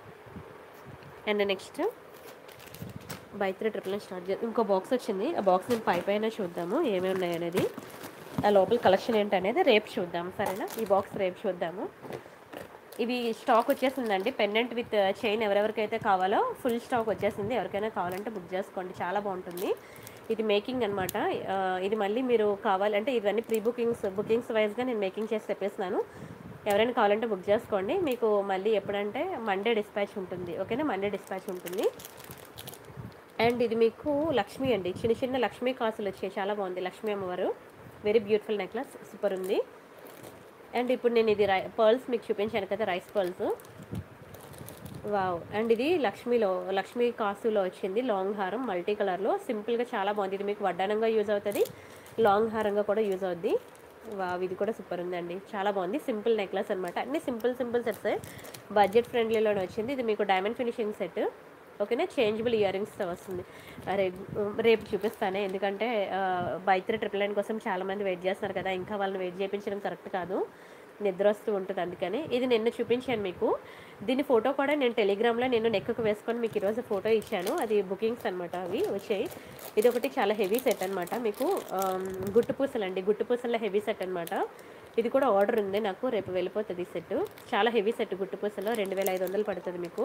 and next buy three triple nine start చేద్దాం ఇంకో బాక్స్ వచ్చింది ఆ బాక్స్ నేను పై పైన చూద్దాము ఏమేమి ఉన్నాయి అనేది ఆ లోపల కలెక్షన్ ఏంటనేది రేపు చూద్దాం సరేనా ఈ బాక్స్ రేపు చూద్దాము ఇవి స్టాక్ వచ్చేసిందండి పెండెంట్ విత్ చైన్ ఎవరెవరికైతే కావాలో ఫుల్ స్టాక్ వచ్చేసింది ఎవరికైనా కావాలంటే బుక్ చేసుకోండి చాలా బాగుంటుంది ఇది మేకింగ్ అనమాట ఇది మళ్ళీ మీరు కావాలంటే ఇవన్నీ ప్రీ బుకింగ్స్ బుకింగ్స్ వైజ్గా నేను మేకింగ్ చేసి చెప్పేస్తున్నాను ఎవరైనా కావాలంటే బుక్ చేసుకోండి మీకు మళ్ళీ ఎప్పుడంటే మండే డిస్పాచ్ ఉంటుంది ఓకేనా మండే డిస్పాచ్ ఉంటుంది అండ్ ఇది మీకు లక్ష్మి అండి చిన్న చిన్న లక్ష్మీ కాసులు వచ్చాయి చాలా బాగుంది లక్ష్మీ అమ్మవారు వెరీ బ్యూటిఫుల్ నెక్లెస్ సూపర్ ఉంది అండ్ ఇప్పుడు నేను ఇది రై పర్ల్స్ మీకు చూపించాను కదా రైస్ పర్ల్స్ వావ్ అండ్ ఇది లక్ష్మీలో లక్ష్మీ కాసులో వచ్చింది లాంగ్ హారం మల్టీ కలర్లో సింపుల్గా చాలా బాగుంది ఇది మీకు వడ్డానంగా యూజ్ అవుతుంది లాంగ్ హారంగా కూడా యూజ్ అవుద్ది వావ్ ఇది కూడా సూపర్ ఉందండి చాలా బాగుంది సింపుల్ నెక్లెస్ అనమాట అన్ని సింపుల్ సింపుల్ సెట్స్ బడ్జెట్ ఫ్రెండ్లీలోనే వచ్చింది ఇది మీకు డైమండ్ ఫినిషింగ్ సెట్ ఓకేనా చేంజబుల్ ఇయర్ రింగ్స్తో వస్తుంది రేపు రేపు చూపిస్తానే ఎందుకంటే బైత్రి ట్రిపుల్ నైన్ కోసం చాలామంది వెయిట్ చేస్తున్నారు కదా ఇంకా వాళ్ళని వెయిట్ చేయించడం కరెక్ట్ కాదు నిద్ర వస్తూ ఉంటుంది అందుకని ఇది నిన్న చూపించాను మీకు దీని ఫోటో కూడా నేను టెలిగ్రామ్లో నేను నెక్కు వేసుకొని మీకు ఈరోజు ఫోటో ఇచ్చాను అది బుకింగ్స్ అనమాట అవి వచ్చాయి ఇది ఒకటి చాలా హెవీ సెట్ అనమాట మీకు ఆమ్, గుట్టు పూసలు అండి గుట్టు పూసల హెవీ సెట్ అనమాట ఇది కూడా ఆర్డర్ ఉంది నాకు రేపు వెళ్ళిపోతుంది ఈ సెట్ చాలా హెవీ సెట్ గుట్టు పూసలో రెండు వేల ఐదు వందలు పడుతుంది మీకు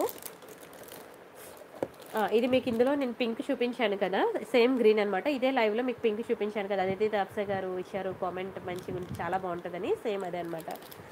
ఆ, ఇది మీకు ఇందులో నేను పింక్ చూపించాను కదా సేమ్ గ్రీన్ అనమాట ఇదే లైవ్లో మీకు పింక్ చూపించాను కదా అదితి తాప్సే గారు ఇచ్చారు కామెంట్ మంచిగా ఉంది చాలా బాగుంటుందని సేమ్ అదే అనమాట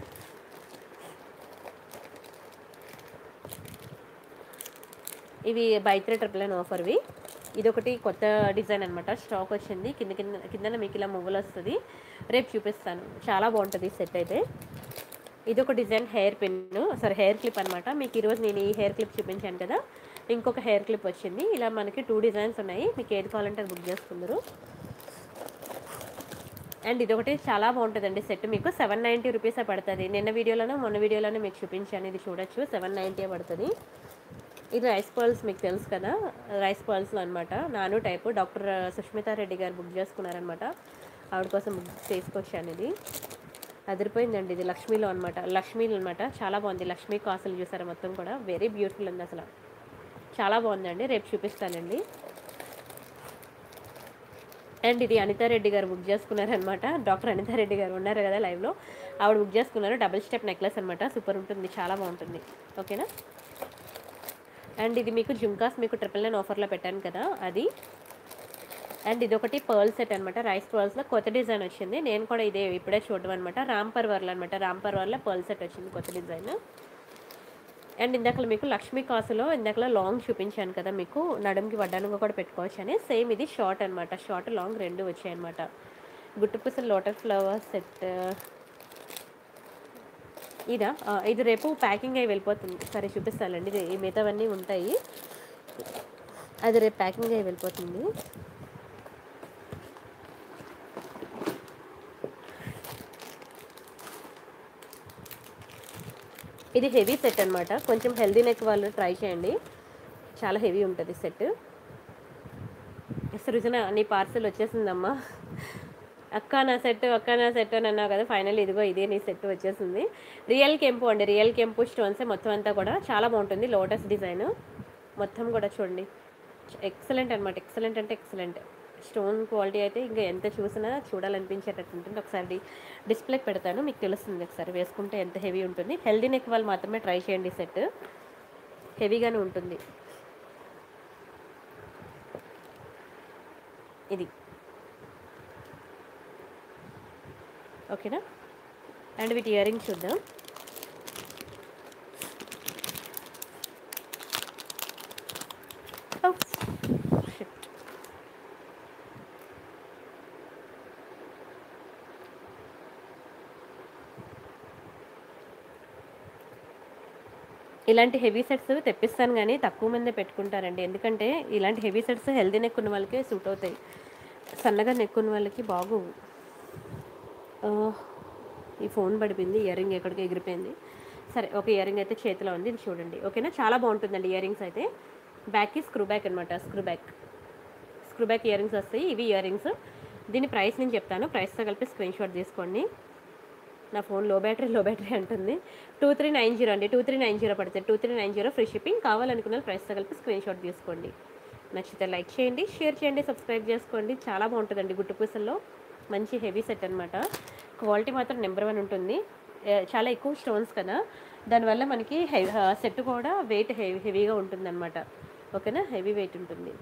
ఇవి బైత్రే ట్రిపుల్ నైన్ ఆఫర్వి ఇది ఒకటి కొత్త డిజైన్ అనమాట స్టాక్ వచ్చింది కింద కింద కింద మీకు ఇలా మువ్వలు వస్తుంది రేపు చూపిస్తాను చాలా బాగుంటుంది ఈ సెట్ అయితే ఇది ఒక design hair hairpin sorry hair clip అనమాట మీకు ఈరోజు నేను ఈ హెయిర్ క్లిప్ చూపించాను కదా ఇంకొక హెయిర్ క్లిప్ వచ్చింది ఇలా మనకి టూ డిజైన్స్ ఉన్నాయి మీకు ఏది కావాలంటే అది బుక్ చేసుకుందరు అండ్ ఇది ఒకటి చాలా బాగుంటుందండి సెట్ మీకు సెవెన్ నైంటీ రూపీసే పడుతుంది నిన్న వీడియోలోనే మొన్న వీడియోలోనే మీకు చూపించాను ఇది చూడొచ్చు సెవెన్ నైంటీ పడుతుంది ఇది రైస్ పర్ల్స్ మీకు తెలుసు కదా రైస్ పర్ల్స్లో అనమాట నాను టైపు డాక్టర్ సుష్మితా రెడ్డి గారు బుక్ చేసుకున్నారనమాట ఆవిడ కోసం బుక్ చేసుకొచ్చాను ఇది అదిరిపోయిందండి ఇది లక్ష్మీలో అనమాట లక్ష్మీలో అనమాట చాలా బాగుంది లక్ష్మీ కాసులు చూసారా మొత్తం కూడా వెరీ బ్యూటిఫుల్ ఉంది అసలు చాలా బాగుందండి రేపు చూపిస్తానండి అండ్ ఇది అనితారెడ్డి గారు బుక్ చేసుకున్నారనమాట డాక్టర్ అనితారెడ్డి గారు ఉన్నారు కదా లైవ్లో ఆవిడ బుక్ చేసుకున్నారు డబుల్ స్టెప్ నెక్లెస్ అనమాట సూపర్ ఉంటుంది చాలా బాగుంటుంది ఓకేనా అండ్ ఇది మీకు జుంకాస్ మీకు ట్రిపుల్ నైన్ ఆఫర్లో పెట్టాను కదా అది అండ్ ఇది ఒకటి పర్ల్ సెట్ అనమాట రైస్ పర్ల్స్లో కొత్త డిజైన్ వచ్చింది నేను కూడా ఇదే ఇప్పుడే చూడడం అనమాట రాంపర్ వర్ల అనమాట రాంపర్ వర్ల పర్ల్ సెట్ వచ్చింది కొత్త డిజైన్ అండ్ ఇందాక మీకు లక్ష్మీ కాసులో ఇందాకలో లాంగ్ చూపించాను కదా మీకు నడుముకి వడ్డానంగా కూడా పెట్టుకోవచ్చు అని సేమ్ ఇది షార్ట్ అనమాట షార్ట్ లాంగ్ రెండు వచ్చాయి అనమాట గుట్టుపూసల లోటస్ ఫ్లవర్ సెట్ ఇదా ఆ, ఇది రేపు ప్యాకింగ్ అయి వెళ్ళిపోతుంది సరే చూపిస్తానండి ఇది ఈ మిగతావన్నీ ఉంటాయి అది రేపు ప్యాకింగ్ అయి వెళ్ళిపోతుంది ఇది హెవీ సెట్ అనమాట కొంచెం హెల్దీ నెక్ వాళ్ళు ట్రై చేయండి చాలా హెవీ ఉంటుంది సెట్ సృజన నీ పార్సల్ వచ్చేసిందమ్మా అక్క నా సెట్ అక్క నా సెట్ అని అన్నావు కదా ఫైనల్ ఇదిగో ఇదే నీ సెట్ వచ్చేసింది రియల్ కెంపు అండి రియల్ కెంపు స్టోన్స్ మొత్తం అంతా కూడా చాలా బాగుంటుంది లోటస్ డిజైన్ మొత్తం కూడా చూడండి ఎక్సలెంట్ అనమాట ఎక్సలెంట్ అంటే ఎక్సలెంట్ స్టోన్ క్వాలిటీ అయితే ఇంకా ఎంత చూసినా చూడాలనిపించేటట్టు ఉంటుంది ఒకసారి డిస్ప్లేకి పెడతాను మీకు తెలుస్తుంది ఒకసారి వేసుకుంటే ఎంత హెవీ ఉంటుంది హెల్దీ నెక్ వాళ్ళు మాత్రమే ట్రై చేయండి సెట్ హెవీగానే ఉంటుంది ఇది ఓకేనా అండ్ వీటి ఇయర్ రింగ్స్ చూద్దాం Oh, shit. ఇలాంటి హెవీ సెట్స్ తెప్పిస్తాను కానీ తక్కువ మందే పెట్టుకుంటారండి ఎందుకంటే ఇలాంటి హెవీ సెట్స్ హెల్దీ నెక్ ఉన్న వాళ్ళకి సూట్ అవుతాయి సన్నగా నెక్ ఉన్న వాళ్ళకి బాగోవు ఆ, ఈ ఫోన్ పడిపోయింది ఇయర్ రింగ్ ఎక్కడికి ఎగిరిపోయింది సరే ఒక ఇయర్ రింగ్ అయితే చేతిలో ఉంది ఇది చూడండి ఓకేనా చాలా బాగుంటుందండి ఇయర్ రింగ్స్ అయితే బ్యాక్కి స్క్రూ బ్యాక్ అనమాట screw back screw back earrings వస్తాయి ఇవి ఇయర్ రింగ్స్ దీని ప్రైస్ నేను చెప్తాను ప్రైస్తో కలిపి స్క్రీన్ షాట్ తీసుకోండి నా ఫోన్ లో బ్యాటరీ లో బ్యాటరీ అంటుంది టూ త్రీ నైన్ జీరో అండి టూ త్రీ నైన్ జీరో పడుతుంది two three nine zero free shipping కావాలనుకున్న ప్రైస్తో కలిపి స్క్రీన్ షాట్ తీసుకోండి నచ్చితే లైక్ చేయండి షేర్ చేయండి సబ్స్క్రైబ్ చేసుకోండి చాలా బాగుంటుందండి గుట్టు పూసల్లో మంచి హెవీ సెట్ అనమాట క్వాలిటీ మాత్రం నెంబర్ వన్ ఉంటుంది ఏ, చాలా ఎక్కువ స్టోన్స్ కదా దానివల్ల మనకి హెవీ సెట్ కూడా వెయిట్ హెవీ హెవీగా ఉంటుంది అనమాట ఓకేనా హెవీ వెయిట్ ఉంటుంది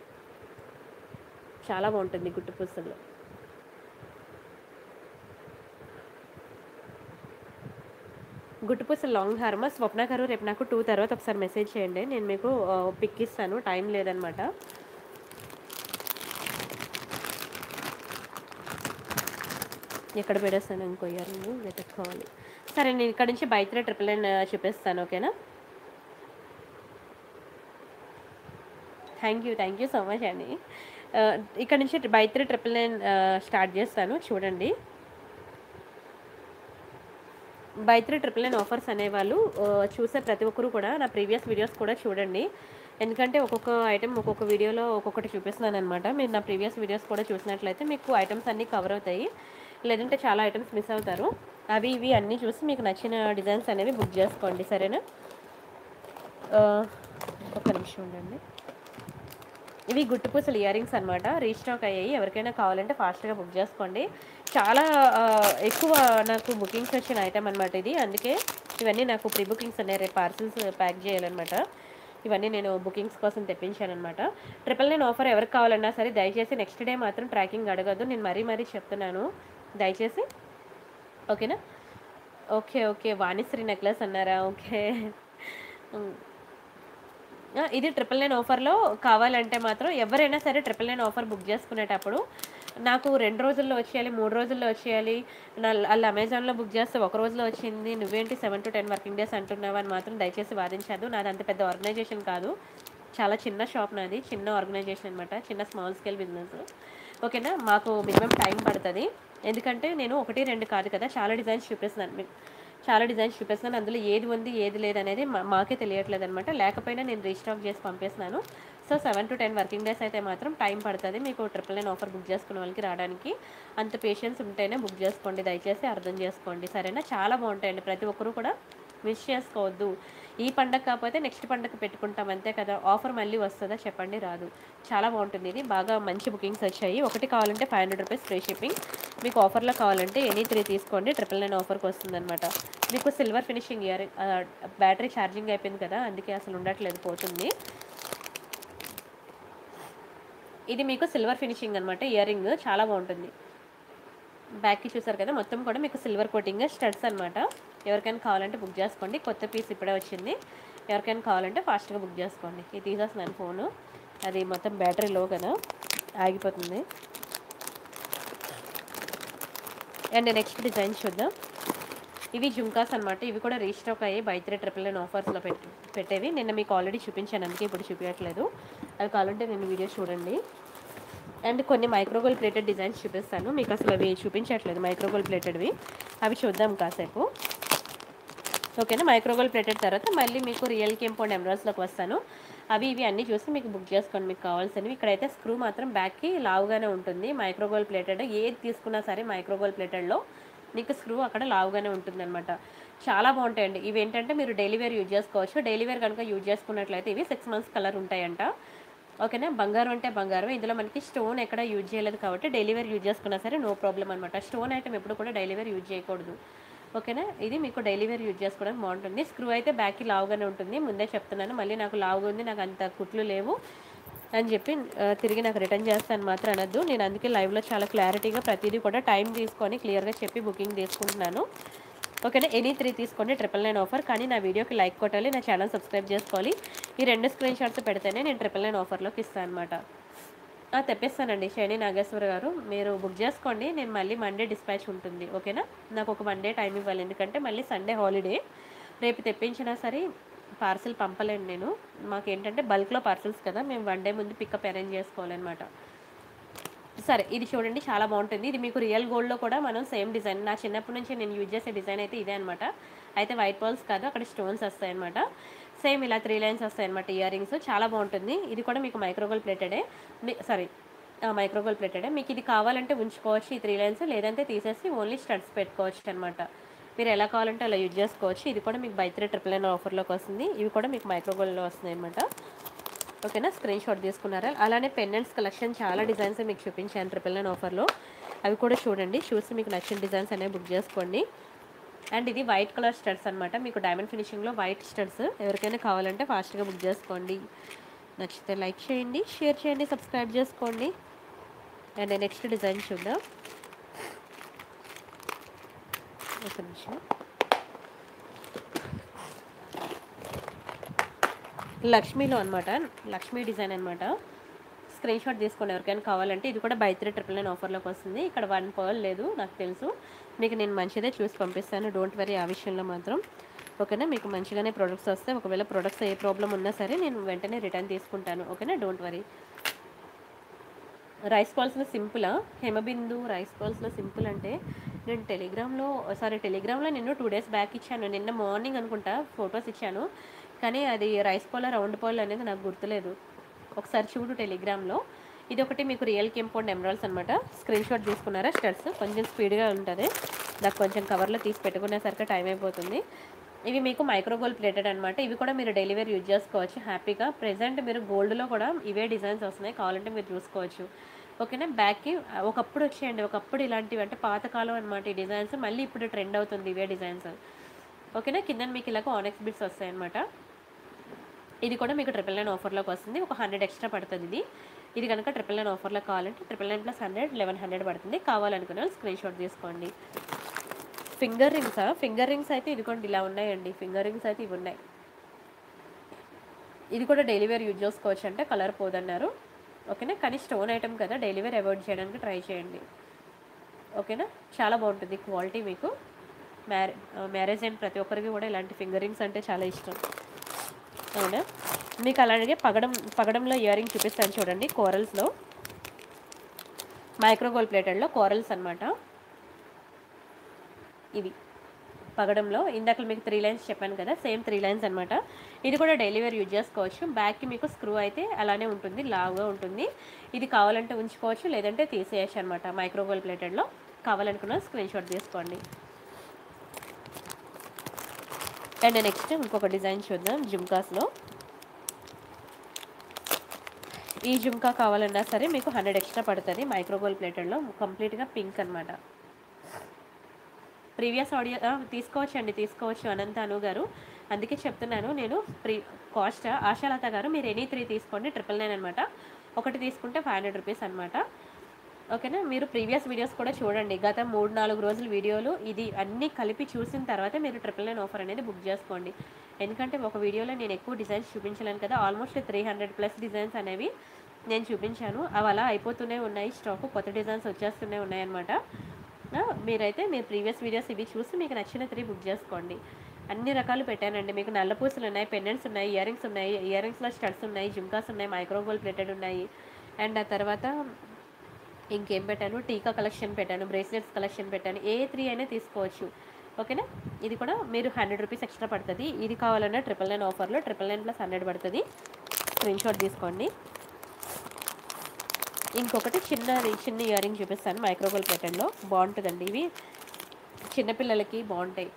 చాలా బాగుంటుంది గుట్టు పూసల్లో గుట్టుపూస లాంగ్ హార్మ స్వప్న గారు రేపు నాకు టూ తర్వాత ఒకసారి మెసేజ్ చేయండి నేను మీకు పిక్ ఇస్తాను టైం లేదనమాట ఎక్కడ పెడేస్తాను ఇంకో ఇయర్ వెతుక్కోవాలి సరే నేను ఇక్కడ నుంచి బైత్రే ట్రిపుల్ నైన్ చూపిస్తాను ఓకేనా thank you thank you so much అండి ఆ, ఇక్కడ నుంచి బైత్రే ట్రిపుల్ నైన్ స్టార్ట్ చేస్తాను చూడండి buy three triple nine offers అనేవాళ్ళు ఆ, చూసే ప్రతి ఒక్కరు కూడా నా ప్రీవియస్ వీడియోస్ కూడా చూడండి ఎందుకంటే ఒక్కొక్క ఐటెం ఒక్కొక్క వీడియోలో ఒక్కొక్కటి చూపిస్తున్నాను అనమాట మీరు నా ప్రీవియస్ వీడియోస్ కూడా చూసినట్లయితే మీకు ఐటమ్స్ అన్నీ కవర్ అవుతాయి లేదంటే చాలా ఐటమ్స్ మిస్ అవుతారు అవి ఇవి అన్నీ చూసి మీకు నచ్చిన డిజైన్స్ అనేవి బుక్ చేసుకోండి సరేనా ఆ, ఒక్క నిమిషం ఉండండి ఇవి గుట్టుపూసలు ఇయర్ రింగ్స్ అనమాట రీస్టాక్ అయ్యాయి ఎవరికైనా కావాలంటే ఫాస్ట్గా బుక్ చేసుకోండి చాలా ఆ, ఎక్కువ నాకు బుకింగ్స్ వచ్చిన ఐటమ్ అనమాట ఇది అందుకే ఇవన్నీ నాకు ప్రీ బుకింగ్స్ ఉన్నాయి రేపు పార్సిల్స్ ప్యాక్ చేయాలన్నమాట ఇవన్నీ నేను బుకింగ్స్ కోసం తెప్పించాను అనమాట ట్రిపుల్ నైన్ ఆఫర్ ఎవరికి కావాలన్నా సరే దయచేసి నెక్స్ట్ డే మాత్రం ట్రాకింగ్ అడగద్దు నేను మరీ మరీ చెప్తున్నాను దయచేసి ఓకేనా ఓకే ఓకే వాణిశ్రీ నెక్లెస్ అన్నారా ఓకే ఉమ్. ఆ, ఇది ట్రిపుల్ నైన్ ఆఫర్లో కావాలంటే మాత్రం ఎవరైనా సరే ట్రిపుల్ నైన్ ఆఫర్ బుక్ చేసుకునేటప్పుడు నాకు రెండు రోజుల్లో వచ్చేయాలి మూడు రోజుల్లో వచ్చేయాలి నా వాళ్ళు అమెజాన్లో బుక్ చేస్తే ఒక రోజులో వచ్చింది నువ్వేంటి seven to ten working days అంటున్నావు అని మాత్రం దయచేసి వాదించదు నాది అంత పెద్ద ఆర్గనైజేషన్ కాదు చాలా చిన్న షాప్ నాది చిన్న ఆర్గనైజేషన్ అనమాట చిన్న స్మాల్ స్కేల్ బిజినెస్ ఓకేనా మాకు మినిమం టైం పడుతుంది ఎందుకంటే నేను ఒకటి రెండు కాదు కదా చాలా డిజైన్స్ చూపిస్తున్నాను మీకు చాలా డిజైన్స్ చూపిస్తున్నాను అందులో ఏది ఉంది ఏది లేదు అనేది మా- మాకే తెలియట్లేదు అనమాట లేకపోయినా నేను రీస్టాక్ చేసి పంపిస్తున్నాను so seven to ten working days అయితే మాత్రం టైం పడుతుంది మీకు ట్రిపుల్ నైన్ ఆఫర్ బుక్ చేసుకున్న వాళ్ళకి రావడానికి అంత పేషెన్స్ ఉంటేనే బుక్ చేసుకోండి దయచేసి అర్థం చేసుకోండి సరేనా చాలా బాగుంటాయండి ప్రతి ఒక్కరు కూడా మిస్ చేసుకోవద్దు ఈ పండగ కాకపోతే నెక్స్ట్ పండగ పెట్టుకుంటాం అంతే కదా ఆఫర్ మళ్ళీ వస్తుందా చెప్పండి రాదు చాలా బాగుంటుంది ఇది బాగా మంచి బుకింగ్స్ వచ్చాయి ఒకటి కావాలంటే five hundred rupees free shipping మీకు ఆఫర్లో కావాలంటే ఎనీ త్రీ తీసుకోండి ట్రిపుల్ నైన్ ఆఫర్కి వస్తుందన్నమాట మీకు silver finishing ear battery charging అయిపోయింది కదా అందుకే అసలు ఉండట్లేదు పోతుంది ఇది మీకు సిల్వర్ ఫినిషింగ్ అనమాట ఇయర్ రింగ్ చాలా బాగుంటుంది బ్యాక్కి చూసారు కదా మొత్తం కూడా మీకు సిల్వర్ కోటింగ్ స్టడ్స్ అనమాట ఎవరికైనా కావాలంటే బుక్ చేసుకోండి కొత్త పీస్ ఇప్పుడే వచ్చింది ఎవరికైనా కావాలంటే ఫాస్ట్గా బుక్ చేసుకోండి ఇది తీసేస్తున్నాను ఫోను అది మొత్తం బ్యాటరీ లో కదా ఆగిపోతుంది అండ్ నెక్స్ట్ డిజైన్ చూద్దాం ఇవి జుంకాస్ అనమాట ఇవి కూడా రీస్టాక్ అయ్యి బై త్రీ ట్రిపుల్ నైన్ ఆఫర్స్లో పెట్టి పెట్టేవి నిన్న మీకు ఆల్రెడీ చూపించాను అందుకే ఇప్పుడు చూపించట్లేదు అవి కావాలంటే నేను వీడియో చూడండి అండ్ కొన్ని మైక్రోగోల్ ప్లేటెడ్ డిజైన్స్ చూపిస్తాను మీకు అసలు అవి చూపించట్లేదు మైక్రోగోల్ ప్లేటెడ్వి అవి చూద్దాం కాసేపు ఓకేనా మైక్రోగోల్ ప్లేటెడ్ తర్వాత మళ్ళీ మీకు రియల్ కెంపౌండ్ ఎమరాల్స్లోకి వస్తాను అవి ఇవి అన్నీ చూసి మీకు బుక్ చేసుకోండి మీకు కావాల్సినవి ఇక్కడైతే స్క్రూ మాత్రం బ్యాక్కి లావుగానే ఉంటుంది మైక్రోగోల్ ప్లేటెడ్ ఏది తీసుకున్నా సరే మైక్రోగోల్ ప్లేటెడ్లో నీకు స్క్రూ అక్కడ లావుగానే ఉంటుంది అనమాట చాలా బాగుంటాయండి ఇవి ఏంటంటే మీరు డైలీ వేర్ యూజ్ చేసుకోవచ్చు డైలీ వేర్ కనుక యూజ్ చేసుకున్నట్లయితే ఇవి సిక్స్ మంత్స్ కలర్ ఉంటాయంట ఓకేనా బంగారం అంటే బంగారం ఇందులో మనకి స్టోన్ ఎక్కడ యూజ్ చేయలేదు కాబట్టి డైలీ వేర్ యూజ్ చేసుకున్నా సరే నో ప్రాబ్లం అనమాట స్టోన్ ఐటమ్ ఎప్పుడు కూడా డైలీ వేర్ యూజ్ చేయకూడదు ఓకేనా ఇది మీకు డైలీ వేర్ యూజ్ చేసుకోవడానికి బాగుంటుంది స్క్రూ అయితే బ్యాక్కి లావుగానే ఉంటుంది ముందే చెప్తున్నాను మళ్ళీ నాకు లావుగా ఉంది నాకు అంత కుట్లు లేవు అని చెప్పి ఆ, తిరిగి నాకు రిటర్న్ చేస్తాను మాత్రం అనొద్దు నేను అందుకే లైవ్లో చాలా క్లారిటీగా ప్రతిదీ కూడా టైం తీసుకొని క్లియర్గా చెప్పి బుకింగ్ తీసుకుంటున్నాను ఓకేనా ఎనీ త్రీ తీసుకోండి ట్రిపుల్ నైన్ ఆఫర్ కానీ నా వీడియోకి లైక్ కొట్టాలి నా ఛానల్ సబ్స్క్రైబ్ చేసుకోవాలి ఈ రెండు స్క్రీన్ షాట్స్ పెడితేనే నేను ట్రిపుల్ నైన్ ఆఫర్లోకి ఇస్తాను అనమాట తెప్పిస్తానండి శని నాగేశ్వర గారు మీరు బుక్ చేసుకోండి నేను మళ్ళీ మండే డిస్పాచ్ ఉంటుంది ఓకేనా నాకు ఒక వన్ డే టైం ఇవ్వాలి ఎందుకంటే మళ్ళీ సండే హాలిడే రేపు తెప్పించినా సరే పార్సిల్ పంపలేను నేను మాకు ఏంటంటే బల్క్లో పార్సిల్స్ కదా మేము వన్ డే ముందు పికప్ అరేంజ్ చేసుకోవాలన్నమాట సరే ఇది చూడండి చాలా బాగుంటుంది ఇది మీకు రియల్ గోల్డ్లో కూడా మనం సేమ్ డిజైన్ నా చిన్నప్పటి నుంచి నేను యూజ్ చేసే డిజైన్ అయితే ఇదే అనమాట అయితే వైట్ పర్ల్స్ కాదు అక్కడ స్టోన్స్ వస్తాయి అనమాట సేమ్ ఇలా త్రీ లైన్స్ వస్తాయి అనమాట ఇయర్ రింగ్స్ చాలా బాగుంటుంది ఇది కూడా మీకు మైక్రోగోల్ ప్లేటెడే సారీ మైక్రోగోల్ ప్లేటెడే మీకు ఇది కావాలంటే ఉంచుకోవచ్చు ఈ త్రీ లైన్స్ లేదంటే తీసేసి ఓన్లీ స్టడ్స్ పెట్టుకోవచ్చు అనమాట మీరు ఎలా కావాలంటే అలా యూజ్ చేసుకోవచ్చు ఇది కూడా మీకు బై త్రీ ట్రిపుల్ నైన్ ఆఫర్లోకి వస్తుంది ఇవి కూడా మీకు మైక్రోగోల్డ్లో వస్తున్నాయి అనమాట ఓకేనా స్క్రీన్ షాట్ తీసుకున్నారా అలానే పెండెంట్స్ కలెక్షన్ చాలా డిజైన్స్ మీకు చూపించాను ట్రిపుల్ నైన్ ఆఫర్లో అవి కూడా చూడండి చూసి మీకు నచ్చిన డిజైన్స్ అనేవి బుక్ చేసుకోండి అండ్ ఇది వైట్ కలర్ స్టడ్స్ అనమాట మీకు డైమండ్ ఫినిషింగ్లో వైట్ స్టడ్స్ ఎవరికైనా కావాలంటే ఫాస్ట్గా బుక్ చేసుకోండి నచ్చితే లైక్ చేయండి షేర్ చేయండి సబ్స్క్రైబ్ చేసుకోండి అండ్ నెక్స్ట్ డిజైన్ చూద్దాం ఒక నిమిషం లక్ష్మీలో అనమాట లక్ష్మీ డిజైన్ అనమాట స్క్రీన్ షాట్ తీసుకోండి ఎవరికైనా కావాలంటే ఇది కూడా బై త్రీ ట్రిపుల్ నైన్ ఆఫర్లోకి వస్తుంది ఇక్కడ వన్ పర్ల్ లేదు నాకు తెలుసు మీకు నేను మంచిదే చూసి పంపిస్తాను డోంట్ వరీ ఆ విషయంలో మాత్రం ఓకేనా మీకు మంచిగానే ప్రొడక్ట్స్ వస్తే ఒకవేళ ప్రొడక్ట్స్ ఏ ప్రాబ్లం ఉన్నా సరే నేను వెంటనే రిటర్న్ తీసుకుంటాను ఓకేనా డోంట్ వరీ రైస్ బాల్స్లో సింపులా హేమబిందు రైస్ బాల్స్లో సింపుల్ అంటే నేను టెలిగ్రామ్లో సారీ టెలిగ్రామ్లో నేను టూ డేస్ బ్యాక్ ఇచ్చాను నిన్న మార్నింగ్ అనుకుంటా ఫొటోస్ ఇచ్చాను కానీ అది రైస్ పాల్ రౌండ్ పాల్ అనేది నాకు గుర్తులేదు ఒకసారి చూడు టెలిగ్రామ్లో ఇది ఒకటి మీకు రియల్ కెంపౌండ్ ఎమరాల్స్ అనమాట స్క్రీన్ షాట్ తీసుకున్నారా స్టడ్స్ కొంచెం స్పీడ్గా ఉంటుంది నాకు కొంచెం కవర్లో తీసి పెట్టుకునేసరికి టైం అయిపోతుంది ఇవి మీకు మైక్రోగోల్డ్ ప్లేటెడ్ అనమాట ఇవి కూడా మీరు డెలివరీ యూజ్ చేసుకోవచ్చు హ్యాపీగా ప్రెసెంట్ మీరు గోల్డ్లో కూడా ఇవే డిజైన్స్ వస్తున్నాయి కావాలంటే మీరు చూసుకోవచ్చు ఓకేనా బ్యాక్కి ఒకప్పుడు వచ్చేయండి ఒకప్పుడు ఇలాంటివి అంటే పాతకాలం అనమాట ఈ డిజైన్స్ మళ్ళీ ఇప్పుడు ట్రెండ్ అవుతుంది ఇవే డిజైన్స్ ఓకేనా కింద మీకు ఇలాగ ఆనెక్స్ బిట్స్ వస్తాయి అనమాట ఇది కూడా మీకు ట్రిపుల్ నైన్ ఆఫర్లోకి వస్తుంది ఒక హండ్రెడ్ ఎక్స్ట్రా పడుతుంది ఇది ఇది కనుక ట్రిపుల్ నైన్ ఆఫర్లో కావాలంటే triple nine plus hundred eleven hundred పడుతుంది కావాలనుకున్న స్క్రీన్ షాట్ తీసుకోండి ఫింగర్ రింగ్సా ఫింగర్ రింగ్స్ అయితే ఇదిగోండి ఇలా ఉన్నాయండి ఫింగర్ రింగ్స్ అయితే ఇవి ఉన్నాయి ఇది కూడా డైలీ వేర్ యూజ్ చేసుకోవచ్చు అంటే కలర్ పోదన్నారు ఓకేనా కానీ స్టోన్ ఐటమ్ కదా డైలీ వేర్ అవాయిడ్ చేయడానికి ట్రై చేయండి ఓకేనా చాలా బాగుంటుంది క్వాలిటీ మీకు మ్యారే మ్యారేజ్ అయిన ప్రతి ఒక్కరికి కూడా ఇలాంటి ఫింగర్ రింగ్స్ అంటే చాలా ఇష్టం అవునా మీకు అలాగే పగడం పగడంలో ఇయర్ రింగ్ చూపిస్తాను చూడండి కోరల్స్లో మైక్రోగోల్ ప్లేటెడ్లో కోరల్స్ అనమాట ఇవి పగడంలో ఇందాక మీకు త్రీ లైన్స్ చెప్పాను కదా సేమ్ త్రీ లైన్స్ అనమాట ఇది కూడా డైలీ వేర్ యూజ్ చేసుకోవచ్చు బ్యాక్కి మీకు స్క్రూ అయితే అలానే ఉంటుంది లావుగా ఉంటుంది ఇది కావాలంటే ఉంచుకోవచ్చు లేదంటే తీసేయచ్చు అనమాట మైక్రోగోల్ ప్లేటెడ్లో కావాలనుకున్న స్క్రీన్ షాట్ తీసుకోండి అండ్ నెక్స్ట్ ఇంకొక డిజైన్ చూద్దాం జుమ్కాస్లో ఈ జుమ్కా కావాలన్నా సరే మీకు హండ్రెడ్ ఎక్స్ట్రా పడుతుంది మైక్రోగోల్ ప్లేటెడ్లో కంప్లీట్గా పింక్ అనమాట ప్రీవియస్ ఆడియో ఆ, తీసుకోవచ్చు అండి తీసుకోవచ్చు అనంత అను గారు అందుకే చెప్తున్నాను నేను ప్రీ కాస్ట్ ఆశాలత గారు మీరు ఎనీ త్రీ తీసుకోండి ట్రిపుల్ నైన్ అనమాట ఒకటి తీసుకుంటే ఫైవ్ హండ్రెడ్ రూపీస్ అనమాట ఓకేనా మీరు ప్రీవియస్ వీడియోస్ కూడా చూడండి గత మూడు నాలుగు రోజుల వీడియోలు ఇది అన్నీ కలిపి చూసిన తర్వాత మీరు ట్రిపుల్ నైన్ ఆఫర్ అనేది బుక్ చేసుకోండి ఎందుకంటే ఒక వీడియోలో నేను ఎక్కువ డిజైన్స్ చూపించలేను కదా almost three hundred plus designs అనేవి నేను చూపించాను అవి అలా అయిపోతూనే ఉన్నాయి స్టాక్ కొత్త డిజైన్స్ వచ్చేస్తూనే ఉన్నాయన్నమాట ఆ, మీరైతే మీరు ప్రీవియస్ వీడియోస్ ఇవి చూసి మీకు నచ్చిన త్రీ బుక్ చేసుకోండి అన్ని రకాలు పెట్టానండి మీకు నల్ల పూసలు ఉన్నాయి పెండెంట్స్ ఉన్నాయి ఇయర్ రింగ్స్ ఉన్నాయి ఇయర్ రింగ్స్లో స్టడ్స్ ఉన్నాయి జుమ్కాస్ ఉన్నాయి మైక్రోగోల్ ప్లేటెడ్ ఉన్నాయి అండ్ ఆ తర్వాత ఇంకేం పెట్టాను టీకా కలెక్షన్ పెట్టాను బ్రేస్లెట్స్ కలెక్షన్ పెట్టాను ఏ త్రీ అయినా తీసుకోవచ్చు ఓకేనా ఇది కూడా మీరు హండ్రెడ్ రూపీస్ ఎక్స్ట్రా పడుతుంది ఇది కావాలన్నా ట్రిపుల్ నైన్ ఆఫర్లో ట్రిపుల్ నైన్ ప్లస్ హండ్రెడ్ పడుతుంది స్క్రీన్ షాట్ తీసుకోండి ఇంకొకటి చిన్న చిన్న ఇయర్ రింగ్ చూపిస్తాను మైక్రోగోల్ ప్యాటర్న్లో బాగుంటుందండి ఇవి చిన్నపిల్లలకి బాగుంటాయి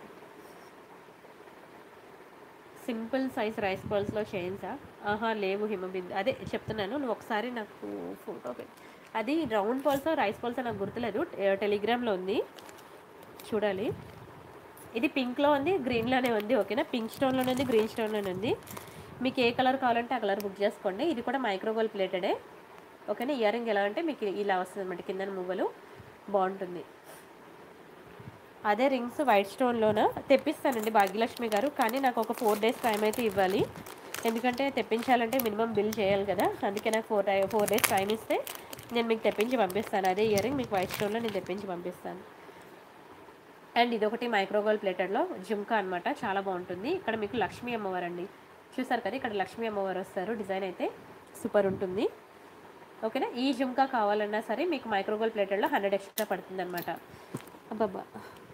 సింపుల్ సైజ్ రైస్ బాల్స్లో చైన్సా ఆహా లేవు హిమబిందు అదే చెప్తున్నాను నువ్వు ఒకసారి నాకు ఫోటో పెట్టి అది రౌండ్ బాల్స్ రైస్ బాల్స్ నాకు గుర్తులేదు టె- టెలిగ్రామ్లో ఉంది చూడాలి ఇది పింక్లో ఉంది గ్రీన్లోనే ఉంది ఓకేనా పింక్ స్టోన్లోనే ఉంది గ్రీన్ స్టోన్లోనే ఉంది మీకు ఏ కలర్ కావాలంటే ఆ కలర్ బుక్ చేసుకోండి ఇది కూడా మైక్రోగోల్ ప్లేటెడే ఓకేనా ఇయర్ రింగ్ ఎలా అంటే మీకు ఇలా వస్తుంది అనమాట కింద మువ్వలు బాగుంటుంది అదే రింగ్స్ వైట్ స్టోన్లోన తెప్పిస్తానండి భాగ్యలక్ష్మి గారు కానీ నాకు ఒక ఫోర్ డేస్ టైం అయితే ఇవ్వాలి ఎందుకంటే తెప్పించాలంటే మినిమం బిల్ చేయాలి కదా అందుకే నాకు ఫోర్ టై ఫోర్ డేస్ టైం ఇస్తే నేను మీకు తెప్పించి పంపిస్తాను అదే ఇయర్ రింగ్ మీకు వైట్ స్టోన్లో నేను తెప్పించి పంపిస్తాను అండ్ ఇదొకటి మైక్రోగోల్ ప్లేటెడ్లో జుమ్కా అనమాట చాలా బాగుంటుంది ఇక్కడ మీకు లక్ష్మీ అమ్మవారు అండి చూసారు కదా ఇక్కడ లక్ష్మీ అమ్మవారు వస్తారు డిజైన్ అయితే సూపర్ ఉంటుంది ఓకేనా ఈ జుమ్కా కావాలన్నా సరే మీకు మైక్రోగోల్ ప్లేటెడ్లో హండ్రెడ్ ఎక్స్ట్రా పడుతుంది అనమాట అబ్బాబ్బా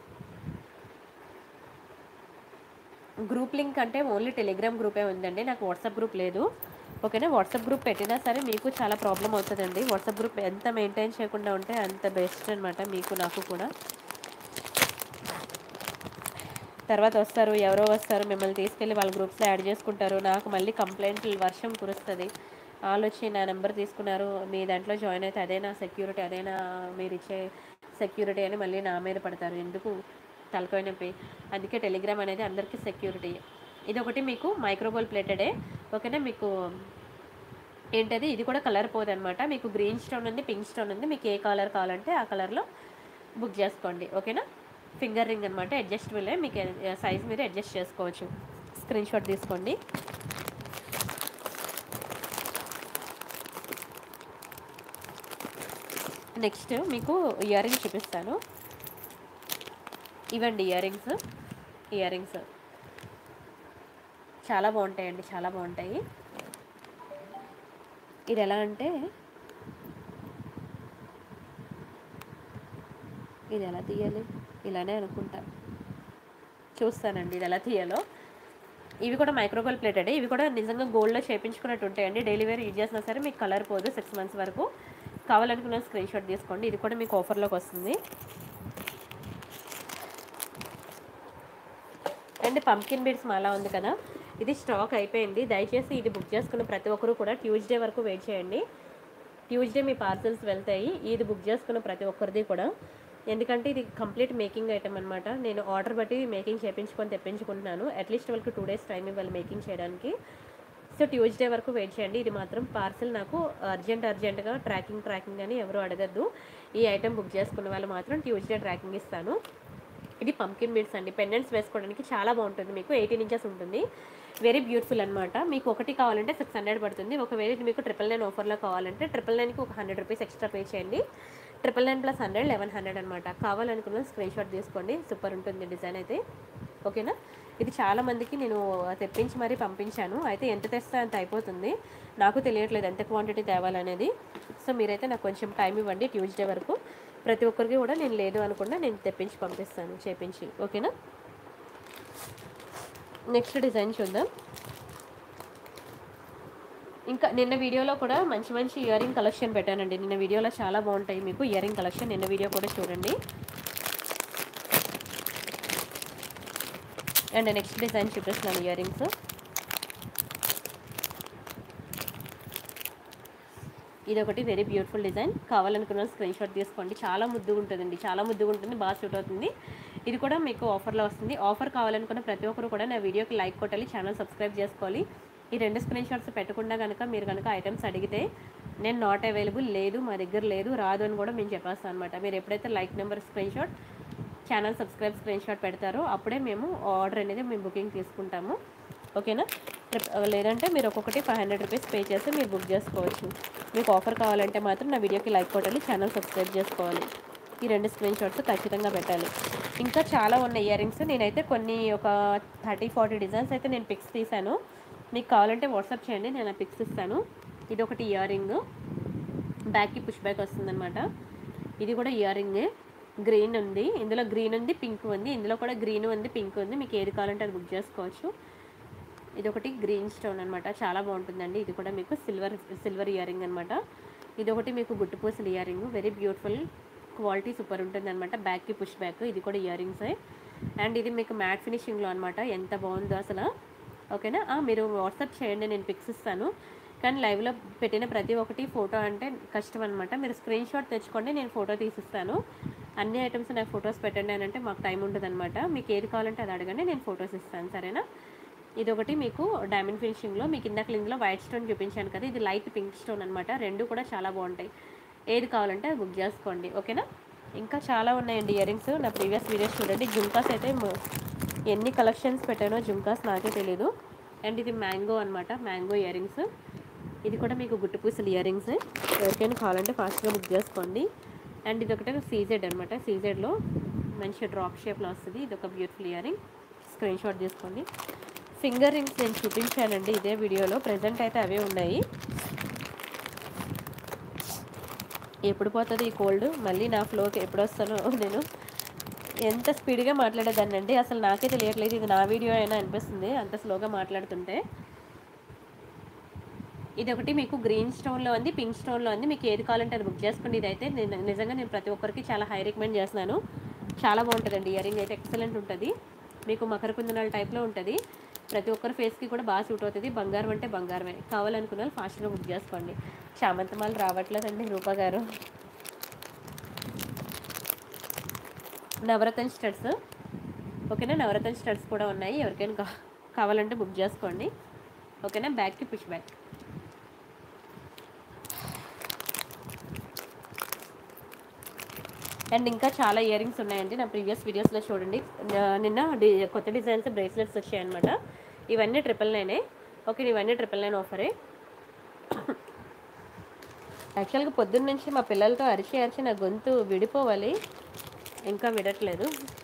గ్రూప్ లింక్ అంటే ఓన్లీ టెలిగ్రామ్ గ్రూపే ఉందండి నాకు వాట్సాప్ గ్రూప్ లేదు ఓకేనా వాట్సాప్ గ్రూప్ పెట్టినా సరే మీకు చాలా ప్రాబ్లం అవుతుందండి వాట్సాప్ గ్రూప్ ఎంత మెయింటైన్ చేయకుండా ఉంటే అంత బెస్ట్ అనమాట మీకు నాకు కూడా తర్వాత వస్తారు ఎవరో వస్తారు మిమ్మల్ని తీసుకెళ్ళి వాళ్ళ గ్రూప్స్లో యాడ్ చేసుకుంటారు నాకు మళ్ళీ కంప్లైంట్లు వర్షం కురుస్తుంది వాళ్ళు వచ్చి నా నెంబర్ తీసుకున్నారు మీ దాంట్లో జాయిన్ అయితే అదే నా సెక్యూరిటీ అదే నా మీరు ఇచ్చే సెక్యూరిటీ అని మళ్ళీ నా మీద పడతారు ఎందుకు తలకాయ నొప్పి అందుకే టెలిగ్రామ్ అనేది అందరికీ సెక్యూరిటీ ఇది ఒకటి మీకు మైక్రోబోల్ ప్లేటెడే ఓకేనా మీకు ఏంటది ఇది కూడా కలర్ పోదు అనమాట మీకు గ్రీన్ స్టోన్ ఉంది పింక్ స్టోన్ ఉంది మీకు ఏ కలర్ కావాలంటే ఆ కలర్లో బుక్ చేసుకోండి ఓకేనా ఫింగర్ రింగ్ అనమాట అడ్జస్టబుల్ మీకు సైజ్ మీరు అడ్జస్ట్ చేసుకోవచ్చు స్క్రీన్ షాట్ తీసుకోండి నెక్స్ట్ మీకు ఇయర్ రింగ్స్ చూపిస్తాను ఇవ్వండి ఇయర్ రింగ్స్ ఇయర్ రింగ్స్ చాలా బాగుంటాయండి చాలా బాగుంటాయి ఇది ఎలా అంటే ఇది ఎలా తీయాలి ఇలానే అనుకుంటా చూస్తానండి ఇది ఎలా తీయాలో ఇవి కూడా మైక్రోగోల్ ప్లేటెడ్ ఇవి కూడా నిజంగా గోల్డ్లో చేపించుకున్నట్టు ఉంటాయండి డైలీ వేర్ యూజ్ చేసినా సరే మీకు కలర్ పోదు సిక్స్ మంత్స్ వరకు కావాలనుకున్న స్క్రీన్ షాట్ తీసుకోండి ఇది కూడా మీకు ఆఫర్లోకి వస్తుంది అండ్ పంకిన్ బీడ్స్ మాలా ఉంది కదా ఇది స్టాక్ అయిపోయింది దయచేసి ఇది బుక్ చేసుకున్న ప్రతి ఒక్కరు కూడా ట్యూస్డే వరకు వెయిట్ చేయండి ట్యూస్డే మీ పార్సల్స్ వెళ్తాయి ఇది బుక్ చేసుకున్న ప్రతి ఒక్కరిది కూడా ఎందుకంటే ఇది కంప్లీట్ మేకింగ్ ఐటమ్ అనమాట నేను ఆర్డర్ బట్టి మేకింగ్ చేయించుకొని తెప్పించుకుంటున్నాను అట్లీస్ట్ వాళ్ళకి టూ డేస్ టైం ఇవ్వాలి మేకింగ్ చేయడానికి సో ట్యూస్డే వరకు వెయిట్ చేయండి ఇది మాత్రం పార్సిల్ నాకు అర్జెంట్ అర్జెంట్గా ట్రాకింగ్ ట్రాకింగ్ అని ఎవరు అడగద్దు ఈ ఐటెం బుక్ చేసుకున్న వాళ్ళు మాత్రం ట్యూస్డే ట్రాకింగ్ ఇస్తాను ఇది పంకిన్ బీడ్స్ అండి పెండెంట్స్ వేసుకోవడానికి చాలా బాగుంటుంది మీకు ఎయిటీన్ ఇంచెస్ ఉంటుంది వెరీ బ్యూటిఫుల్ అనమాట మీకు ఒకటి కావాలంటే సిక్స్ హండ్రెడ్ పడుతుంది ఒకవేళ ఇది మీకు ట్రిపుల్ నైన్ ఆఫర్లో కావాలంటే ట్రిపుల్ నైన్కి ఒక హండ్రెడ్ రూపీస్ ఎక్స్ట్రా పే చేయండి triple nine plus hundred eleven hundred అనమాట కావాలనుకున్న స్క్రీన్ షాట్ తీసుకోండి సూపర్ ఉంటుంది డిజైన్ అయితే ఓకేనా ఇది చాలా మందికి నేను తెప్పించి మరీ పంపించాను అయితే ఎంత తెస్తే అంత అయిపోతుంది నాకు తెలియట్లేదు ఎంత క్వాంటిటీ తేవాలనేది సో మీరైతే నాకు కొంచెం టైం ఇవ్వండి ట్యూస్డే వరకు ప్రతి ఒక్కరికి కూడా నేను లేదు అనుకుండా నేను తెప్పించి పంపిస్తాను చేపించి ఓకేనా నెక్స్ట్ డిజైన్ చూద్దాం ఇంకా నిన్న వీడియోలో కూడా మంచి మంచి ఇయర్ రింగ్ కలెక్షన్ పెట్టానండి నిన్న వీడియోలో చాలా బాగుంటాయి మీకు ఇయర్ రింగ్ కలెక్షన్ నిన్న వీడియో కూడా చూడండి అండ్ నెక్స్ట్ డిజైన్ చూపిస్తున్నాను ఇయర్ రింగ్స్ ఇది ఒకటి వెరీ బ్యూటిఫుల్ డిజైన్ కావాలనుకున్న స్క్రీన్ షాట్ తీసుకోండి చాలా ముద్దుగా ఉంటుందండి చాలా ముద్దుగా ఉంటుంది బాగా సూట్ అవుతుంది ఇది కూడా మీకు ఆఫర్లో వస్తుంది ఆఫర్ కావాలనుకున్న ప్రతి ఒక్కరు కూడా నా వీడియోకి లైక్ కొట్టాలి ఛానల్ సబ్స్క్రైబ్ చేసుకోవాలి ఈ రెండు స్క్రీన్ షాట్స్ పెట్టకుండా కనుక మీరు కనుక ఐటమ్స్ అడిగితే నేను నాట్ అవైలబుల్ లేదు మా దగ్గర లేదు రాదు అని కూడా మేము చెప్పేస్తాను అనమాట మీరు ఎప్పుడైతే like number screenshot channel subscribe screenshot పెడతారో అప్పుడే మేము ఆర్డర్ అనేది మేము బుకింగ్ తీసుకుంటాము ఓకేనా ట్రిప్ లేదంటే మీరు ఒక్కొక్కటి ఫైవ్ హండ్రెడ్ రూపీస్ పే చేసి మీరు బుక్ చేసుకోవచ్చు మీకు ఆఫర్ కావాలంటే మాత్రం నా వీడియోకి లైక్ కొట్టాలి ఛానల్ సబ్స్క్రైబ్ చేసుకోవాలి ఈ రెండు స్క్రీన్ షాట్స్ ఖచ్చితంగా పెట్టాలి ఇంకా చాలా ఉన్నాయి ఇయర్ రింగ్స్ నేనైతే కొన్ని ఒక థర్టీ ఫార్టీ డిజైన్స్ అయితే నేను పిక్స్ తీశాను మీకు కావాలంటే వాట్సాప్ చేయండి నేను ఆ పిక్స్ ఇస్తాను ఇది ఒకటి ఇయర్ రింగ్ బ్యాక్కి పుష్ బ్యాక్ వస్తుందన్నమాట ఇది కూడా ఇయర్ రింగే గ్రీన్ ఉంది ఇందులో గ్రీన్ ఉంది పింక్ ఉంది ఇందులో కూడా గ్రీన్ ఉంది పింక్ ఉంది మీకు ఏది కావాలంటే అది బుక్ చేసుకోవచ్చు ఇది ఒకటి గ్రీన్ స్టోన్ అనమాట చాలా బాగుంటుందండి ఇది కూడా మీకు సిల్వర్ సిల్వర్ ఇయర్ రింగ్ అనమాట ఇది ఒకటి మీకు గుట్టుపూసలు earring very beautiful quality super ఉంటుంది అనమాట బ్యాక్కి పుష్ బ్యాక్ ఇది కూడా ఇయర్ రింగ్సే అండ్ ఇది మీకు మ్యాట్ ఫినిషింగ్లో అనమాట ఎంత బాగుందో అసలు ఓకేనా ఆ, మీరు వాట్సాప్ చేయండి నేను పిక్స్ ఇస్తాను కానీ లైవ్లో పెట్టిన ప్రతి ఒక్కటి ఫోటో అంటే కష్టం అనమాట మీరు స్క్రీన్ షాట్ తెచ్చుకోండి నేను ఫోటో తీసిస్తాను అన్ని ఐటమ్స్ నాకు ఫొటోస్ పెట్టండి అని అంటే మాకు టైం ఉంటుంది అనమాట మీకు ఏది కావాలంటే అది అడగండి నేను ఫొటోస్ ఇస్తాను సరేనా ఇది ఒకటి మీకు డైమండ్ ఫినిషింగ్లో మీకు ఇందాక ఇందులో వైట్ స్టోన్ చూపించాను కదా ఇది లైట్ పింక్ స్టోన్ అనమాట రెండు కూడా చాలా బాగుంటాయి ఏది కావాలంటే అది బుక్ చేసుకోండి ఓకేనా ఇంకా చాలా ఉన్నాయండి ఇయర్ రింగ్స్ నా ప్రీవియస్ వీడియోస్ చూడండి జుంకాస్ అయితే మ- ఎన్ని కలెక్షన్స్ పెట్టానో జుంకాస్ నాకే తెలీదు అండ్ ఇది మ్యాంగో అనమాట మ్యాంగో ఇయర్ రింగ్స్ ఇది కూడా మీకు గుట్టుపూసలు ఇయర్ రింగ్స్ ఎవరికైనా కావాలంటే ఫాస్ట్గా బుక్ చేసుకోండి అండ్ ఇది ఒకటి సీజెడ్ అనమాట సీజెడ్లో మంచి డ్రాప్ షేప్లో వస్తుంది ఇది ఒక beautiful ear ring screen shot తీసుకోండి ఫింగర్ రింగ్స్ నేను చూపించానండి ఇదే వీడియోలో ప్రజెంట్ అయితే అవే ఉన్నాయి ఎప్పుడు పోతుంది ఈ కోల్డ్ మళ్ళీ నా ఫ్లోకి ఎప్పుడు వస్తానో నేను ఎంత స్పీడ్గా మాట్లాడేదాన్నండి అసలు నాకే తెలియట్లేదు ఇది నా వీడియో అయినా అనిపిస్తుంది అంత స్లోగా మాట్లాడుతుంటే ఇది ఒకటి మీకు గ్రీన్ స్టోన్లో ఉంది పింక్ స్టోన్లో ఉంది మీకు ఏది కావాలంటే అది బుక్ చేసుకోండి ఇదైతే నేను నిజంగా నేను ప్రతి ఒక్కరికి చాలా హై రికమెండ్ చేస్తున్నాను చాలా బాగుంటుందండి ఇయర్ రింగ్ అయితే ఎక్సలెంట్ ఉంటుంది మీకు మకర కుందనాల టైప్లో ఉంటుంది ప్రతి ఒక్కరి ఫేస్కి కూడా బాగా సూట్ అవుతుంది బంగారం అంటే బంగారమే కావాలనుకున్న వాళ్ళు ఫాస్ట్గా బుక్ చేసుకోండి చామంతమాలు రావట్లేదండి రూపా గారు నవరత్న స్టడ్స్ ఓకేనా నవరత్న స్టడ్స్ కూడా ఉన్నాయి ఎవరికైనా కా కావాలంటే బుక్ చేసుకోండి ఓకేనా బ్యాక్కి పుష్ బ్యాక్ అండ్ ఇంకా చాలా ఇయర్ రింగ్స్ ఉన్నాయండి నా ప్రీవియస్ వీడియోస్లో చూడండి నా- నిన్న డి కొత్త డిజైన్స్ బ్రేస్లెట్స్ వచ్చాయన్నమాట ఇవన్నీ ట్రిపుల్ నైనే ఓకే ఇవన్నీ ట్రిపుల్ నైన్ ఆఫరే యాక్చువల్గా పొద్దున్న నుంచి మా పిల్లలతో అరిచి అరిచి నా గొంతు విడిపోవాలి ఇంకా విడట్లేదు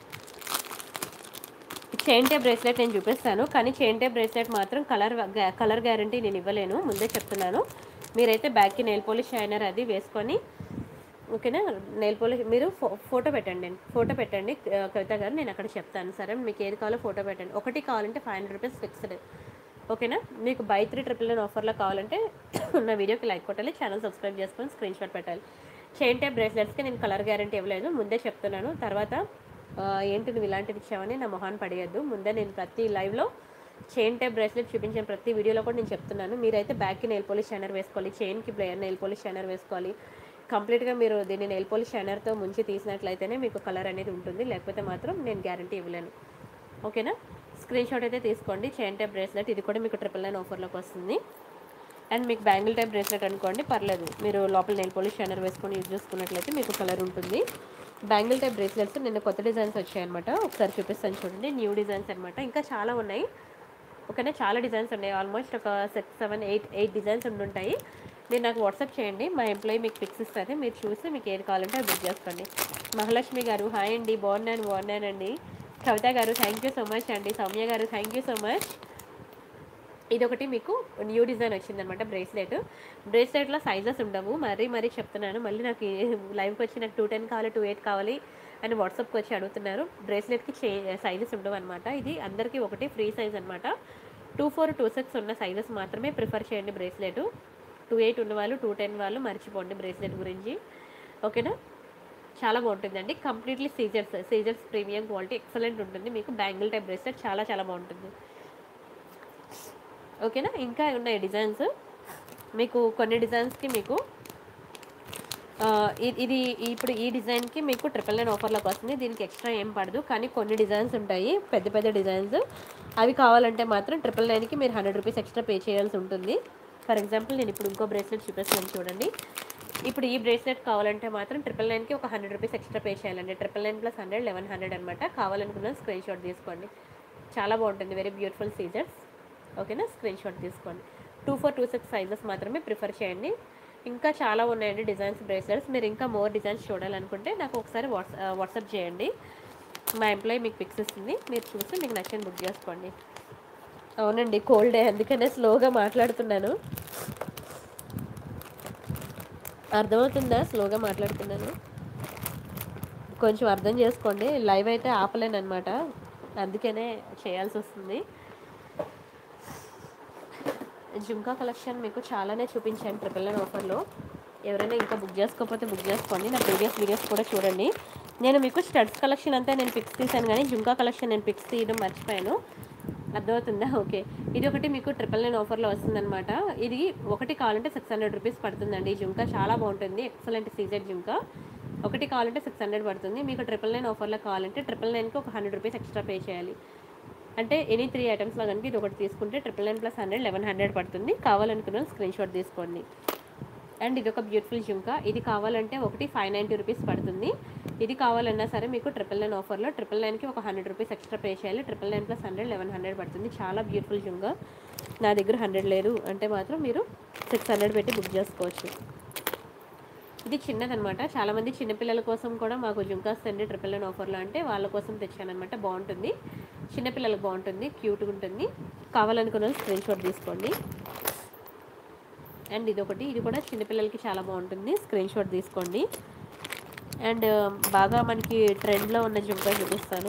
చైన్ టైప్ బ్రేస్లెట్ నేను చూపిస్తాను కానీ చైన్ టైప్ బ్రేస్లెట్ మాత్రం కలర్ కలర్ గ్యారంటీ నేను ఇవ్వలేను ముందే చెప్తున్నాను మీరైతే బ్యాక్కి నెయిల్ పాలిష్ షైనర్ అది వేసుకొని ఓకేనా నెయిల్ పాలిష్ మీరు ఫో ఫోటో పెట్టండి ఫోటో పెట్టండి ఆ, కవిత గారు నేను అక్కడ చెప్తాను సరే మీకు ఏది కావాలో ఫోటో పెట్టండి ఒకటి కావాలంటే ఫైవ్ హండ్రెడ్ రూపీస్ ఫిక్స్డ్ ఓకేనా మీకు బై త్రీ ట్రిపుల్ నైన్ ఆఫర్లో కావాలంటే నా వీడియోకి లైక్ కొట్టాలి ఛానల్ సబ్స్క్రైబ్ చేసుకొని స్క్రీన్ షాట్ పెట్టాలి చైన్ టైప్ బ్రేస్లెట్స్కి నేను కలర్ గ్యారంటీ ఇవ్వలేదు ముందే చెప్తున్నాను తర్వాత ఆ, ఏంటి నువ్వు ఇలాంటిది ఇచ్చావని నా మొహాన్ని పడేయద్దు ముందే నేను ప్రతి లైవ్లో చైన్ టైప్ బ్రేస్లెట్ చూపించిన ప్రతి వీడియోలో కూడా నేను చెప్తున్నాను మీరైతే బ్యాక్కి నెయిల్ పోలిష్ షైనర్ వేసుకోవాలి చైన్కి బ్లేయర్ నెయిల్ పోలిష్ షైనర్ వేసుకోవాలి కంప్లీట్గా మీరు దీన్ని నెయిల్ పోలిష్ షైనర్తో ముంచి తీసినట్లయితేనే మీకు కలర్ అనేది ఉంటుంది లేకపోతే మాత్రం నేను గ్యారంటీ ఇవ్వలేను ఓకేనా స్క్రీన్ షాట్ అయితే తీసుకోండి చైన్ టైప్ బ్రేస్లెట్ ఇది కూడా మీకు ట్రిపుల్ నైన్ ఆఫర్లోకి వస్తుంది అండ్ మీకు బ్యాంగిల్ టైప్ బ్రేస్లెట్ అనుకోండి పర్లేదు మీరు లోపల నెయిల్ పోలిష్ షైనర్ వేసుకొని యూజ్ చేసుకున్నట్లయితే మీకు కలర్ ఉంటుంది బ్యాంగిల్ టైప్ బ్రేస్లెట్స్ నిన్న కొత్త డిజైన్స్ వచ్చాయన్నమాట ఒకసారి చూపిస్తాను చూడండి న్యూ డిజైన్స్ అనమాట ఇంకా చాలా ఉన్నాయి ఓకేనా చాలా డిజైన్స్ ఉన్నాయి ఆల్మోస్ట్ ఒక six seven eight eight designs ఉండుంటాయి మీరు నాకు వాట్సాప్ చేయండి మా ఎంప్లాయీ మీకు పిక్స్ ఇస్తుంది మీరు చూసి మీకు ఏది కావాలంటే అది బుక్ చేసుకోండి మహాలక్ష్మి గారు హాయ్ అండి బాగున్నాను బాగున్నానండి కవిత గారు థ్యాంక్ యూ సో మచ్ అండి సౌమ్య గారు థ్యాంక్ యూ సో మచ్ ఇదొకటి మీకు న్యూ డిజైన్ వచ్చిందనమాట బ్రేస్లెట్ బ్రేస్లెట్లో సైజెస్ ఉండవు మరీ మరీ చెప్తున్నాను మళ్ళీ నాకు లైవ్కి వచ్చి నాకు టూ టెన్ కావాలి టూ ఎయిట్ కావాలి అని వాట్సాప్కి వచ్చి అడుగుతున్నారు బ్రేస్లెట్కి చే సైజెస్ ఉండవు అనమాట ఇది అందరికీ ఒకటి ఫ్రీ సైజ్ అనమాట టూ ఫోర్ టూ సిక్స్ ఉన్న సైజెస్ మాత్రమే ప్రిఫర్ చేయండి బ్రేస్లెట్ టూ ఎయిట్ ఉన్న వాళ్ళు టూ టెన్ వాళ్ళు మర్చిపోండి బ్రేస్లెట్ గురించి ఓకేనా చాలా బాగుంటుందండి కంప్లీట్లీ సీజర్స్ సీజర్స్ ప్రీమియం క్వాలిటీ ఎక్సలెంట్ ఉంటుంది మీకు బ్యాంగిల్ టైప్ బ్రేస్లెట్ చాలా చాలా బాగుంటుంది ఓకేనా ఇంకా ఉన్నాయి డిజైన్స్ మీకు కొన్ని డిజైన్స్కి మీకు ఆ, ఇ- ఇది ఇప్పుడు ఈ డిజైన్కి మీకు ట్రిపుల్ నైన్ ఆఫర్లోకి వస్తుంది దీనికి ఎక్స్ట్రా ఏం పడదు కానీ కొన్ని డిజైన్స్ ఉంటాయి పెద్ద పెద్ద డిజైన్స్ అవి కావాలంటే మాత్రం ట్రిపుల్ నైన్కి మీరు హండ్రెడ్ రూపీస్ ఎక్స్ట్రా పే చేయాల్సి ఉంటుంది ఫర్ ఎగ్జాంపుల్ నేను ఇప్పుడు ఇంకో బ్రేస్లెట్ చూపిస్తాను చూడండి ఇప్పుడు ఈ బ్రేస్లెట్ కావాలంటే మాత్రం ట్రిపుల్ నైన్కి ఒక హండ్రెడ్ రూపీస్ ఎక్స్ట్రా పే చేయాలండి triple nine plus hundred eleven hundred అనమాట కావాలనుకున్న స్క్రీన్ షాట్ తీసుకోండి చాలా బాగుంటుంది వెరీ బ్యూటిఫుల్ సీజర్స్ ఓకేనా స్క్రీన్ షాట్ తీసుకోండి two four two six sizes మాత్రమే ప్రిఫర్ చేయండి ఇంకా చాలా ఉన్నాయండి డిజైన్స్ బ్రేస్లెట్స్ మీరు ఇంకా మోర్ డిజైన్స్ చూడాలనుకుంటే నాకు ఒకసారి వాట్స్ వాట్సాప్ చేయండి మా ఎంప్లాయీ మీకు పిక్స్ ఇస్తుంది మీరు చూసి మీకు నచ్చిన బుక్ చేసుకోండి అవునండి కోల్డే అందుకనే స్లోగా మాట్లాడుతున్నాను అర్థమవుతుందా స్లోగా మాట్లాడుతున్నాను కొంచెం అర్థం చేసుకోండి లైవ్ అయితే ఆపలేను అనమాట అందుకనే చేయాల్సి వస్తుంది జుంకా కలెక్షన్ మీకు చాలానే చూపించాను ట్రిపుల్ నైన్ ఆఫర్లో ఎవరైనా ఇంకా బుక్ చేసుకోకపోతే బుక్ చేసుకోండి నా ప్రీవియస్ వీడియోస్ కూడా చూడండి నేను మీకు స్టడ్స్ కలెక్షన్ అంతా నేను పిక్స్ తీసాను కానీ జుంకా కలెక్షన్ నేను పిక్స్ తీయడం మర్చిపోయాను అర్థమవుతుందా ఓకే ఇది ఒకటి మీకు ట్రిపుల్ నైన్ ఆఫర్లో వస్తుందన్నమాట ఇది ఒకటి కావాలంటే సిక్స్ హండ్రెడ్ రూపీస్ పడుతుందండి ఈ జుంకా చాలా బాగుంటుంది ఎక్సలెంట్ సీజెడ్ జుంకా ఒకటి కావాలంటే సిక్స్ హండ్రెడ్ పడుతుంది మీకు ట్రిపుల్ నైన్ ఆఫర్లో కావాలంటే ట్రిపుల్ నైన్కి ఒక హండ్రెడ్ రూపీస్ ఎక్స్ట్రా పే చేయాలి అంటే ఎనీ త్రీ ఐటమ్స్లో కనుక ఇది ఒకటి తీసుకుంటే triple nine plus hundred eleven hundred పడుతుంది కావాలనుకున్న స్క్రీన్ షాట్ తీసుకోండి అండ్ ఇది ఒక బ్యూటిఫుల్ జుంకా ఇది కావాలంటే ఒకటి ఫైవ్ నైంటీ రూపీస్ పడుతుంది ఇది కావాలన్నా సరే మీకు ట్రిపుల్ నైన్ ఆఫర్లో ట్రిపుల్ నైన్కి ఒక హండ్రెడ్ రూపీస్ ఎక్స్ట్రా పే చేయాలి triple nine plus hundred eleven hundred పడుతుంది చాలా బ్యూటిఫుల్ జుంకా నా దగ్గర హండ్రెడ్ లేదు అంటే మాత్రం మీరు సిక్స్ హండ్రెడ్ పెట్టి బుక్ చేసుకోవచ్చు ఇది చిన్నదనమాట చాలామంది చిన్నపిల్లల కోసం కూడా మాకు జుంకాస్ అండి ట్రిపుల్ నైన్ ఆఫర్లో అంటే వాళ్ళ కోసం తెచ్చానమాట బాగుంటుంది చిన్నపిల్లలకు బాగుంటుంది క్యూట్గా ఉంటుంది కావాలనుకున్న స్క్రీన్ షాట్ తీసుకోండి అండ్ ఇది ఒకటి ఇది కూడా చిన్నపిల్లలకి చాలా బాగుంటుంది స్క్రీన్ షాట్ తీసుకోండి అండ్ బాగా మనకి ట్రెండ్లో ఉన్న జుంకా చూపిస్తాను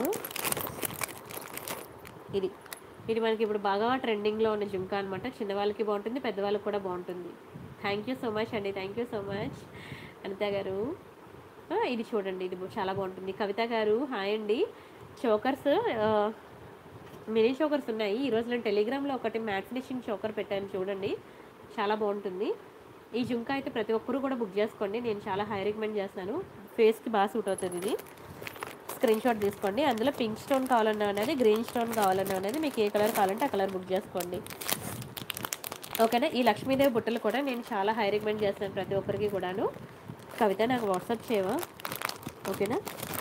ఇది ఇది మనకి ఇప్పుడు బాగా ట్రెండింగ్లో ఉన్న జుంకా అనమాట చిన్నవాళ్ళకి బాగుంటుంది పెద్దవాళ్ళకి కూడా బాగుంటుంది థ్యాంక్ యూ సో మచ్ అండి thank you so much Anitha గారు ఆ, ఇది చూడండి ఇది చాలా బాగుంటుంది కవిత గారు హాయ్ అండి చోకర్స్ మినీ చోకర్స్ ఉన్నాయి ఈరోజు నేను టెలిగ్రామ్లో ఒకటి మ్యాట్ ఫినిషింగ్ చోకర్ పెట్టాను చూడండి చాలా బాగుంటుంది ఈ జుంకా అయితే ప్రతి ఒక్కరు కూడా బుక్ చేసుకోండి నేను చాలా హై రికమెండ్ చేస్తాను ఫేస్కి బాగా సూట్ అవుతుంది ఇది స్క్రీన్ షాట్ తీసుకోండి అందులో పింక్ స్టోన్ కావాలన్నా అనేది గ్రీన్ స్టోన్ కావాలన్నా అనేది మీకు ఏ కలర్ కావాలంటే ఆ కలర్ బుక్ చేసుకోండి ఓకేనా ఈ లక్ష్మీదేవి బుట్టలు కూడా నేను చాలా హై రికమెండ్ చేస్తాను ప్రతి ఒక్కరికి కూడాను కవిత నాకు వాట్సాప్ చేయవా ఓకేనా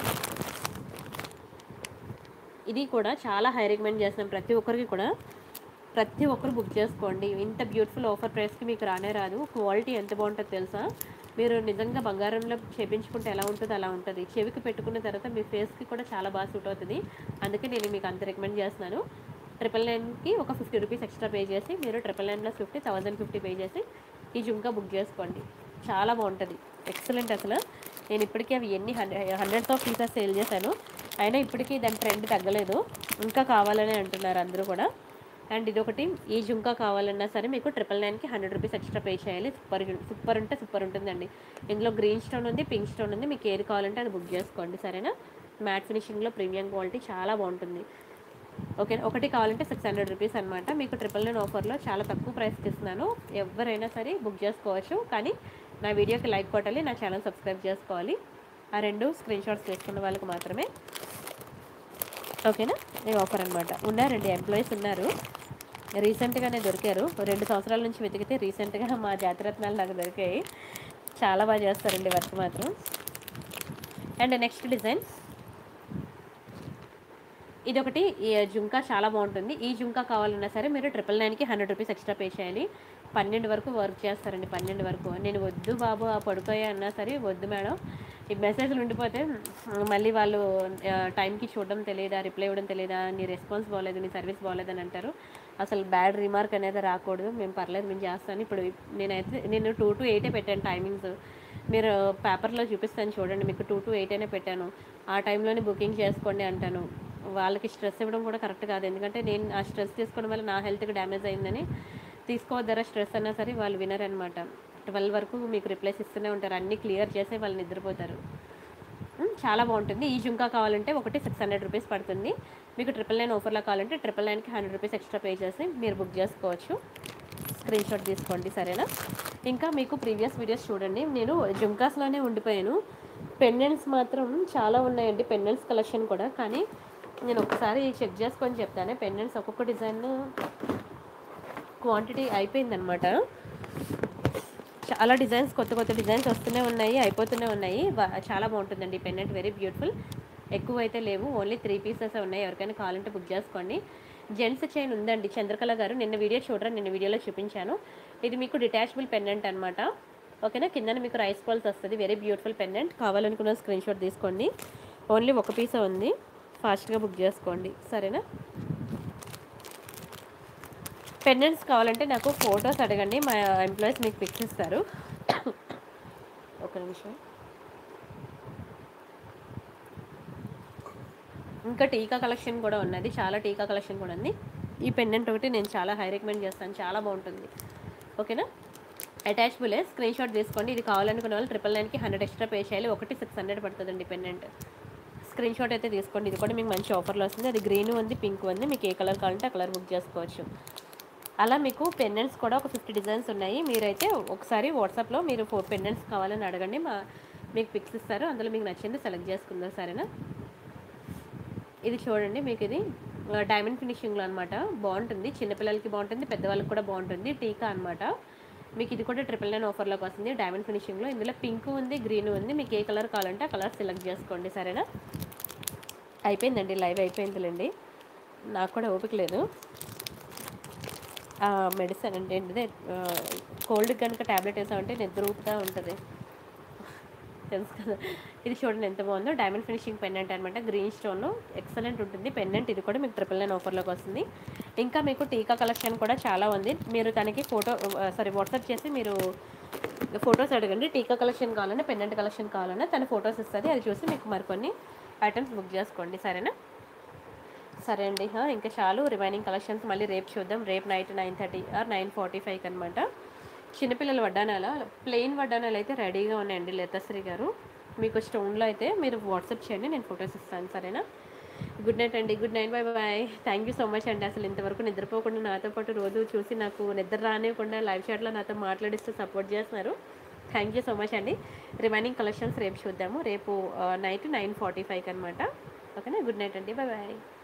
ఇది కూడా చాలా హై రికమెండ్ చేస్తున్నాం ప్రతి ఒక్కరికి కూడా ప్రతి ఒక్కరు బుక్ చేసుకోండి ఇంత బ్యూటిఫుల్ ఆఫర్ ప్రైస్కి మీకు రానే రాదు క్వాలిటీ ఎంత బాగుంటుందో తెలుసా మీరు నిజంగా బంగారంలో చేపించుకుంటే ఎలా ఉంటుందో అలా ఉంటుంది చెవికి పెట్టుకున్న తర్వాత మీ ఫేస్కి కూడా చాలా బాగా సూట్ అవుతుంది అందుకే నేను మీకు అంత రికమెండ్ చేస్తున్నాను ట్రిపుల్ నైన్కి ఒక ఫిఫ్టీ రూపీస్ ఎక్స్ట్రా పే చేసి మీరు triple nine plus fifty thousand fifty pay చేసి ఈ జుంకా బుక్ చేసుకోండి చాలా బాగుంటుంది ఎక్సలెంట్ అసలు నేను ఇప్పటికీ అవి ఎన్ని hundred hundreds of pieces sale చేశాను అయినా ఇప్పటికీ దాని ట్రెండ్ తగ్గలేదు ఇంకా కావాలని అంటున్నారు అందరూ కూడా అండ్ ఇది ఒకటి ఈ జుంకా కావాలన్నా సరే మీకు ట్రిపుల్ నైన్కి హండ్రెడ్ రూపీస్ ఎక్స్ట్రా పే చేయాలి సూపర్ సూపర్ ఉంటే సూపర్ ఉంటుందండి ఇందులో గ్రీన్ స్టోన్ ఉంది పింక్ స్టోన్ ఉంది మీకు ఏది కావాలంటే అది బుక్ చేసుకోండి సరేనా మ్యాట్ ఫినిషింగ్లో ప్రీమియం క్వాలిటీ చాలా బాగుంటుంది ఓకే ఒకటి కావాలంటే సిక్స్ హండ్రెడ్ రూపీస్ అనమాట మీకు ట్రిపుల్ నైన్ ఆఫర్లో చాలా తక్కువ ప్రైస్కి ఇస్తున్నాను ఎవరైనా సరే బుక్ చేసుకోవచ్చు కానీ నా వీడియోకి లైక్ కొట్టాలి నా ఛానల్ సబ్స్క్రైబ్ చేసుకోవాలి ఆ రెండు స్క్రీన్ షాట్స్ తీసుకున్న వాళ్ళకి మాత్రమే ఓకేనా ఈ ఆఫర్ అనమాట ఉన్నారండి ఎంప్లాయీస్ ఉన్నారు రీసెంట్గానే దొరికారు రెండు సంవత్సరాల నుంచి వెతికితే రీసెంట్గా మా జాతిరత్నాలు నాకు దొరికాయి చాలా బాగా చేస్తారండి వర్క్ మాత్రం అండ్ నెక్స్ట్ డిజైన్ ఇది ఒకటి ఈ జుంకా చాలా బాగుంటుంది ఈ జుంకా కావాలన్నా సరే మీరు ట్రిపుల్ నైన్కి హండ్రెడ్ రూపీస్ ఎక్స్ట్రా పే చేయాలి పన్నెండు వరకు వర్క్ చేస్తారండి పన్నెండు వరకు నేను వద్దు బాబు ఆ పడుకోయా అన్నా సరే వద్దు మేడం ఈ మెసేజ్లు ఉండిపోతే మళ్ళీ వాళ్ళు ఆ, టైంకి చూడడం తెలియదా రిప్లై ఇవ్వడం తెలియదా నీ రెస్పాన్స్ బాగలేదు నీ సర్వీస్ బాగలేదు అని అంటారు అసలు బ్యాడ్ రిమార్క్ అనేది రాకూడదు మేము పర్లేదు మేము చేస్తాను ఇప్పుడు నేనైతే నేను టూ టు ఎయిటే పెట్టాను టైమింగ్స్ మీరు పేపర్లో చూపిస్తాను చూడండి మీకు టూ టు ఎయిట్ అయినా పెట్టాను ఆ టైంలోనే బుకింగ్ చేసుకోండి అంటాను వాళ్ళకి స్ట్రెస్ ఇవ్వడం కూడా కరెక్ట్ కాదు ఎందుకంటే నేను ఆ స్ట్రెస్ తీసుకోవడం వల్ల నా హెల్త్కి డ్యామేజ్ అయిందని తీసుకోవద్దరా స్ట్రెస్ అన్నా సరే వాళ్ళు వినరనమాట ట్వెల్వ్ వరకు మీకు రిప్లైస్ ఇస్తూనే ఉంటారు అన్నీ క్లియర్ చేసే వాళ్ళు నిద్రపోతారు ఉమ్, చాలా బాగుంటుంది ఈ జుంకా కావాలంటే ఒకటి సిక్స్ హండ్రెడ్ రూపీస్ పడుతుంది మీకు ట్రిపుల్ నైన్ ఆఫర్లో కావాలంటే ట్రిపుల్ నైన్కి హండ్రెడ్ రూపీస్ ఎక్స్ట్రా పే చేసి మీరు బుక్ చేసుకోవచ్చు స్క్రీన్ షాట్ తీసుకోండి సరేనా ఇంకా మీకు ప్రీవియస్ వీడియోస్ చూడండి నేను జుంకాస్లోనే ఉండిపోయాను పెండెంట్స్ మాత్రం చాలా ఉన్నాయండి పెండెంట్స్ కలెక్షన్ కూడా కానీ నేను ఒకసారి చెక్ చేసుకొని చెప్తాను పెండెంట్స్ ఒక్కొక్క డిజైన్ క్వాంటిటీ అయిపోయిందనమాట చాలా డిజైన్స్ కొత్త కొత్త డిజైన్స్ వస్తూనే ఉన్నాయి అయిపోతూనే ఉన్నాయి వా- చాలా బాగుంటుందండి పెండెంట్ వెరీ బ్యూటిఫుల్ ఎక్కువ అయితే లేవు ఓన్లీ త్రీ పీసెస్ ఉన్నాయి ఎవరికైనా కావాలంటే బుక్ చేసుకోండి జెంట్స్ చైన్ ఉందండి చంద్రకళ గారు నిన్న వీడియో చూడరా నిన్న వీడియోలో చూపించాను ఇది మీకు డిటాచబుల్ పెండెంట్ అనమాట ఓకేనా కింద మీకు రైస్ బాల్స్ వస్తుంది వెరీ బ్యూటిఫుల్ పెండెంట్ కావాలనుకున్న స్క్రీన్ షాట్ తీసుకోండి ఓన్లీ ఒక పీసే ఉంది ఫాస్ట్గా బుక్ చేసుకోండి సరేనా పెండెంట్స్ కావాలంటే నాకు ఫొటోస్ అడగండి మా ఎంప్లాయీస్ మీకు పిక్స్ ఇస్తారు ఒక నిమిషం ఇంకా టీకా కలెక్షన్ కూడా ఉన్నది చాలా టీకా కలెక్షన్ కూడా ఉంది ఈ పెండెంట్ ఒకటి నేను చాలా హై రికమెండ్ చేస్తాను చాలా బాగుంటుంది ఓకేనా అటాచబులే స్క్రీన్ షాట్ తీసుకోండి ఇది కావాలనుకున్న వాళ్ళు ట్రిపుల్ నైన్కి హండ్రెడ్ ఎక్స్ట్రా పే చేయాలి ఒకటి సిక్స్ హండ్రెడ్ పడుతుందండి పెండెంట్ స్క్రీన్ షాట్ అయితే తీసుకోండి ఇది కూడా మీకు మంచి ఆఫర్లో వస్తుంది అది గ్రీన్ ఉంది పింక్ ఉంది మీకు ఏ కలర్ కావాలంటే ఆ కలర్ బుక్ చేసుకోవచ్చు అలా మీకు పెండెంట్స్ కూడా ఒక ఫిఫ్టీ డిజైన్స్ ఉన్నాయి మీరైతే ఒకసారి వాట్సాప్లో మీరు ఫోర్ పెండెంట్స్ కావాలని అడగండి మా మీకు పిక్స్ ఇస్తారు అందులో మీకు నచ్చింది సెలెక్ట్ చేసుకుందాం సరేనా ఇది చూడండి మీకు ఇది ఆ, డైమండ్ ఫినిషింగ్లో అనమాట బాగుంటుంది చిన్నపిల్లలకి బాగుంటుంది పెద్దవాళ్ళకి కూడా బాగుంటుంది టీకా అనమాట మీకు ఇది కూడా ట్రిపుల్ నైన్ ఆఫర్లోకి వస్తుంది డైమండ్ ఫినిషింగ్లో ఇందులో పింక్ ఉంది గ్రీన్ ఉంది మీకు ఏ కలర్ కావాలంటే ఆ కలర్ సెలెక్ట్ చేసుకోండి సరేనా అయిపోయిందండి లైవ్ అయిపోయిందిలేండి నాకు కూడా ఓపిక లేదు మెడిసిన్ అంటే ఏంటిదే కోల్డ్ కనుక ట్యాబ్లెట్ వేసామంటే నిద్ర ఊపుతూ ఉంటుంది తెలుసు కదా ఇది చూడండి ఎంత బాగుందో డైమండ్ ఫినిషింగ్ పెండెంట్ అనమాట గ్రీన్ స్టోన్ ఎక్సలెంట్ ఉంటుంది పెండెంట్ ఇది కూడా మీకు ట్రిపుల్ నైన్ ఆఫర్లోకి వస్తుంది ఇంకా మీకు టీకా కలెక్షన్ కూడా చాలా ఉంది మీరు తనకి ఫోటో సారీ వాట్సాప్ చేసి మీరు ఫొటోస్ అడగండి టీకా కలెక్షన్ కావాలన్నా పెండెంట్ కలెక్షన్ కావాలన్నా తన ఫొటోస్ ఇస్తుంది అది చూసి మీకు మరికొన్ని ఐటమ్స్ బుక్ చేసుకోండి సరేనా సరే అండి హా, ఇంకా చాలు రిమైనింగ్ కలెక్షన్స్ మళ్ళీ రేపు చూద్దాం రేపు night nine thirty or nine forty ఫైవ్కి అనమాట చిన్నపిల్లల వడ్డానాల ప్లెయిన్ వడ్డానాలు అయితే రెడీగా ఉన్నాయండి లతశ్రీ గారు మీకు స్టోన్లో అయితే మీరు వాట్సాప్ చేయండి నేను ఫొటోస్ ఇస్తాను సరేనా గుడ్ నైట్ అండి good night bye bye thank you so much అండి అసలు ఇంతవరకు నిద్రపోకుండా నాతో పాటు రోజు చూసి నాకు నిద్ర రానివ్వకుండా లైవ్ చాట్లో నాతో మాట్లాడిస్తూ సపోర్ట్ చేస్తున్నారు థ్యాంక్ యూ సో మచ్ అండి రిమైనింగ్ కలెక్షన్స్ రేపు చూద్దాము రేపు నైట్ నైన్ ఫార్టీ ఫైవ్కి అనమాట ఓకేనా గుడ్ నైట్ అండి బాయ్ బాయ్